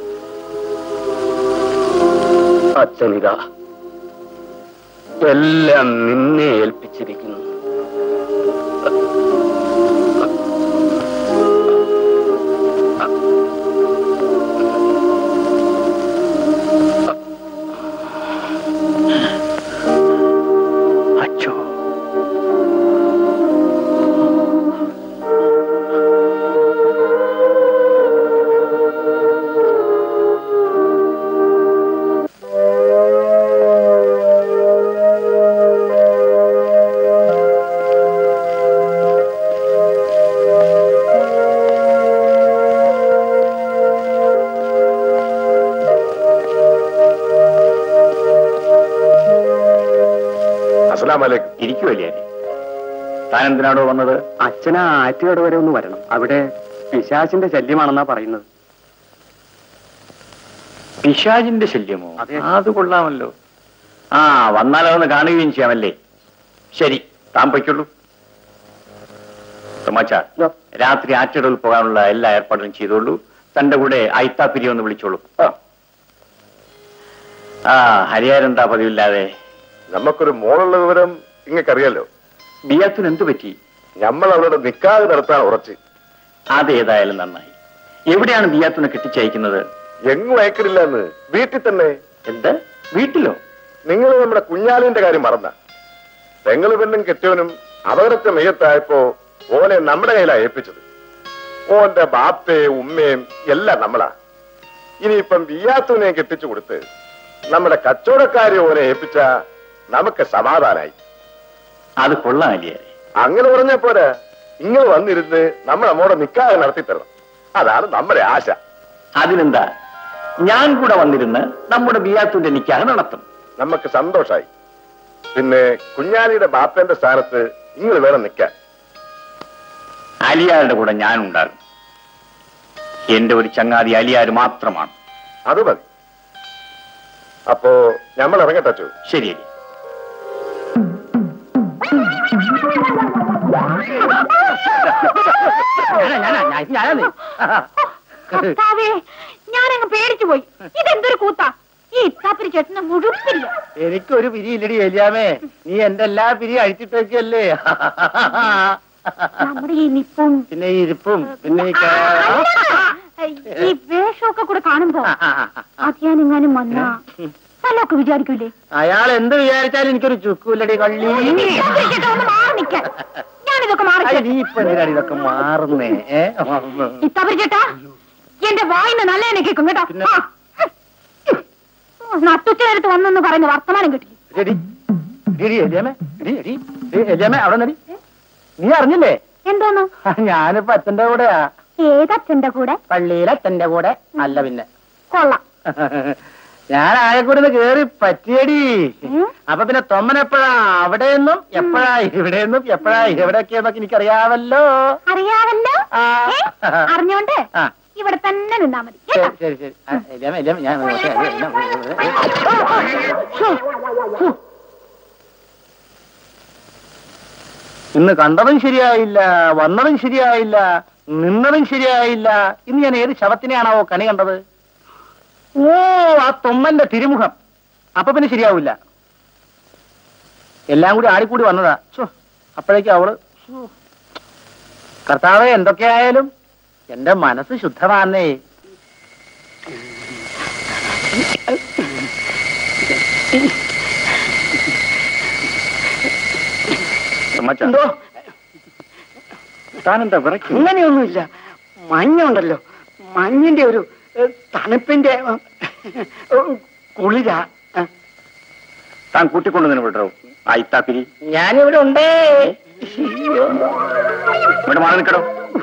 അച്ഛനിതാ എല്ലാം നിന്നെ ഏൽപ്പിച്ചിരിക്കുന്നു അച്ഛോ അസലാമലൈക്കും ഇരിക്കുമല്ലേ താൻ എന്തിനാണോ വന്നത് അച്ഛനാ ആറ്റുകട വരെ ഒന്ന് വരണം അവിടെ പിശാചിന്റെ ശല്യമാണെന്നാ പറയുന്നത് പിശാചിന്റെ ശല്യമോ അതെ. അത് കൊള്ളാമല്ലോ ആ വന്നാലതൊന്ന് കാണുകയും ചെയ്യാമല്ലേ ശരി താൻ പൊയ്ക്കുള്ളൂ തോമാച്ച രാത്രി ആറ്റിടൽ പോകാനുള്ള എല്ലാ ഏർപ്പാടും ചെയ്തോളൂ തന്റെ കൂടെ ഐത്താപ്പിരി ഒന്ന് വിളിച്ചോളൂ ആ ഹരിയാരെന്താ പതിവില്ലാതെ നമുക്കൊരു മോളുള്ള വിവരം നിങ്ങൾക്കറിയാലോ ബിയാത്തിന് എന്തു പറ്റി നമ്മൾ അവളുടെ നിക്കാതെ നടത്താൻ ഉറച്ച് അതേതായാലും നന്നായി എവിടെയാണ് ബിയാത്തുനെ കെട്ടിച്ചയക്കുന്നത് എങ്ങും അയക്കണില്ല എന്ന് വീട്ടിൽ തന്നെ എന്ത് വീട്ടിലോ നിങ്ങൾ നമ്മുടെ കുഞ്ഞാലിന്റെ കാര്യം മറന്ന പെങ്ങള് പെണ്ണും കെട്ടിയവനും അപകടത്തെ മെയ്യത്തായപ്പോ ഓനെ നമ്മുടെ കയ്യിലാ ഏൽപ്പിച്ചത് ഓന്റെ ബാപ്പയും ഉമ്മയും എല്ലാം നമ്മളാ ഇനിയിപ്പം വിയാത്തുനെ കെട്ടിച്ചു കൊടുത്ത് നമ്മുടെ കച്ചവടക്കാരെ ഓനെ ഏൽപ്പിച്ച നമുക്ക് സമാധാനായി അത് കൊള്ളാം അല്ലേ അങ്ങനെ പറഞ്ഞ പോരാ നിങ്ങൾ വന്നിരുന്ന് നമ്മൾ നമ്മോടെ നിക്കാതെ നടത്തി തരണം അതാണ് നമ്മുടെ ആശ അതിനെന്താ ഞാൻ കൂടെ വന്നിരുന്ന് നമ്മുടെ ബിയാത്തുന്റെ നിക്കാഹ് നടത്തും നമുക്ക് സന്തോഷായി പിന്നെ കുഞ്ഞാലിയുടെ ബാപ്പന്റെ സ്ഥാനത്ത് നിങ്ങൾ വേണം നിൽക്കാൻ അലിയാരുടെ കൂടെ ഞാൻ ഉണ്ടാകും എന്റെ ഒരു ചങ്ങാതി അലിയാർ മാത്രമാണ് അത് മതി അപ്പോ നമ്മൾ ഇറങ്ങട്ടെ അച്ചു ശരി അലി കർത്താവേ ഞാനങ്ങ് പേടിച്ചു പോയി ഇതെന്തൊരു കൂത്താ ഈ ഇത്താപ്പിരി ചേട്ടന് മുഴുപ്പില്ല എനിക്കൊരു പിരിയില്ലടി എലിയാമേ നീ എന്റെ എല്ലാ പിരി അഴിച്ചിട്ട് വെക്കല്ലേ നമ്മുടെ ഈ നിപ്പും പിന്നെ ഈ ഇരിപ്പും പിന്നെ ഈ ആ, കാ- അല്ല. ഈ വേഷമൊക്കെ കൂടെ കാണുമ്പോ അത് ഞാൻ എങ്ങാനും വന്നാ വല്ലതൊക്കെ വിചാരിക്കൂലേ അയാൾ എന്ത് വിചാരിച്ചാലും എനിക്കൊരു ചുക്കൂല്ലടി കള്ളി ഇത്താപ്പിരി ചേട്ടാ ഒന്ന് മാറി നിക്കാൻ ഞാനിതൊക്കെ മാറി അയ്യ, നീ ഇപ്പൊ എന്തിനാണ് ഇതൊക്കെ മാറുന്നേ ഏ? ഇത്താപ്പിരി ചേട്ടാ എന്റെ വായിന്ന് നല്ല എന്നെ കേൾക്കും കേട്ടോ പിന്നെ? ആ. നട്ടുച്ച നേരത്ത് വന്നെന്ന് പറയുന്ന വർത്തമാനം കിട്ടില്ല എടി, എടി, എലിയാമേ, എടി, എടി, എടി, എലിയാമേ, അവിടെ നടി നീ അറിഞ്ഞില്ലേ എന്തോന്നു ഞാനിപ്പോ അച്ഛന്റെ കൂടെയാ ഏതച്ഛന്റെ കൂടെ പള്ളിയിലെ അച്ഛന്റെ കൂടെ അല്ല പിന്നെ കൊള്ളാം ഞാൻ ആയക്കൂടെ കേറി പറ്റിയടി ഉം. അപ്പൊ പിന്നെ തൊമ്മൻ എപ്പോഴാ അവിടെ നിന്നും എപ്പോഴാ ഇവിടെ നിന്നും എപ്പോഴാ എവിടെയൊക്കെയെന്നൊക്കെ എനിക്കറിയാവല്ലോ അറിയാവല്ലോ ആ. ഏ? അറിഞ്ഞോണ്ട് ആ. ഇവിടെ തന്നെ നിന്നാ മതി ശരി കേട്ടോ ശരി ശരി ആ, എലിയാമ്മ, എലിയാമ്മ, ഞാൻ നോക്കട്ടെ, എലിയാമ്മ, ഇന്ന് കണ്ടതും ശരിയായില്ല വന്നതും ശരിയായില്ല നിന്നതും ശരിയായില്ല ഇന്ന് ഞാൻ ഏത് ശവത്തിനെയാണാവോ കണി കണ്ടത് ഓ ആ തൊമ്മന്റെ തിരുമുഖം അപ്പൊ പിന്നെ ശരിയാവില്ല എല്ലാം കൂടി ആടിക്കൂടി വന്നതാ ഛോ, അപ്പോഴേക്കും അവള് ഛോ. കർത്താവെ എന്തൊക്കെയായാലും എന്റെ മനസ്സ് ശുദ്ധമാന്നേ തോമാച്ച എന്തോ താനെന്താ വിറയ്ക്കും അങ്ങനെയൊന്നുമില്ല മഞ്ഞുണ്ടല്ലോ മഞ്ഞിന്റെ ഒരു ഏ, തണുപ്പിന്റെ ഏ, കുളിര താൻ കൂട്ടിക്കൊണ്ടുവന്നു വിടറോ ആ ഇത്താപ്പിരി ഞാനിവിടെ ഉണ്ടേ ഇവിടെ മാറി നിൽക്കടോ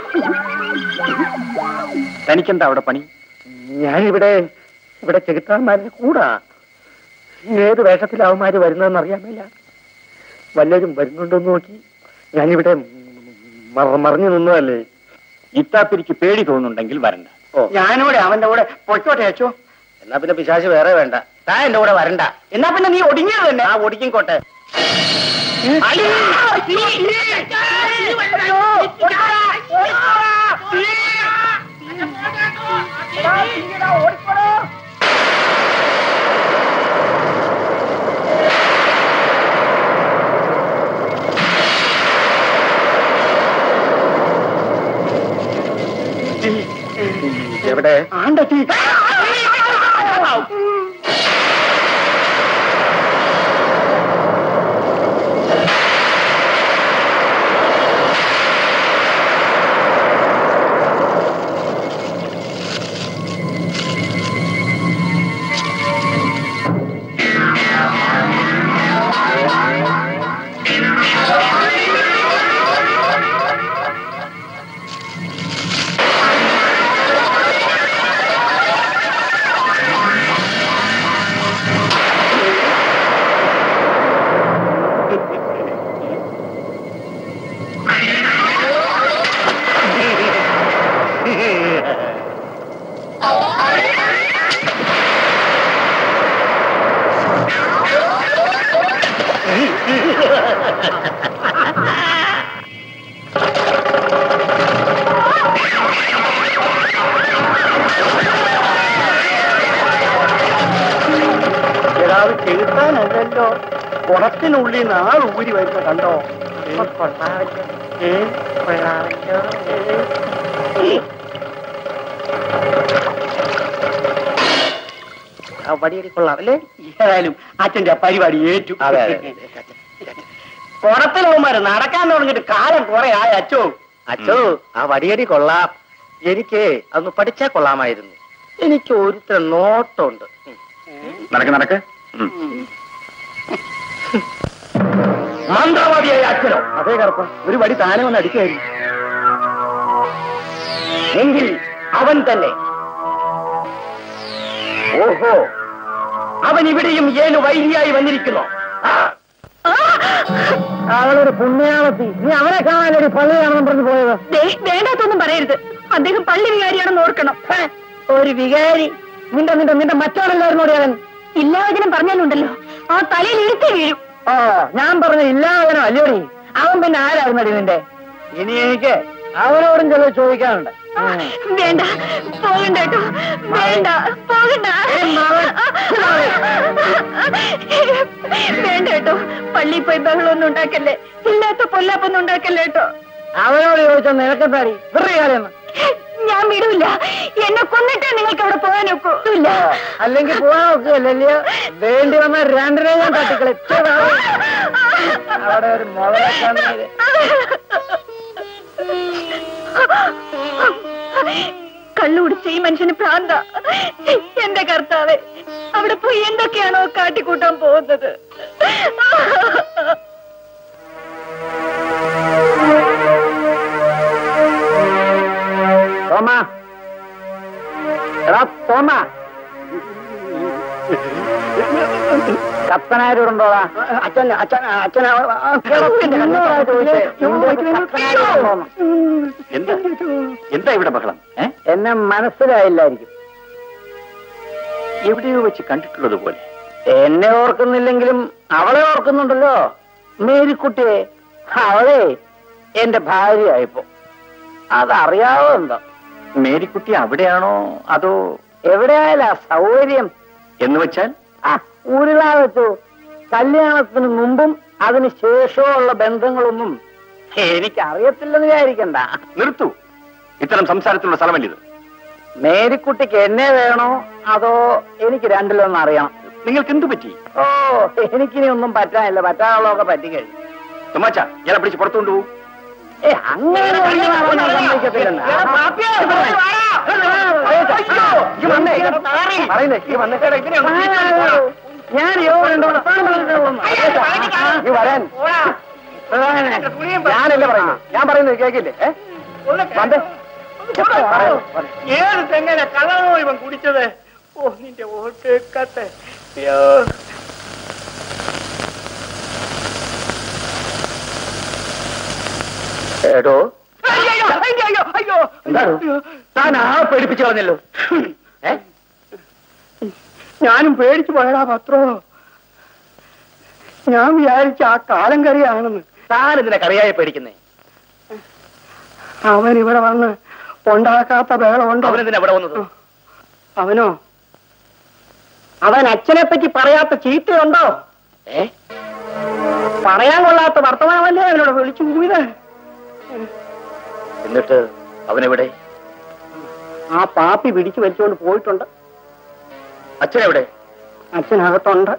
തനിക്കെന്താ അവിടെ പണി ഞാനിവിടെ ഇവിടെ ചെകുത്താന്മാരുടെ കൂടാ ഏത് വേഷത്തിൽ അവന്മാര് വരുന്നതെന്ന് അറിയാമല്ല വല്ലവരും വരുന്നുണ്ടോന്ന് നോക്കി ഞാനിവിടെ മറ- മറഞ്ഞു നിന്നതല്ലേ ഇത്താപ്പിരിക്ക് പേടി തോന്നുന്നുണ്ടെങ്കിൽ വരണ്ട ഞാനിവിടെ അവന്റെ കൂടെ പൊയ്ക്കോട്ടെ അച്ചോ എന്നാ പിന്നെ പിശാശ് വേറെ വേണ്ട താ എന്റെ കൂടെ വരണ്ട എന്നാ പിന്നെ നീ ഒടുങ്ങിയത് തന്നെ ആ ഒടിക്കിക്കോട്ടെ എവിടെ ആണ്ടത്തി ഏതാവ് ചെലുത്താനല്ലല്ലോ കുടത്തിനുള്ളിൽ നിന്ന് ആൾ ഊരി വരുന്ന കണ്ടോ ഏ? ആ വടിയടി കൊള്ളാം അല്ലേ ഏതായാലും അച്ഛന്റെ ആ പരിപാടി ഏറ്റു അതെ, അതെ, കുടത്തിലവന്മാര് നടക്കാൻ തുടങ്ങിയിട്ട് കാലം കുറെ ആയ അച്ചോ അച്ചോ ആ വടിയടി കൊള്ളാം എനിക്ക് അതൊന്ന് പഠിച്ചാ കൊള്ളാമായിരുന്നു എനിക്ക് ഒരുത്തര നോട്ടമുണ്ട് നടക്ക് നടക്ക് ഉം. മന്ത്രവാദിയായ അച്ഛനോ അതേ കറുപ്പ ഒരു വടി താനെ വന്ന് അടിക്കായിരുന്നു എങ്കിൽ അവൻ തന്നെ ഓഹോ അവൻ ഇവിടെയും ഏഴ് വൈദ്യായി വന്നിരിക്കുന്നു ആ. അവളൊരു പുണ്യാളത്തി നീ അവനെ കാണാനൊരു പള്ളിയാണെന്ന് പറഞ്ഞു പോയത് ദേ, വേണ്ടാത്തൊന്നും പറയരുത് അദ്ദേഹം പള്ളി വികാരിയാണെന്ന് ഓർക്കണം ഒരു വികാരി നിന്റെ നിന്റെ നിന്റെ മറ്റോളല്ലായിരുന്നു അവൻ ഇല്ലാവചനം പറഞ്ഞാലുണ്ടല്ലോ ആ തലയിൽ ഇഴുത്തി വീഴും ഓ ഞാൻ പറഞ്ഞ ഇല്ലാവനോ അല്ലയോടി അവൻ പിന്നെ ആരായിരുന്നടി നിന്റെ ഇനി എനിക്ക് അവനോടും ചിലത് ചോദിക്കാനുണ്ട് വേണ്ട പോകണ്ട കേട്ടോ വേണ്ട പോകണ്ട വേണ്ട കേട്ടോ പള്ളിയിൽ പോയി ബഹളമൊന്നും ഉണ്ടാക്കല്ലേ ഇല്ലാത്ത പൊല്ലാപ്പൊന്നും ഉണ്ടാക്കല്ലേ കേട്ടോ അവനോട് ചോദിച്ചാൽ നിനക്കെന്താടി വെറുതെ കാര്യം ഞാൻ വിടൂല എന്നെ കൊന്നിട്ടേ നിങ്ങൾക്ക് അവിടെ പോകാൻ ഒക്കില്ല അല്ലെങ്കിൽ പോവാൻ നോക്കുകയല്ലല്ലോ വേണ്ടി വന്ന രണ്ടിനെ ഞാൻ തട്ടിക്കളി അവിടെ ഒരു മുളകെ കാണുന്നത് കള്ളുകുടിച്ച ഈ മനുഷ്യന് ഭ്രാന്ത എന്റെ കർത്താവെ അവിടെ പോയി എന്തൊക്കെയാണോ കാട്ടിക്കൂട്ടാൻ പോകുന്നത് തോമ എടാ തോമ കത്തനാരോടുണ്ടോടാ അച്ഛൻ അച്ഛൻ അച്ഛൻ എന്താ എന്താ ഇവിടെ ബഹളം ഏ എന്നെ മനസ്സിലായില്ലായിരിക്കും എവിടെയോ വെച്ച് കണ്ടിട്ടുള്ളത് പോലെ എന്നെ ഓർക്കുന്നില്ലെങ്കിലും അവളെ ഓർക്കുന്നുണ്ടല്ലോ മേരിക്കുട്ടിയെ അവളെ എന്റെ ഭാര്യയായിപ്പോ അതറിയാവോ എന്തോ മേരിക്കുട്ടി അവിടെയാണോ അതോ എവിടെയായാലും ആ സൗകര്യം എന്ന് വെച്ചാൽ ആ ഊരിലാ വെച്ചു കല്യാണത്തിന് മുമ്പും അതിന് ശേഷമുള്ള ബന്ധങ്ങളൊന്നും എനിക്ക് അറിയത്തില്ലെന്ന് വിചാരിക്കണ്ട നിർത്തൂ ഇത്തരം സംസാരത്തിലുള്ള സ്ഥലമല്ലിത് മേരിക്കുട്ടിക്ക് എന്നെ വേണോ അതോ എനിക്ക് രണ്ടിലൊന്നും അറിയണം നിങ്ങൾക്ക് എന്തു പറ്റി ഓ എനിക്കിനി ഒന്നും പറ്റാനില്ല പറ്റാനുള്ളതൊക്കെ പറ്റിക്കഴിഞ്ഞു തുമാച്ച ഇയാളെ പിടിച്ച് പുറത്തുകൊണ്ടു പോകും ഏ അങ്ങനെ പറഞ്ഞു നടക്കാൻ സമ്മതിക്കത്തില്ലെന്ന്. അയ്യോ, ഈ വന്നേ. പറയുന്നേ, ഈ വന്നേ. ഞാൻ യോഗമുണ്ടോ ഈ വരാൻ ഞാനല്ലേ പറയുന്നത് ഞാൻ പറയുന്നത് കേക്കില്ലേ ഏ വന്നേ പറയൂ, പറയൂ. ഏത് തെങ്ങനെ കള്ളനോ ഇവൻ കുടിച്ചത് ഓ നിന്റെ ഓട്ട് കത്തെ അയ്യോ എടോ അയ്യോ അയ്യോ അയ്യോ അയ്യോ എന്താണ് താൻ ആ പേടിപ്പിച്ചു കളഞ്ഞല്ലോ ഏ ഞാനും പേടിച്ചു പോയടാ പത്രോ ഞാൻ വിചാരിച്ച ആ കാലം കറിയാണെന്ന് താൻ ഇതിനെ കറിയായി പേടിക്കുന്നേ അവൻ ഇവിടെ വന്ന് ഉണ്ടാക്കാത്ത ബഹളമുണ്ടോ അവനെന്തിനാ ഇവിടെ വന്നത് അവനോ അവൻ അച്ഛനെ പറ്റി പറയാത്ത ചീത്തയുണ്ടോ ഏ പറയാൻ കൊള്ളാത്ത വർത്തമാനമല്ലേ അവനോട് വിളിച്ചു കൂവിയത് എന്നിട്ട് അവനെവിടെ ആ പാപ്പി പിടിച്ചു വലിച്ചുകൊണ്ട് പോയിട്ടുണ്ട് അച്ഛനെവിടെ അച്ഛനകത്തുണ്ട്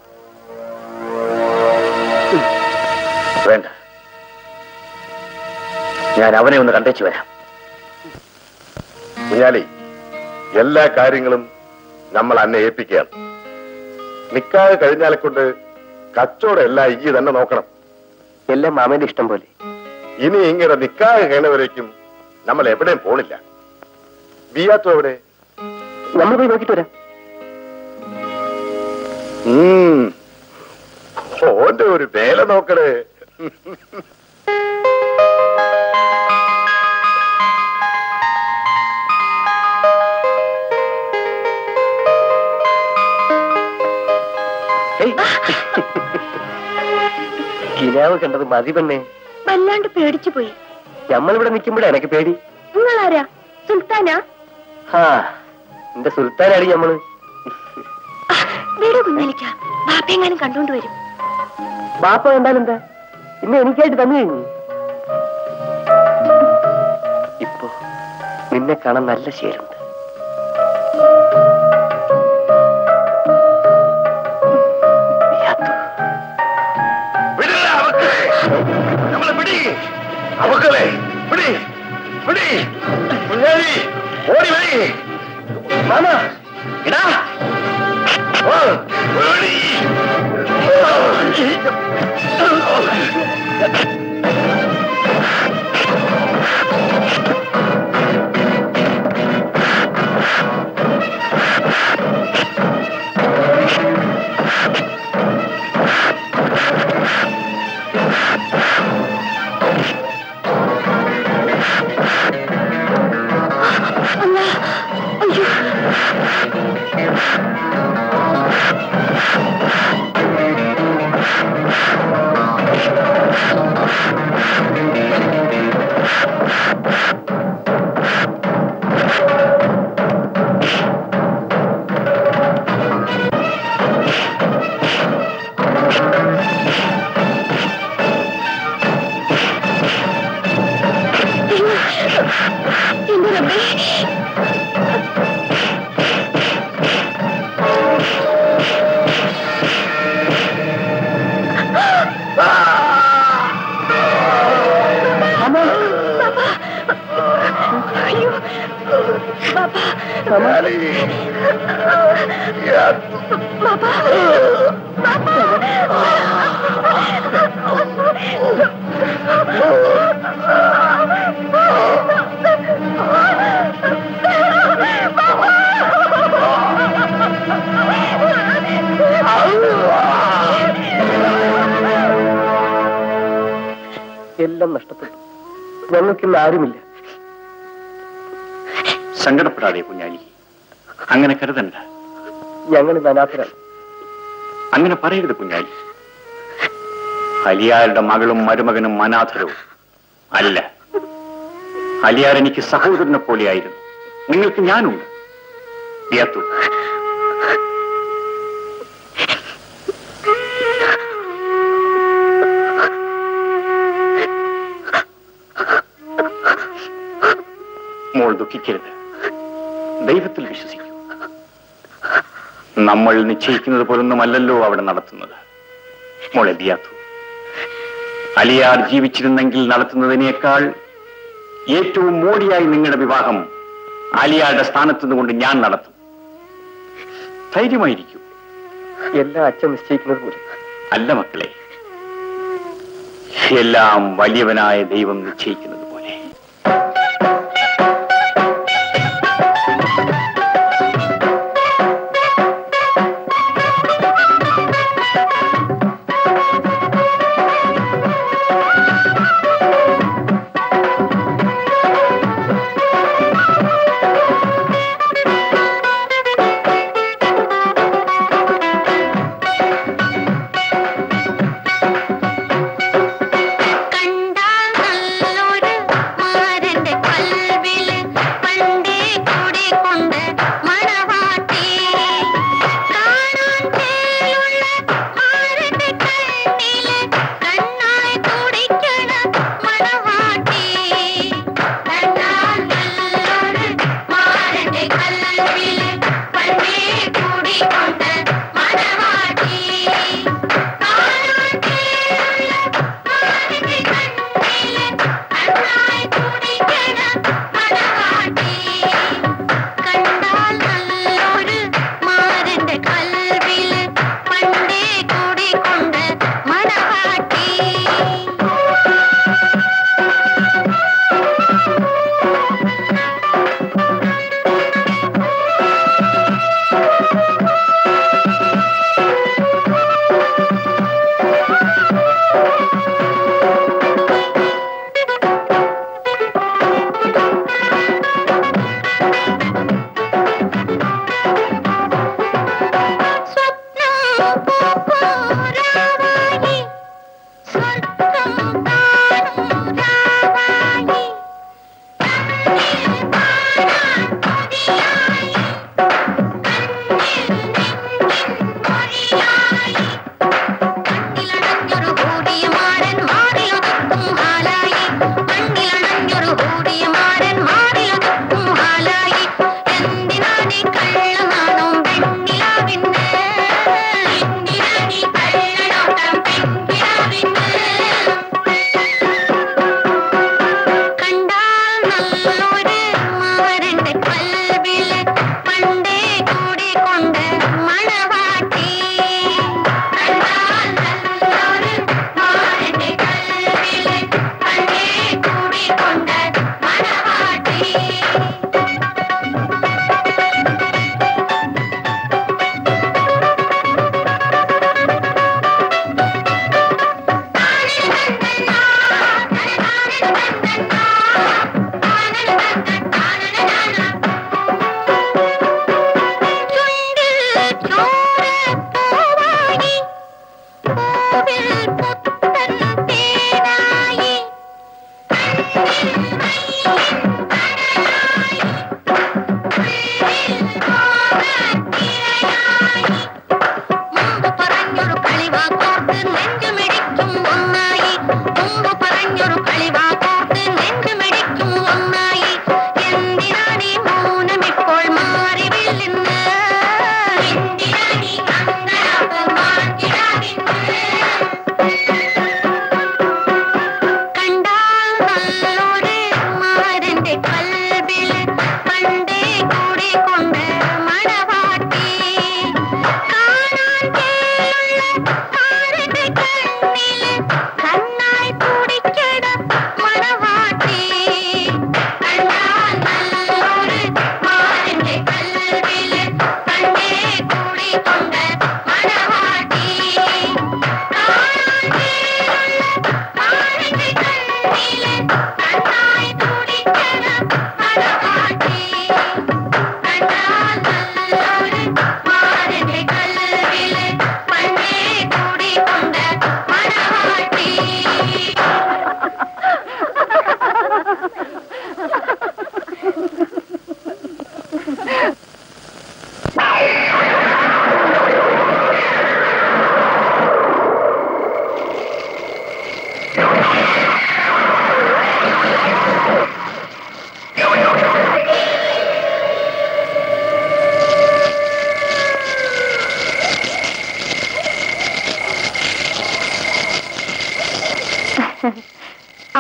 വേണ്ട ഞാൻ അവനെ ഒന്ന് കണ്ടേച്ചു വരാം കുഞ്ഞാലി എല്ലാ കാര്യങ്ങളും നമ്മൾ അന്നെ ഏൽപ്പിക്കുകയാണ് നിക്കാതെ കഴിഞ്ഞാലെ കൊണ്ട് കച്ചവടം എല്ലാം ഈ തന്നെ നോക്കണം എല്ലാം മാമന്റെ ഇഷ്ടം പോലെ ഇനി ഇങ്ങനെ നിക്കാതെ കഴിയുന്നവരേക്കും നമ്മൾ എവിടെയും പോണില്ല ബിയാത്തു എവിടെ നമ്മൾ പോയി നോക്കിട്ട് വരാം ഉം. ഓന്റെ ഒരു വേല നോക്കണേ കിനാവ് കണ്ടത് മതി പെണ്ണേ വല്ലാണ്ട് പേടിച്ചു പോയി നമ്മളിവിടെ നിൽക്കുമ്പോഴേ എനിക്ക് പേടി നിങ്ങളാരാ സുൽത്താനാ ഹാ എന്റെ സുൽത്താനാടി നമ്മള് വീട് കുഞ്ഞലിക്ക ബാപ്പയെങ്ങാനും കണ്ടോണ്ട് വരും ബാപ്പ കണ്ടാൽ എന്താ ഇന്ന് എനിക്കായിട്ട് തന്നു കഴിഞ്ഞു ഇപ്പൊ നിന്നെ കാണാൻ നല്ല ശേരുണ്ട് വിടില്ല അവക്കളെ നമ്മളെ പിടി അവക്കളെ പിടി പിടി കുഞ്ഞാലി ഓടി വരി മാമ ഇടാ ഓ, ഓടി. എന്റെ റബ്ബേ അയ്യോ ബാബാ കുഞ്ഞാലി യാ ബാബാ ബാബാ എല്ലാം നഷ്ടപ്പെട്ടു ഞങ്ങൾക്കിന്ന് ആരുമില്ല സങ്കടപ്പെടാതെ കുഞ്ഞാലി അങ്ങനെ കരുതണ്ട ഞങ്ങൾ ഇന്ന് അനാഥരാണ് അങ്ങനെ പറയരുത് കുഞ്ഞാലി അലിയാരുടെ മകളും മരുമകനും അനാഥരവും അല്ല അലിയാർ എനിക്ക് സഹോദരനെ പോലെയായിരുന്നു നിങ്ങൾക്ക് ഞാനുണ്ട് വിയർത്തു മോൾ ദുഃഖിക്കരുത് ദൈവത്തിൽ വിശ്വസിക്കൂ നമ്മൾ നിശ്ചയിക്കുന്നത് പോലൊന്നുമല്ലല്ലോ അവിടെ നടത്തുന്നത് മോളെ ദിയാത്തു അലിയാർ ജീവിച്ചിരുന്നെങ്കിൽ നടത്തുന്നതിനേക്കാൾ ഏറ്റവും മോടിയായി നിങ്ങളുടെ വിവാഹം അലിയാരുടെ സ്ഥാനത്ത് നിന്നുകൊണ്ട് ഞാൻ നടത്തും ധൈര്യമായിരിക്കും എല്ലാം അച്ഛൻ നിശ്ചയിക്കുന്നത് പോലെ അല്ല മക്കളെ എല്ലാം വലിയവനായ ദൈവം നിശ്ചയിക്കുന്നത് പോലെ കണ്ടാൽ നല്ലൊരു മാരന്റെ കൽവില് പണ്ടേ കൂടി കൊണ്ട് മണവാട്ടി കാണാൻ ചേലുള്ള മാരന്റെ കണ്ണില് കണ്ണായി തുടിക്കണ മണവാട്ടി കണ്ടാൽ നല്ലൊരു മാരന്റെ കൽവില് പണ്ടേ കൂടി കൊണ്ട് മണവാട്ടി കാണാൻ ചേലുള്ള മാരന്റെ കണ്ണില് കണ്ണായി തുടിക്കണ മണവാട്ടി കണ്ടാൽ നല്ലൊരു മാരന്റെ കൽവില് പണ്ടേ കൂടിക്കൊണ്ട് മണവാട്ടി സ്വപ്നം പൂപ്പൂരാവായി സ്വർഗം കാണും രാവായി കണ്ണിൽ കാണാൻ കൊതിയായി കണ്ണിൽ നെഞ്ചിൻ മൊഴിയായി കണ്ണിലണഞ്ഞൊരു കൂടിയ മാരൻ മാറിലൊതുക്കും ഹാലായി കണ്ണിലണഞ്ഞൊരു കൂടിയ മാരൻ മാറിലൊതുക്കും ഹാലായി എന്തിനാണീ കള്ളനാണോ പെണ്ണിലാവിന്ന് എന്തിനാണീ കള്ളനോട്ടം പെണ്ണിലാവിന്ന് കണ്ടാൽ നല്ലൊരു മാരന്റെ കൽവില് പണ്ടേ കൂടി കൊണ്ട് മണവാട്ടി കണ്ടാൽ നല്ലൊരു മാരന്റെ കൽവില് പണ്ടേ കൂടി കൊണ്ട് മണവാട്ടി മുമ്പ് പറഞ്ഞൊരു കളിവാക്കോർത്ത് നെഞ്ചുമിടിക്കും ഒന്നായി മുമ്പ് പറഞ്ഞൊരു കളിവാക്കോർത്ത് നെഞ്ചുമിടിക്കും ഒന്നായി എന്തിനാണീ മൗനമിപ്പോൾ മാറി വില്ലെന്ന് എന്തിനാണീ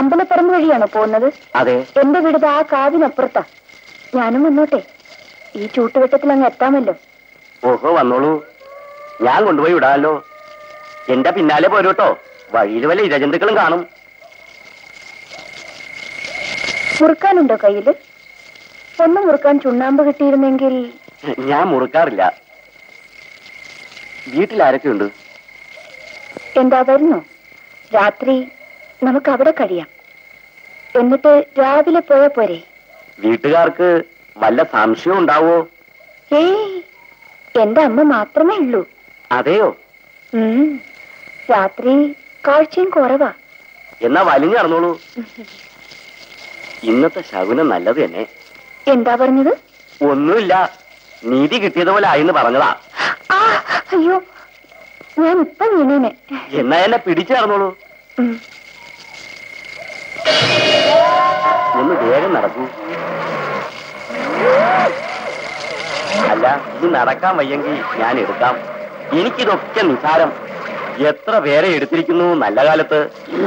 അമ്പലപ്പറമ്പ് വഴിയാണോ പോകുന്നത് അതെ എന്റെ വീട് ദാ ആ കാവിനപ്പുറത്താ ഞാനും വന്നോട്ടെ ഈ ചൂട്ടുവെട്ടത്തിൽ അങ്ങ് എത്താമല്ലോ ഓഹോ വന്നോളൂ ഞാൻ കൊണ്ടുപോയി വിടാമല്ലോ എന്റെ പിന്നാലെ പോരൂട്ടോ വഴിയിൽ വല്ല ഇരജന്തുക്കളും കാണും മുറുക്കാനുണ്ടോ കയ്യില് ഒന്ന് മുറുക്കാൻ ചുണ്ണാമ്പ് കിട്ടിയിരുന്നെങ്കിൽ ഞാൻ മുറുക്കാറില്ല വീട്ടിൽ ആരൊക്കെയുണ്ട് എന്താ വരുന്നോ രാത്രി നമുക്ക് അവിടെ കഴിയാം എന്നിട്ട് രാവിലെ പോയ പോരെ വീട്ടുകാർക്ക് വല്ല സംശയം ഉണ്ടാവോ ഏയ് എന്റെ അമ്മ മാത്രമേ ഉള്ളൂ അതെയോ ഉം. രാത്രി കാഴ്ചയും കുറവാ എന്നാ വലിഞ്ഞു നടന്നോളൂ ഇന്നത്തെ ശകുനം നല്ലത് തന്നെ എന്താ പറഞ്ഞത് ഒന്നുമില്ല നീതി കിട്ടിയതുപോലെ ആയിന്ന് പറഞ്ഞതാ ആ അയ്യോ ഞാൻ ഇപ്പൊ വീണേനെ എന്നാ എന്നെ പിടിച്ചു നടന്നോളൂ ഉം. ഒന്ന് വേഗം നടക്കൂ അല്ല ഇത് നടക്കാൻ വയ്യെങ്കിൽ ഞാൻ എടുക്കാം എനിക്കിതൊക്കെ നിസാരം എത്ര പേരെ എടുത്തിരിക്കുന്നു നല്ല കാലത്ത്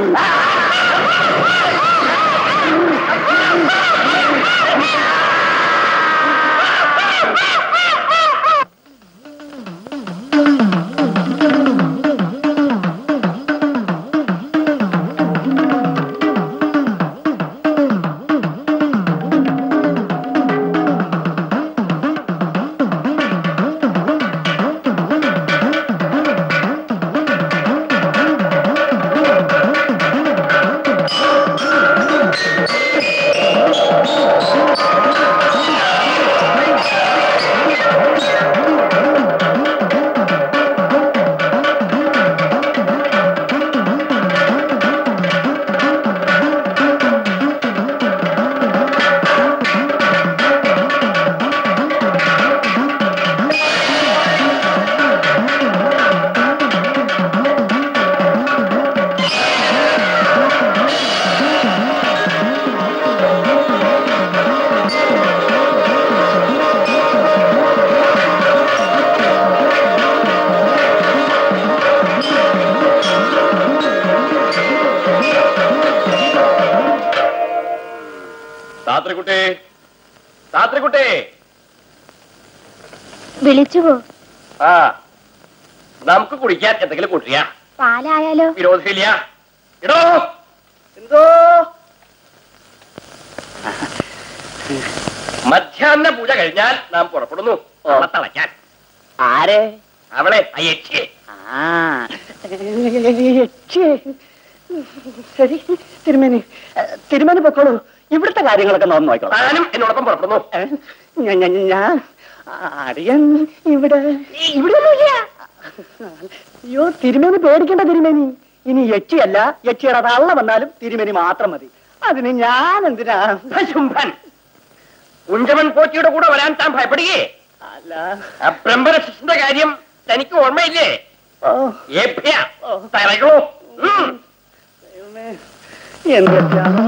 സാത്രിക്കുട്ടി സാത്രിക്കുട്ടി വിളിച്ചുവോ ആ നമുക്ക് കുടിക്കാൻ എന്തെങ്കിലും കുട്ടിയാ പാലായാലോ വിരോധമില്ല ഇടോ എന്തോ മധ്യാഹ്ന പൂജ കഴിഞ്ഞാൽ നാം പുറപ്പെടുന്നു അവളെ തളയ്ക്കാൻ ആരെ അവളെ അയച്ചേ ആ ശരി തിരുമേനി തിരുമേനി പൊക്കോളൂ ഇവിടുത്തെ കാര്യങ്ങളൊക്കെ നോന്ന് നോക്കണം താനും എന്നോടൊപ്പം പുറപ്പെടുന്നു ഞാൻ അടിയൻ ഇവിടെ ഇവിടെ അയ്യോ തിരുമേനി പേടിക്കേണ്ട തിരുമേനി ഇനി യക്ഷിയല്ല യക്ഷിയുടെ തള്ള വന്നാലും തിരുമേനി മാത്രം മതി അതിന് ഞാൻ എന്തിനാ ശുംഭൻ കുഞ്ചമൻ പോറ്റിയുടെ കൂടെ വരാൻ താൻ ഭയപ്പെടുകേ അല്ല ആ ബ്രഹ്മരക്ഷസിന്റെ കാര്യം തനിക്ക് ഓർമ്മയില്ലേ ഓ ഏഭ്യ തറകളോ ഉം. ദൈവമേ, എന്തൊക്കെയാണോ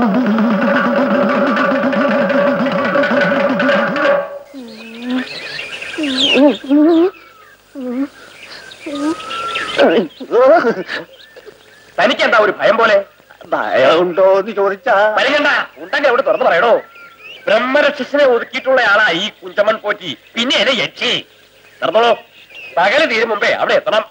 തനിക്ക് എന്താ ഒരു ഭയം പോലെ ഭയമുണ്ടോ എന്ന് ചോദിച്ചാ ഭയണ്ട ഉണ്ടെങ്കിൽ അവിടെ തുറന്നു പറയണോ ബ്രഹ്മരക്ഷസിനെ ഒതുക്കിയിട്ടുള്ള ആളാ ഈ കുഞ്ചമൻ പോറ്റി പിന്നെ എന്നെ യക്ഷി നടന്നോളൂ പകല് തീരും മുമ്പേ അവിടെ എത്തണം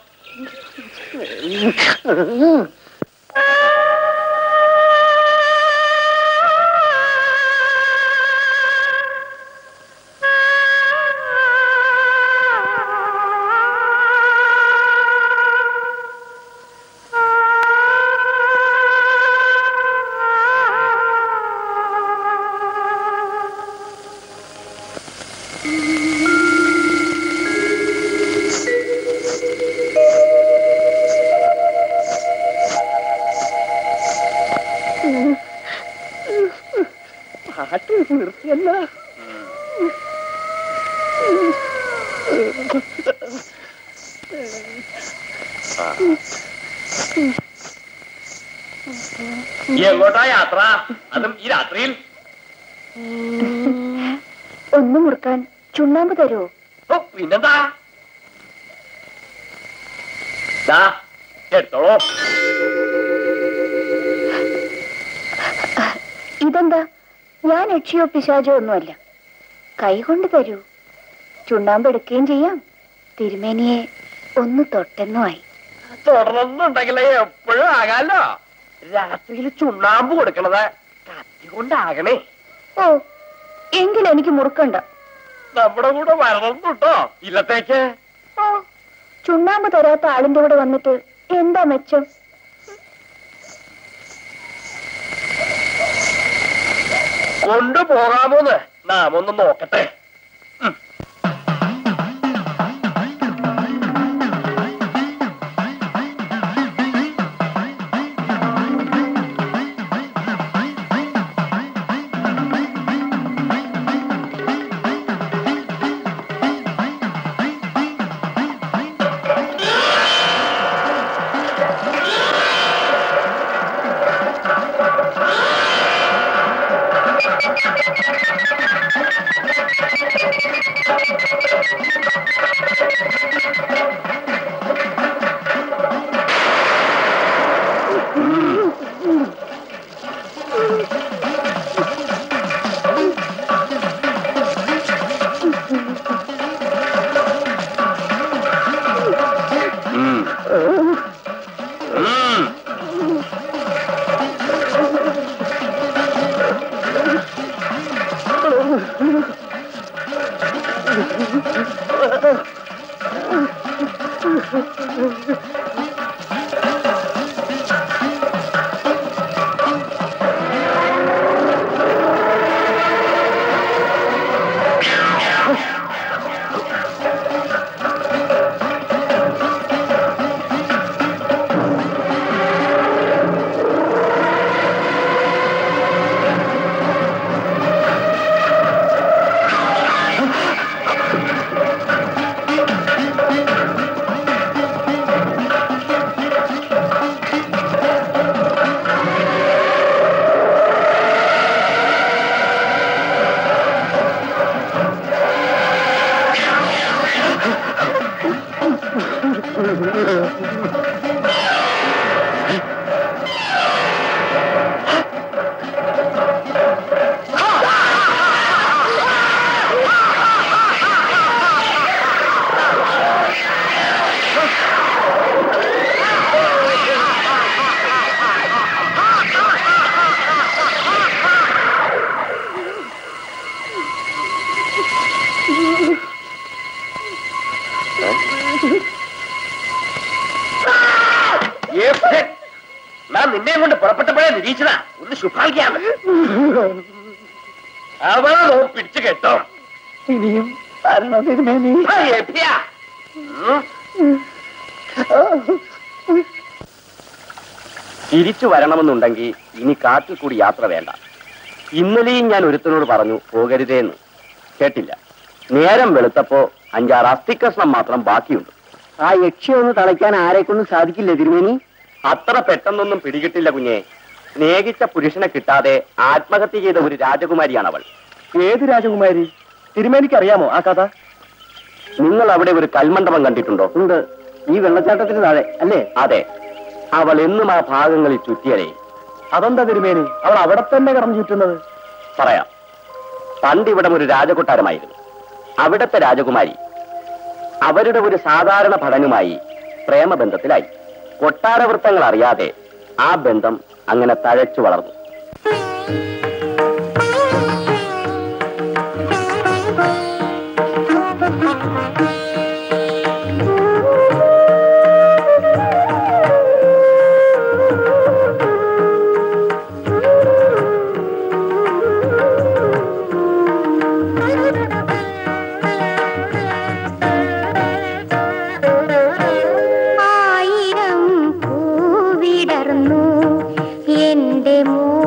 പാട്ട് നിർത്തിയല്ല എങ്ങോട്ടാ യാത്ര അതും ഈ രാത്രിയിൽ ഒന്ന് മുറുക്കാൻ ചുണ്ണാമ്പ് തരുമോ ഓ പിന്നെന്താ ദാ, എടുത്തോളൂ ഇതെന്താ ഞാൻ യക്ഷിയോ പിശാചോ ഒന്നുമല്ല കൈകൊണ്ട് തരൂ ചുണ്ണാമ്പ് എടുക്കുകയും ചെയ്യാം തിരുമേനിയെ ഒന്ന് തൊട്ടെന്നുമായി തുടർന്നുണ്ടെങ്കിലേ എപ്പോഴും ആകാലോ രാത്രിയിൽ ചുണ്ണാമ്പ് കൊടുക്കണത് കത്തി കൊണ്ടാകണേ ഓ എങ്കിൽ എനിക്ക് മുറുക്കണ്ട നമ്മുടെ കൂടെ വരണം കേട്ടോ ഇല്ലത്തേക്ക് ഓ ചുണ്ണാമ്പ് തരാത്ത ആളിന്റെ കൂടെ വന്നിട്ട് എന്താ മെച്ചം കൊണ്ടുപോകാമോന്ന് നാം ഒന്ന് നോക്കട്ടെ ഞാൻ നിന്നെ കൊണ്ട് പുറപ്പെട്ടപ്പോഴേ നിരീക്ഷണ ഒന്ന് ശുഭാങ്കിയാണ് അവളെ നോ പിടിച്ചു കേട്ടോ ഇനിയും തരണം തിരുമേനി ആ, എപ്പിയാ. ഉം. തിരിച്ചു വരണമെന്നുണ്ടെങ്കിൽ ഇനി കാട്ടിൽ കൂടി യാത്ര വേണ്ട ഇന്നലെയും ഞാൻ ഒരുത്തനോട് പറഞ്ഞു പോകരുതേന്ന് കേട്ടില്ല നേരം വെളുത്തപ്പോ അഞ്ചാറ് അസ്ഥിക്കഷ്ണം മാത്രം ബാക്കിയുണ്ട് ആ യക്ഷി ഒന്ന് തളയ്ക്കാൻ ആരെക്കൊണ്ടും സാധിക്കില്ല തിരുമേനി അത്ര പെട്ടെന്നൊന്നും പിടികിട്ടില്ല കുഞ്ഞെ സ്നേഹിച്ച പുരുഷനെ കിട്ടാതെ ആത്മഹത്യ ചെയ്ത ഒരു രാജകുമാരിയാണ് അവൾ ഏത് രാജകുമാരി തിരുമേനിക്ക് അറിയാമോ ആ കഥ നിങ്ങൾ അവിടെ ഒരു കൽമണ്ഡപം കണ്ടിട്ടുണ്ടോ ഉണ്ട് ഈ വെള്ളച്ചാട്ടത്തിന് താഴെ അല്ലേ അതെ അവൾ എന്നും ആ ഭാഗങ്ങളിൽ ചുറ്റിയതേ അതെന്താ തിരുമേനി അവൾ അവിടെ തന്നെ കടന്നു ചുറ്റുന്നത് പറയാം പണ്ട് ഇവിടം ഒരു രാജകൊട്ടാരമായിരുന്നു അവിടത്തെ രാജകുമാരി അവരുടെ ഒരു സാധാരണ ഭടനുമായി പ്രേമബന്ധത്തിലായി കൊട്ടാരവൃത്തങ്ങൾ അറിയാതെ ആ ബന്ധം അങ്ങനെ തഴച്ചു വളർന്നു ആയിരം പൂവിടർന്നു എന്റെ മോ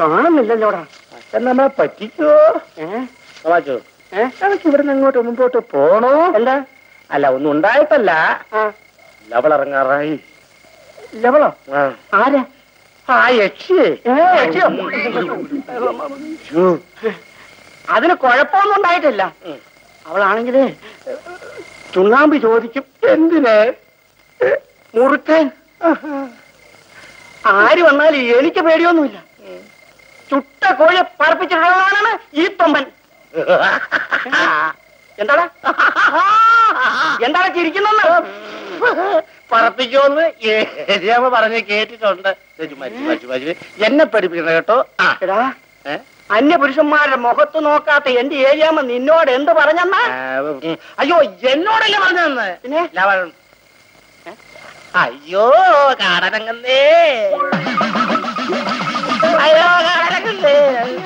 കാണുന്നില്ലല്ലോടാ അച്ഛൻ നമ്മളെ പറ്റിക്കോ ഏഹ് ഏഹ് നമുക്ക് ഇവിടുന്ന് അങ്ങോട്ട് മുമ്പോട്ട് പോണോ എന്താ അല്ല ഒന്നും ഉണ്ടായിട്ടല്ല ലവളിറങ്ങാറായി ലവളോ ആരാ ആ യക്ഷിയെ യക്ഷിയോ അതിന് കുഴപ്പമൊന്നും ഉണ്ടായിട്ടില്ല അവളാണെങ്കിലേ ചുണ്ണാമ്പ് ചോദിക്കും എന്തിന് മുറുക്കാൻ ആര് വന്നാലും എനിക്ക് പേടിയൊന്നുമില്ല ചുട്ട കോഴി പറപ്പിച്ചിട്ടുള്ളതാണ് ഈ തൊമ്പൻ എന്താടാ എന്താണ് ചിരിക്കുന്നെന്ന് പറപ്പിക്കുമെന്ന് ഏരിയാമ പറഞ്ഞ് കേട്ടിട്ടുണ്ട് എന്നെ പഠിപ്പിക്കണം കേട്ടോ എടാ അന്യ പുരുഷന്മാരുടെ മുഖത്ത് നോക്കാത്ത എന്റെ ഏരിയാമ നിന്നോട് എന്ത് പറഞ്ഞെന്നാ അയ്യോ എന്നോടല്ലേ പറഞ്ഞെന്ന് പിന്നെ അയ്യോ കാടനങ്ങന്നേ അയ്യോ കാടനങ്ങന്നേ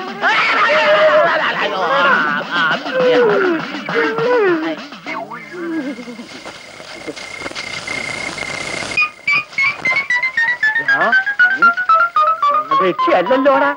രക്ഷയല്ലല്ലോടാ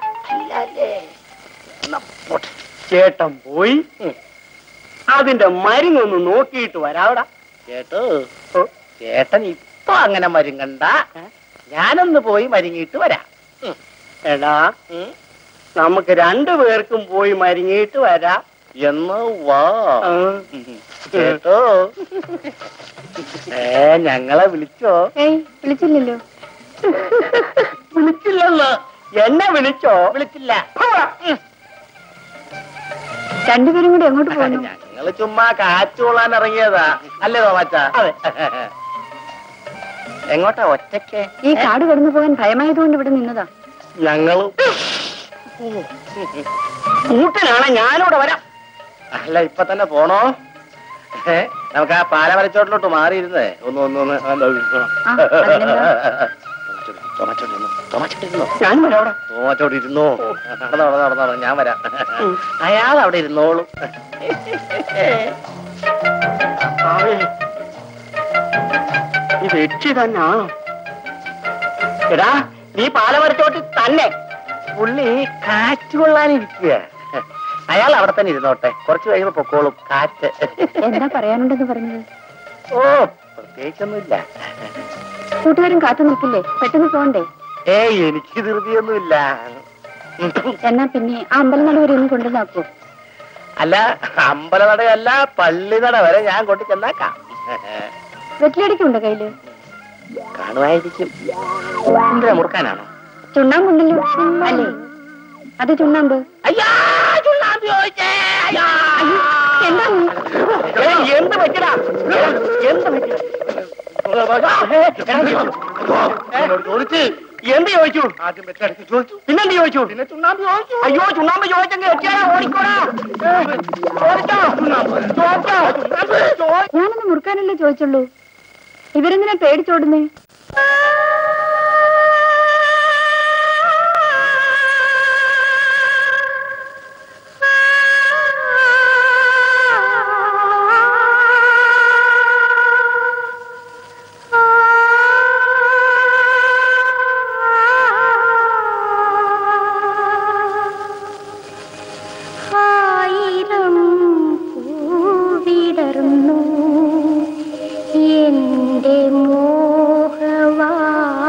ചേട്ടൻ പോയി അതിന്റെ മരുന്നൊന്ന് നോക്കിയിട്ട് വരാവടാ ചേട്ടോ ചേട്ടൻ ഇപ്പൊ അങ്ങനെ മരുങ്ങണ്ട ഞാനൊന്ന് പോയി മരുങ്ങിയിട്ട് വരാം എടാ നമുക്ക് രണ്ടു പേർക്കും പോയി മരുങ്ങിയിട്ട് വരാം എന്ന് വാ കേട്ടോ ഏ ഞങ്ങളെ വിളിച്ചോ ഏയ് വിളിച്ചില്ലല്ലോ വിളിച്ചില്ലല്ലോ എന്നെ വിളിച്ചോ വിളിച്ചില്ല രണ്ടുപേരും കൂടി എങ്ങോട്ട് പോകുന്നു ഞങ്ങള് ചുമ്മാ കാറ്റ് കൊള്ളാൻ ഇറങ്ങിയതാ അല്ലേ തോമാച്ച അതെ എങ്ങോട്ടാ ഒറ്റയ്ക്ക് ഈ കാട് കടന്നു പോകാൻ ഭയമായതുകൊണ്ട് ഇവിടെ നിന്നതാ ഞങ്ങളും കൂട്ടിനാണ് ഞാനിവിടെ വരാം അല്ല ഇപ്പൊ തന്നെ പോണോ ഏ, നമുക്ക് ആ പാലമരച്ചോട്ടിലോട്ട് മാറിയിരുന്നേ ഒന്ന് ഒന്ന് ഒന്ന് ആ, അതിനെന്താ? ഞാൻ വരാം അവിടെ തോമാച്ചോട് ഇരുന്നോ നടന്നോ നടന്നോ നടന്നോ ഞാൻ വരാം അയാൾ അവിടെ ഇരുന്നോളും ഇത് എച്ചി തന്നെയാണോ എടാ നീ പാലമരച്ചോട്ടിൽ തന്നെ പുള്ളി കാറ്റ് കൊള്ളാനിരിക്കുക അയാൾ അവിടെ തന്നെ ഇരുന്നോട്ടെ കുറച്ച് കഴിയുമ്പോ പൊക്കോളും കാറ്റ് എന്താ പറയാനുണ്ടെന്ന് പറഞ്ഞത് ഓ പ്രത്യേകിച്ചൊന്നുമില്ല കൂട്ടുകാരും കാത്തു നിൽക്കില്ലേ പെട്ടെന്ന് പോണ്ടേ ഏയ് എനിക്ക് ധൃതിയൊന്നുമില്ല എന്നാ പിന്നെ ആ അമ്പലം നട വരെ ഒന്ന് കൊണ്ടുവന്നാക്കൂ അല്ല അമ്പലനടയല്ല പള്ളിനട വരെ ഞാൻ കൊണ്ട് ചെന്നാക്കാം വെറ്റിലടിക്കുണ്ടോ കയ്യില് കാണുമായിരിക്കും എന്തിനാ മുറുക്കാനാണോ ചുണ്ണാമ്പുണ്ടല്ലോ അല്ലേ അത് ചുണ്ണാമ്പ് അയ്യാ ചുണ്ണാമ്പ് ചോദിച്ചേ അയ്യാ എന്താ നീ? ഏയ്, എന്ത് പറ്റിടാ എന്ത് പറ്റിടാ ചോദിച്ചു എന്ത് ചോദിച്ചു ആദ്യം വെച്ചടുത്ത് ചോദിച്ചു പിന്നെന്ത് ചോദിച്ചു പിന്നെ ചുണ്ണാമ്പ് ചോദിച്ചു അയ്യോ ചുണ്ണാമ്പ് ചോദിച്ചെങ്കിൽ എത്തിയാ ഓടിക്കോടാ ചോദിച്ചോ ചോദിച്ചോ ചുണ്ണാമ്പ് ചോദിച്ചു ഞാനൊന്ന് മുറുക്കാനല്ലേ ചോദിച്ചുള്ളൂ ഇവരെന്തിനാ പേടിച്ചോടുന്നേ ആയിരം പൂവിടർന്നു എന്റെ മോഹവാ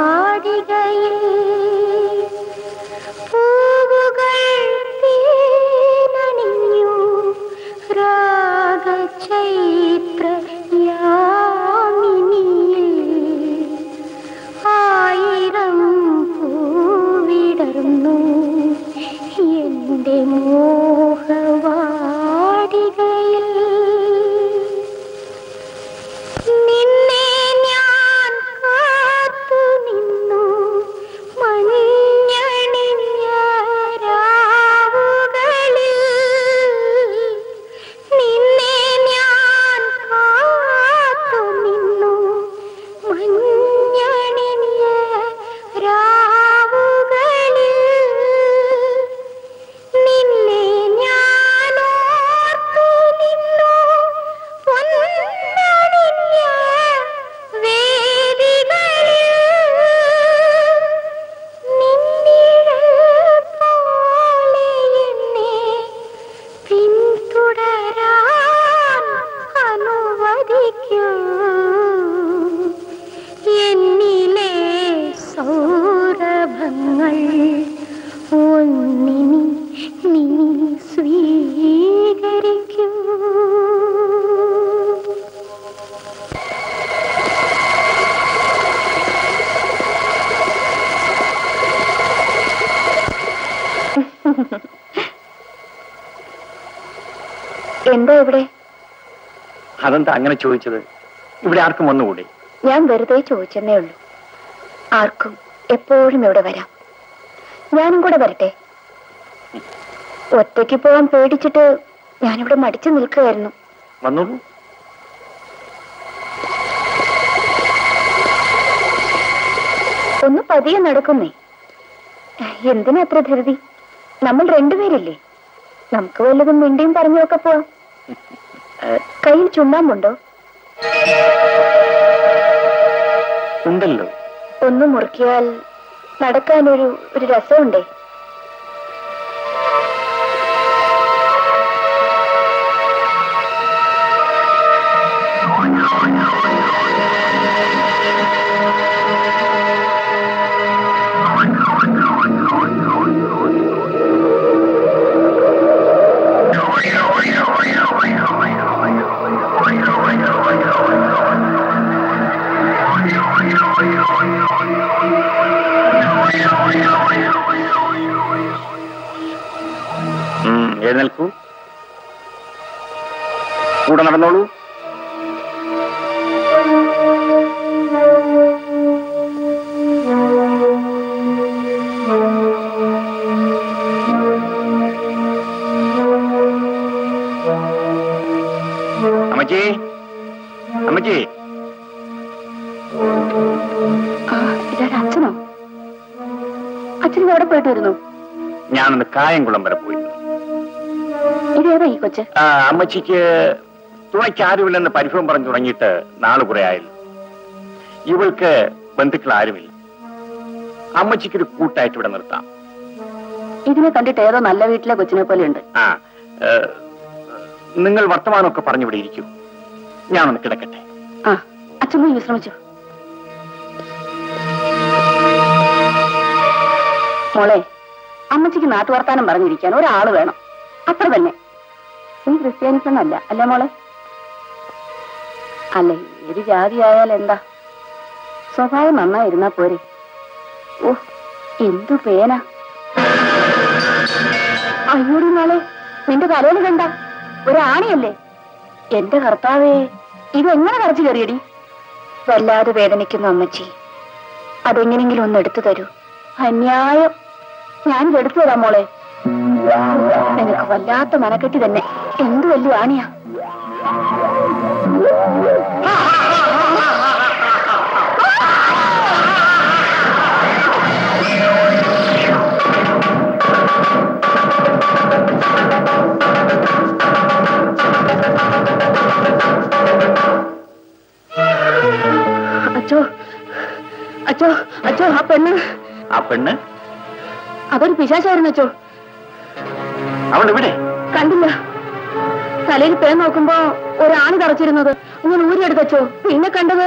എന്താ ഇവിടെ അതെന്താ അങ്ങനെ ചോദിച്ചത് ഇവിടെ ആർക്കും വന്നുകൂടെ ഞാൻ വെറുതെ ചോദിച്ചെന്നേ ഉള്ളൂ ആർക്കും എപ്പോഴും ഇവിടെ വരാം ഞാനും കൂടെ വരട്ടെ ഒറ്റയ്ക്ക് പോകാൻ പേടിച്ചിട്ട് ഞാനിവിടെ മടിച്ചു നിൽക്കുകയായിരുന്നു വന്നോളൂ ഒന്ന് പതിയെ നടക്കുന്നേ എന്തിനാ അത്ര ധൃതി നമ്മൾ രണ്ടുപേരില്ലേ നമുക്ക് വല്ലതും മിണ്ടിയും പറഞ്ഞൊക്കെ പോവാം ഏ, കയ്യിൽ ചുണ്ണാമ്പുണ്ടോ ഉണ്ടല്ലോ ഒന്ന് മുറുക്കിയാൽ നടക്കാനൊരു ഒരു രസമുണ്ടേ ഉം, എഴുന്നേൽക്കൂ കൂടെ നടന്നോളൂ അമ്മച്ചി അമ്മച്ചി ആ ഇതാരാ അച്ഛനോ അച്ഛൻ എവിടെ പോയിട്ട് വരുന്നു ഞാനൊന്ന് കായംകുളം വരെ പോയിരുന്നു ഇതേതാ ഈ കൊച്ച് ആ, അമ്മച്ചിക്ക് തുണയ്ക്ക് ആരുമില്ലെന്ന് പരിഭവം പറഞ്ഞു തുടങ്ങിയിട്ട് നാള് കുറെ ആയല്ലോ ഇവൾക്ക് ബന്ധുക്കൾ ആരുമില്ല അമ്മച്ചിക്കൊരു കൂട്ടായിട്ട് ഇവിടെ നിർത്താം ഇതിനെ കണ്ടിട്ട് ഏതോ നല്ല വീട്ടിലെ കൊച്ചിനെ പോലെ ഉണ്ട് ആ ഏ, നിങ്ങൾ വർത്തമാനമൊക്കെ പറഞ്ഞിവിടെ ഇരിക്കൂ ഞാനൊന്ന് കിടക്കട്ടെ ആ അച്ഛൻ പോയി വിശ്രമിച്ചു മോളെ അമ്മച്ചിക്ക് നാട്ടുവർത്താനം പറഞ്ഞിരിക്കാൻ ഒരാള് വേണം അത്ര തന്നെ നീ ക്രിസ്ത്യാനിസമല്ല അല്ലേ മോളെ അല്ലേ ഏത് ജാതി ആയാൽ എന്താ സ്വഭാവം നന്നായിരുന്നാ പോരെ ഓ എന്തു പേന അയ്യോടി മോളെ നിന്റെ തലയിൽ കണ്ട ഒരാണിയല്ലേ എന്റെ കർത്താവേ ഇതെങ്ങനെ കറച്ചു കയറിയടി വല്ലാതെ വേദനിക്കുന്നു അമ്മച്ചി അതെങ്ങനെങ്കിലും ഒന്ന് എടുത്തു തരൂ അന്യായം ഞാനിത് എടുത്തു തരാം മോളെ നിനക്ക് വല്ലാത്ത മനക്കെട്ടി തന്നെ എന്ത് വലിയ ആണിയാ അച്ചോ അച്ചോ അച്ചോ ആ പെണ്ണ് ആ പെണ്ണ് അതൊരു പിശാചായിരുന്നു അച്ചോ അവൾ ഇവിടെ കണ്ടില്ല തലയിൽ പേ നോക്കുമ്പോ ഒരാണ് കറച്ചിരുന്നത് ഇങ്ങനെ ഊരിയെടുത്തച്ചോ പിന്നെ കണ്ടത്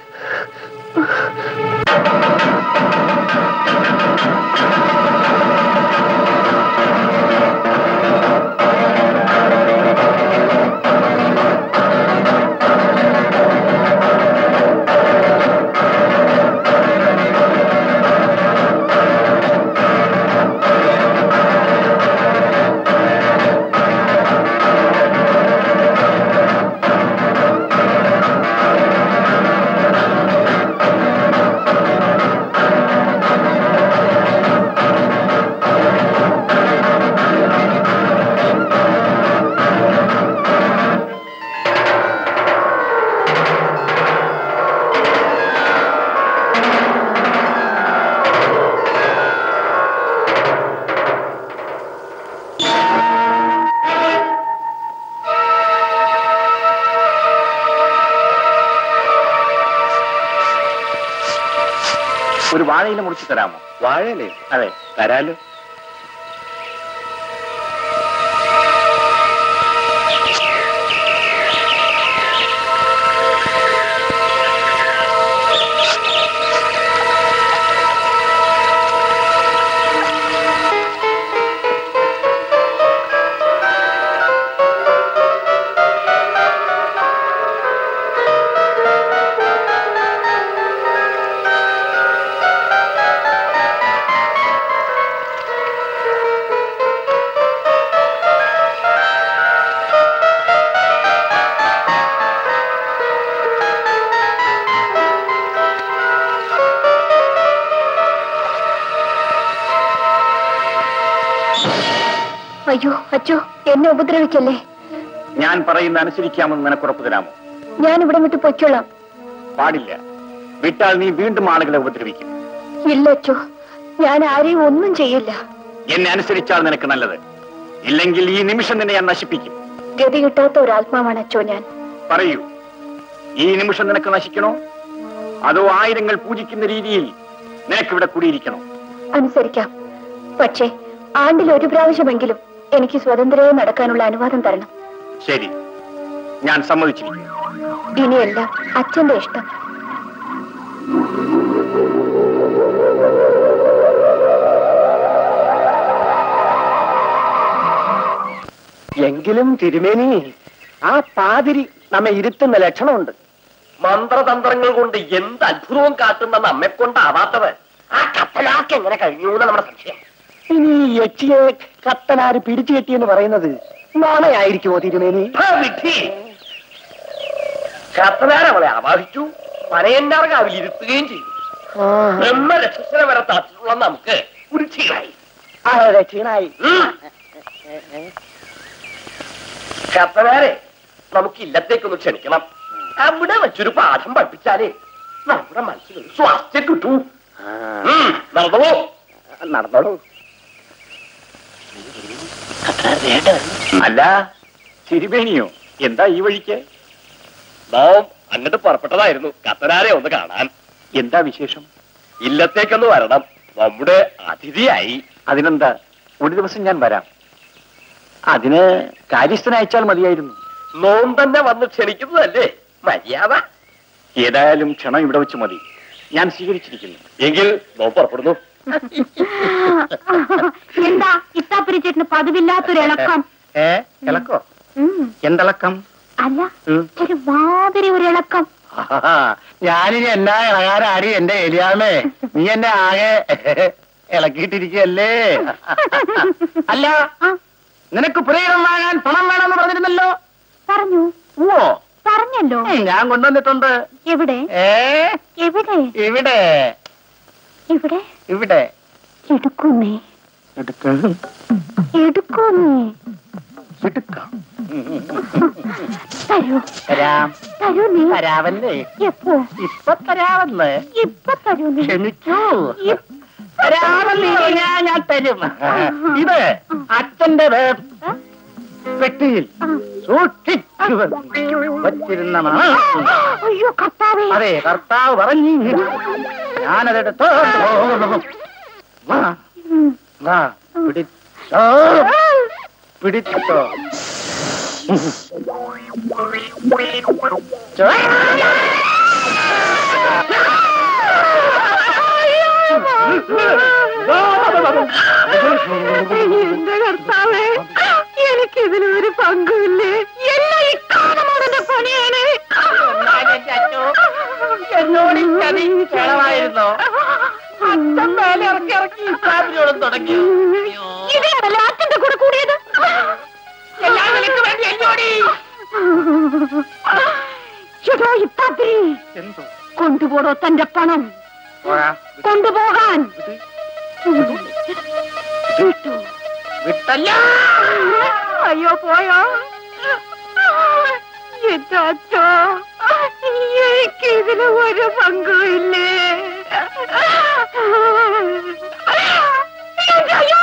ഒരു വാഴയില മുറിച്ച് തരാമോ വാഴയിലേ അതെ തരാലോ അയ്യോ അച്ചോ എന്നെ ഉപദ്രവിക്കല്ലേ ഞാൻ പറയുന്ന അനുസരിക്കാമെന്ന് നിനക്ക് ഉറപ്പ് തരാമോ ഞാൻ ഇവിടെ വിട്ട് പൊയ്ക്കോളാം പാടില്ല വിട്ടാൽ നീ വീണ്ടും ആളുകളെ ഉപദ്രവിക്കും ഇല്ല അച്ചോ ഞാൻ ആരെയും ഒന്നും ചെയ്യില്ല എന്നെ അനുസരിച്ചാൽ നിനക്ക് നല്ലത് ഇല്ലെങ്കിൽ ഈ നിമിഷം നിന്നെ ഞാൻ നശിപ്പിക്കും ഗതി കിട്ടാത്ത ഒരാത്മാവാണ് അച്ചോ ഞാൻ പറയൂ ഈ നിമിഷം നിനക്ക് നശിക്കണോ അതോ ആയിരങ്ങൾ പൂജിക്കുന്ന രീതിയിൽ നിനക്കിവിടെ കുടിയിരിക്കണോ അനുസരിക്കാം പക്ഷേ ആണ്ടിൽ ഒരു പ്രാവശ്യമെങ്കിലും എനിക്ക് സ്വതന്ത്രമായി നടക്കാനുള്ള അനുവാദം തരണം ശരി ഞാൻ സമ്മതിച്ചിരിക്കുന്നു ഇനിയെല്ലാം അച്ഛന്റെ ഇഷ്ടം എങ്കിലും തിരുമേനി ആ പാതിരി നമ്മെ ഇരുത്തുന്ന ലക്ഷണമുണ്ട് മന്ത്രതന്ത്രങ്ങൾ കൊണ്ട് എന്ത് അത്ഭുതവും കാട്ടുന്ന നമ്മെ കൊണ്ടാവാത്തത് ആ കപ്പലാക്ക് എങ്ങനെ കഴിഞ്ഞു എന്ന് നമ്മുടെ സംശയം ഇനി ഈ യക്ഷിയെ കത്തനാര് പിടിച്ചു കെട്ടിയെന്ന് പറയുന്നത് നാണയായിരിക്കുമോ തിരുമേനി ആ വിധി കത്തനാർ അവളെ ആവാഹിച്ചു പനയന്നാർക്കാവിൽ ഇരുത്തുകയും ചെയ്തു ബ്രഹ്മരക്ഷസനെ വരെ താത്തിട്ടുള്ള നമുക്ക് കുരിച്ചികളായി അതെ ക്ഷീണായി കത്തനാരെ നമുക്ക് ഇല്ലത്തേക്കൊന്ന് ക്ഷണിക്കണം അവിടെ വെച്ചൊരു പാഠം പഠിപ്പിച്ചാലേ നമ്മുടെ മനസ്സിലൊരു സ്വാസ്ഥ്യം കിട്ടൂ ഉം, നടന്നോളൂ നടന്നോളൂ അല്ല തിരുവേണിയോ എന്താ ഈ വഴിക്ക് നാം അങ്ങോട്ട് പുറപ്പെട്ടതായിരുന്നു കത്തനാരെ ഒന്ന് കാണാൻ എന്താ വിശേഷം ഇല്ലത്തേക്കൊന്ന് വരണം നമ്മുടെ അതിഥിയായി അതിനെന്താ ഒരു ദിവസം ഞാൻ വരാം അതിന് കാര്യസ്ഥനെ അയച്ചാൽ മതിയായിരുന്നു നോം തന്നെ വന്ന് ക്ഷണിക്കുന്നതല്ലേ മര്യാദ ഏതായാലും ക്ഷണം ഇവിടെ വെച്ച് മതി ഞാൻ സ്വീകരിച്ചിരിക്കുന്നു എങ്കിൽ നോം പുറപ്പെടുന്നു എന്താ ഇത്താപ്പുരി ചേട്ടന് പതിവില്ലാത്തൊരു ഇളക്കം ഏ ഇളക്കോ ഉം. എന്തിളക്കം അല്ല ഉം. ഒരു മാതിരി ഒരു ഇളക്കം ആഹാ, ഞാനിനി എന്നാ ഇളകാരാടി എന്റെ എലിയാമേ നീ എന്നെ ആകെ ഇളക്കിയിട്ടിരിക്കല്ലേ അല്ല ആ, നിനക്ക് പുരയിടം വാങ്ങാൻ പണം വേണമെന്ന് പറഞ്ഞിരുന്നല്ലോ പറഞ്ഞു ഓ പറഞ്ഞല്ലോ ഞാൻ കൊണ്ടുവന്നിട്ടുണ്ട് എവിടെ ഏ എവിടെ ഇവിടെ ഇവിടെ ഇവിടെ എടുക്കുന്നേ എടുക്കാം എടുക്കുന്നേ എടുക്കാം തരൂ തരാം തരൂ നീ തരാവല്ലേ എപ്പോ ഇപ്പൊ തരാവല്ലേ ഇപ്പൊ തരൂ നീ ക്ഷമിക്കൂ ഇ- തരാവല്ലേ ഞാൻ ഞാൻ തരും ഇത് അച്ഛന്റെ വേ- പെട്ടിയിൽ ആ. സൂക്ഷിച്ചു വച്ചിരുന്ന മണം. അയ്യോ കർത്താവേ അതെ കർത്താവ് പറഞ്ഞു ഞാനതെടുത്തോ വാ, ഉം. വാ, പിടിച്ചോ പിടിച്ചോ ചോ. എന്റെ കർത്താവേ എനിക്കിതിലൊരു പങ്കുമില്ലേ എല്ലാം ഇക്കാലമാണെന്റെ പണിയാണ് എന്നോട് ഈ ചതി ക്ഷണമായിരുന്നോ അച്ഛൻ മേലെ ഇറക്കി ഇറക്കി ഇസ്ലാമിനോടും തുടങ്ങി ഇതിലാണല്ലോ അച്ഛന്റെ കൂടെ കൂടിയത് എല്ലാം നിനക്ക് വേണ്ടി എന്നോടി ചേട്ടാ ഇത്താത്തിരി എന്തോ കൊണ്ടുപോടോ തന്റെ പണം പോകാം കൊണ്ടുപോകാൻ വിട്ടല്ല അയ്യോ പോയോ എന്റെ അച്ഛോ എനിക്ക് ഇതിന് ഒരു പങ്കുമില്ലേ അയ്യോ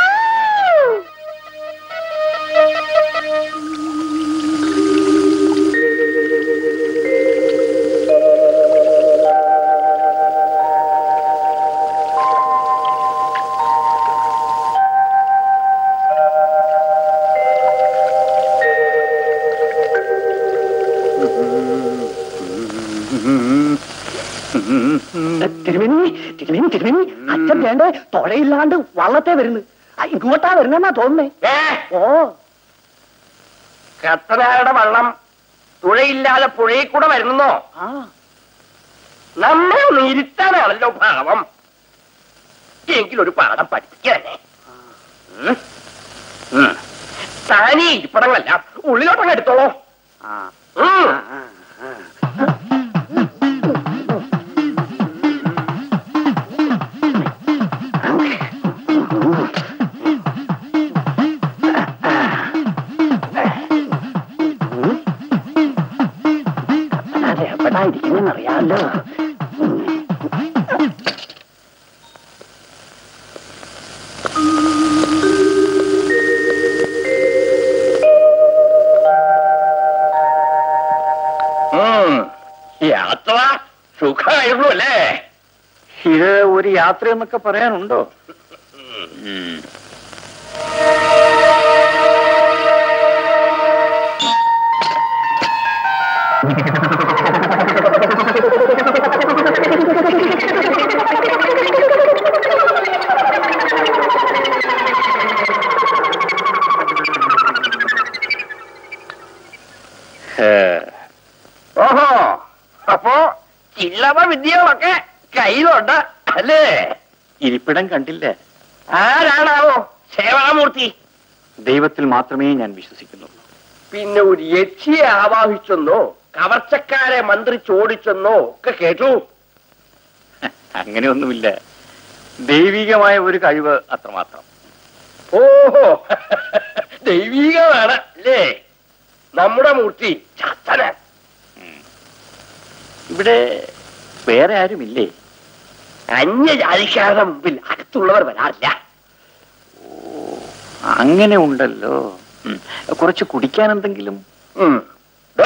തിരുമേനി തിരുമേനി തിരുമേനി അച്ഛൻ വേണ്ട തുഴയില്ലാണ്ട് വള്ളത്തെ വരുന്നു ആ, ഇങ്ങോട്ടാ വരുന്നെന്നാ തോന്നുന്നേ ഏ ഓ കത്തനാരുടെ വള്ളം തുഴയില്ലാതെ പുഴയിൽ കൂടെ വരുന്നോ ആ നമ്മെ ഒന്ന് ഇരുത്താനാണല്ലോ ഭാവം എങ്കിലൊരു പാഠം പഠിപ്പിക്കാനേ ഉം. ഉം. താനീ ഇരിപ്പടങ്ങളല്ല ഉള്ളിലോട്ടങ്ങ് എടുത്തോളൂ ആ ഉം. യാത്ര സുഖമായിരുന്നു അല്ലേ ഇത് ഒരു യാത്ര എന്നൊക്കെ പറയാനുണ്ടോ ഉം. ഏ, ഓഹോ അപ്പോ ചില്ലറ വിദ്യകളൊക്കെ കയ്യിലുണ്ട് അല്ലേ ഇരിപ്പിടം കണ്ടില്ലേ ആരാണാവോ സേവാമൂർത്തി ദൈവത്തിൽ മാത്രമേ ഞാൻ വിശ്വസിക്കുന്നുള്ളൂ പിന്നെ ഒരു യക്ഷിയെ ആവാഹിച്ചെന്നോ കവർച്ചക്കാരെ മന്ത്രിച്ചോടിച്ചെന്നോ ഒക്കെ കേട്ടു അങ്ങനെയൊന്നുമില്ല ദൈവികമായ ഒരു കഴിവ് അത്രമാത്രം ഓഹോ ദൈവീകമാണ് അല്ലേ നമ്മുടെ മൂർത്തി ചത്തന ഇവിടെ വേറെ ആരുമില്ലേ അന്യജാതിക്കാരുടെ മുമ്പിൽ അകത്തുള്ളവർ വരാറില്ല അങ്ങനെ ഉണ്ടല്ലോ ഉം. കുറച്ച് കുടിക്കാൻ എന്തെങ്കിലും ഉം. ദോ,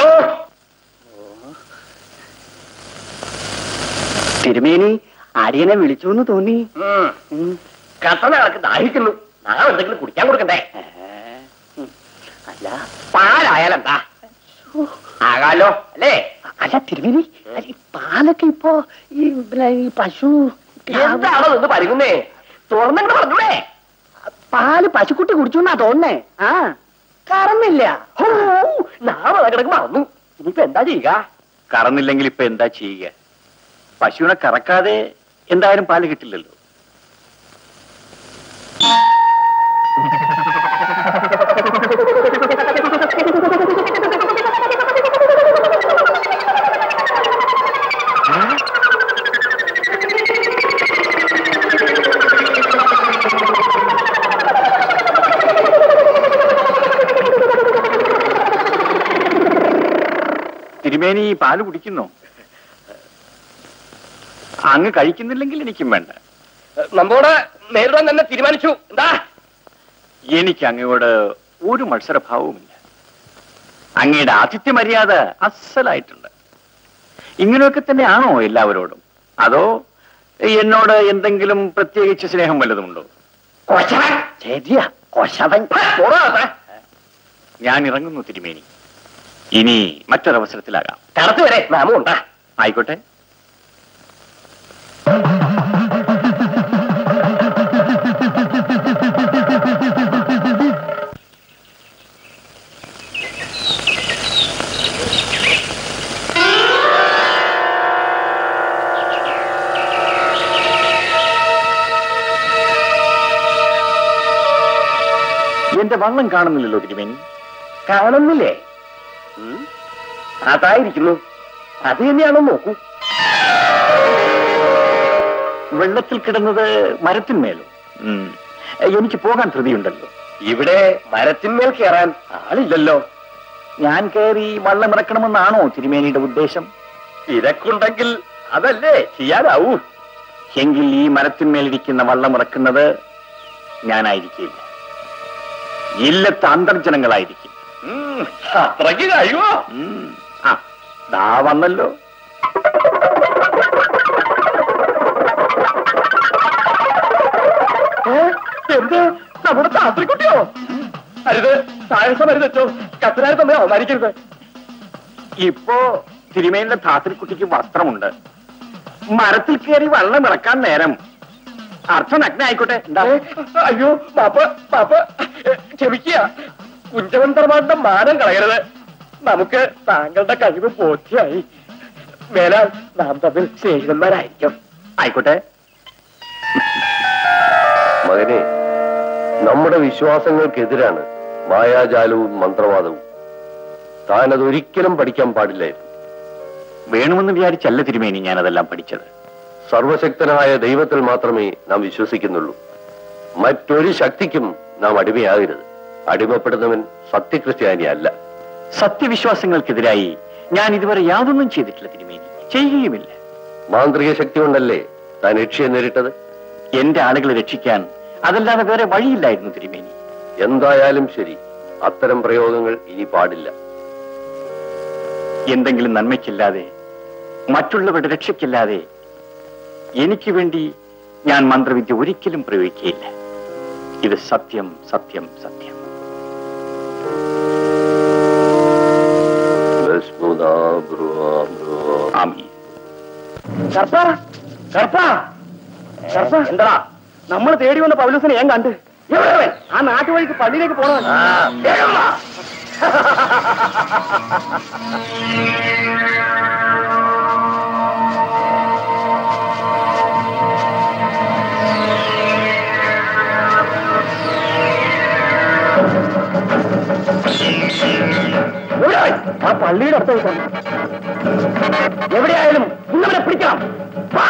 തിരുമേനി അടിയനെ വിളിച്ചു എന്ന് തോന്നി ഉം. കത്തണ കണക്ക് ദാഹിക്കുന്നു നാം എന്തെങ്കിലും കുടിക്കാൻ കൊടുക്കണ്ടേ അല്ല പാലായാലെന്താ ആകാലോ അല്ലേ അല്ല തിരുമേനി അല്ല, ഈ പാലൊക്കെ ഇപ്പോ ഈ പിന്നെ ഈ പശു എന്താണോ നിന്ന് പരുങ്ങുന്നേ തുറന്നിട്ട് പറഞ്ഞൂടെ പാല് പശുക്കുട്ടി കുടിച്ചു എന്നാ തോന്നേ ആ കറന്നില്ല ഹോ, നാം കിടക്ക് മറന്നു ഇനിയിപ്പോ എന്താ ചെയ്യുക കറന്നില്ലെങ്കിൽ ഇപ്പൊ എന്താ ചെയ്യുക പശുവിനെ കറക്കാതെ എന്തായാലും പാല് കിട്ടില്ലല്ലോ തിരുമേനി ഈ പാല് കുടിക്കുന്നു അങ്ങ് കഴിക്കുന്നില്ലെങ്കിൽ എനിക്കും വേണ്ട നമ്മോട് നേരിടാൻ തന്നെ തീരുമാനിച്ചു എന്താ എനിക്ക് അങ്ങയോട് ഒരു മത്സരഭാവവുമില്ല അങ്ങയുടെ ആതിഥ്യ മര്യാദ അസലായിട്ടുണ്ട് ഇങ്ങനെയൊക്കെ തന്നെയാണോ എല്ലാവരോടും അതോ എന്നോട് എന്തെങ്കിലും പ്രത്യേകിച്ച് സ്നേഹം വല്ലതുമുണ്ടോ കൊശവൻ ശരിയാ കൊശവൻ പോടാ ഞാൻ ഇറങ്ങുന്നു തിരുമേനി ഇനി മറ്റൊരവസരത്തിലാകാം കടത്ത് വരെ നാമും ഉണ്ടാ ആയിക്കോട്ടെ എന്റെ വള്ളം കാണുന്നില്ലല്ലോ തിരുമേനി കാണുന്നില്ലേ ഉം. അതായിരിക്കുന്നു അത് തന്നെയാണോ നോക്കൂ വെള്ളത്തിൽ കിടന്നത് മരത്തിന്മേലോ ഉം. എനിക്ക് പോകാൻ ധൃതിയുണ്ടല്ലോ ഇവിടെ മരത്തിന്മേൽ കയറാൻ ആളില്ലല്ലോ ഞാൻ കയറി വള്ളം ഇറക്കണമെന്നാണോ തിരുമേനിയുടെ ഉദ്ദേശം തിരക്കുണ്ടെങ്കിൽ അതല്ലേ ചെയ്യാനാവൂ എങ്കിൽ ഈ മരത്തിന്മേലിരിക്കുന്ന വള്ളം ഇറക്കുന്നത് ഞാനായിരിക്കില്ല ഇല്ലത്തെ അന്തർജനങ്ങളായിരിക്കും ഉം, അത്രയ്ക്ക് കഴിയുമോ ഉം. ആ ദാ വന്നല്ലോ ഏ? എന്ത് നമ്മുടെ താത്രിക്കുട്ടിയോ അരുത് താഴസം അരുതോ കത്തനാര് തമ്മിൽ അവമാനിക്കരുത് ഇപ്പോ തിരുമേനിയുടെ ധാത്രിക്കുട്ടിക്ക് വസ്ത്രമുണ്ട് മരത്തിൽ കയറി വള്ളം ഇറക്കാൻ നേരം അർത്ഥനഗ്ന ആയിക്കോട്ടെ എന്താ ഏ? അയ്യോ പാപ്പ പാപ്പ ഏ, ക്ഷമിക്കുക കുഞ്ചവന്തർമാരുടെ മാനം കളയരുത് നമുക്ക് താങ്കളുടെ കഴിവ് ബോധ്യായി മേലാൽ നാം തമ്മിൽ സ്നേഹിതന്മാരായിരിക്കും ആയിക്കോട്ടെ മകനെ നമ്മുടെ വിശ്വാസങ്ങൾക്കെതിരാണ് മായാജാലവും മന്ത്രവാദവും താൻ അതൊരിക്കലും പഠിക്കാൻ പാടില്ലായിരുന്നു വേണമെന്ന് വിചാരിച്ചല്ല തിരുമേനി ഞാനതെല്ലാം പഠിച്ചത് സർവശക്തനായ ദൈവത്തിൽ മാത്രമേ നാം വിശ്വസിക്കുന്നുള്ളൂ മറ്റൊരു ശക്തിക്കും നാം അടിമയാകരുത് അടിമപ്പെടുന്നവൻ സത്യക്രിസ്ത്യാനി അല്ല സത്യവിശ്വാസങ്ങൾക്കെതിരായി ഞാൻ ഇതുവരെ യാതൊന്നും ചെയ്തിട്ടില്ല തിരുമേനി ചെയ്യുകയുമില്ല മാന്ത്രിക ശക്തി കൊണ്ടല്ലേ താൻ രക്ഷയെ നേരിട്ടത് എന്റെ ആളുകളെ രക്ഷിക്കാൻ അതല്ലാതെ വേറെ വഴിയില്ലായിരുന്നു തിരുമേനി എന്തായാലും ശരി അത്തരം പ്രയോഗങ്ങൾ ഇനി പാടില്ല എന്തെങ്കിലും നന്മയ്ക്കില്ലാതെ മറ്റുള്ളവരുടെ രക്ഷയ്ക്കില്ലാതെ എനിക്ക് വേണ്ടി ഞാൻ മന്ത്രവിദ്യ ഒരിക്കലും പ്രയോഗിക്കുകയില്ല ഇത് സത്യം സത്യം സത്യം ആമീൻ കർപ്പ കർപ്പ കർപ്പ എന്താ നമ്മൾ തേടി വന്ന പൗലൂസിനെ ഞാൻ കണ്ട് എവിടെ അവൻ? ആ നാട്ടുവഴിക്ക് പള്ളിയിലേക്ക് പോണവൻ വേഗം വാ. എവിടെ അവൻ? ആ പള്ളിയുടെ അടുത്ത് പോയി എവിടെയായാലും ഇന്നവരെ പിടിക്കണം വാ.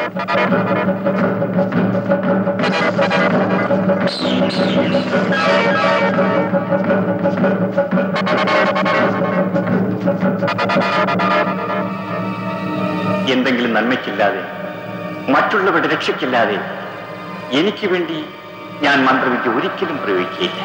എന്തെങ്കിലും നന്മയ്ക്കില്ലാതെ മറ്റുള്ളവരുടെ രക്ഷയ്ക്കില്ലാതെ എനിക്ക് വേണ്ടി ഞാൻ മന്ത്രവിദ്യ ഒരിക്കലും പ്രയോഗിക്കുകയില്ല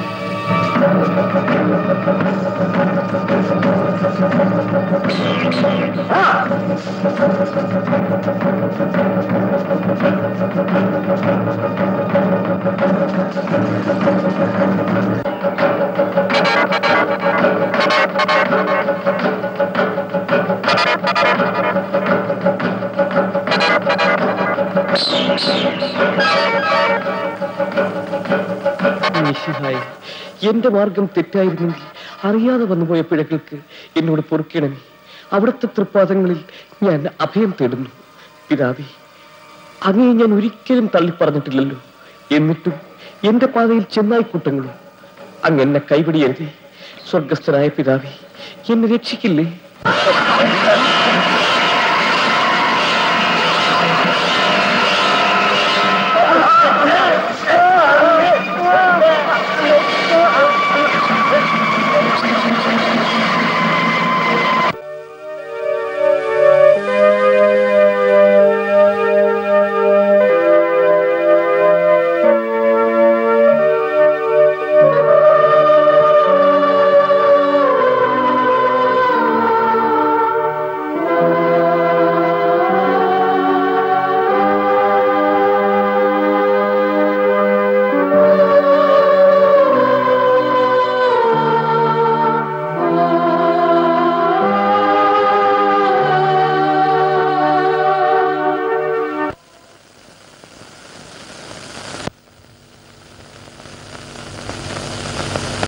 ഈശ്വരായ എന്റെ മാർഗം തെറ്റായിരുന്നെങ്കിൽ അറിയാതെ വന്നുപോയ പിഴകൾക്ക് എന്നോട് പൊറുക്കണമേ അവിടുത്തെ തൃപ്പാദങ്ങളിൽ ഞാൻ അഭയം തേടുന്നു പിതാവേ അങ്ങേ ഞാൻ ഒരിക്കലും തള്ളിപ്പറഞ്ഞിട്ടില്ലല്ലോ എന്നിട്ടും എന്റെ പാതയിൽ ചെന്നായിക്കൂട്ടങ്ങളും അങ്ങ് എന്നെ കൈപിടിയരുതേ സ്വർഗസ്ഥനായ പിതാവേ എന്നെ രക്ഷിക്കില്ലേ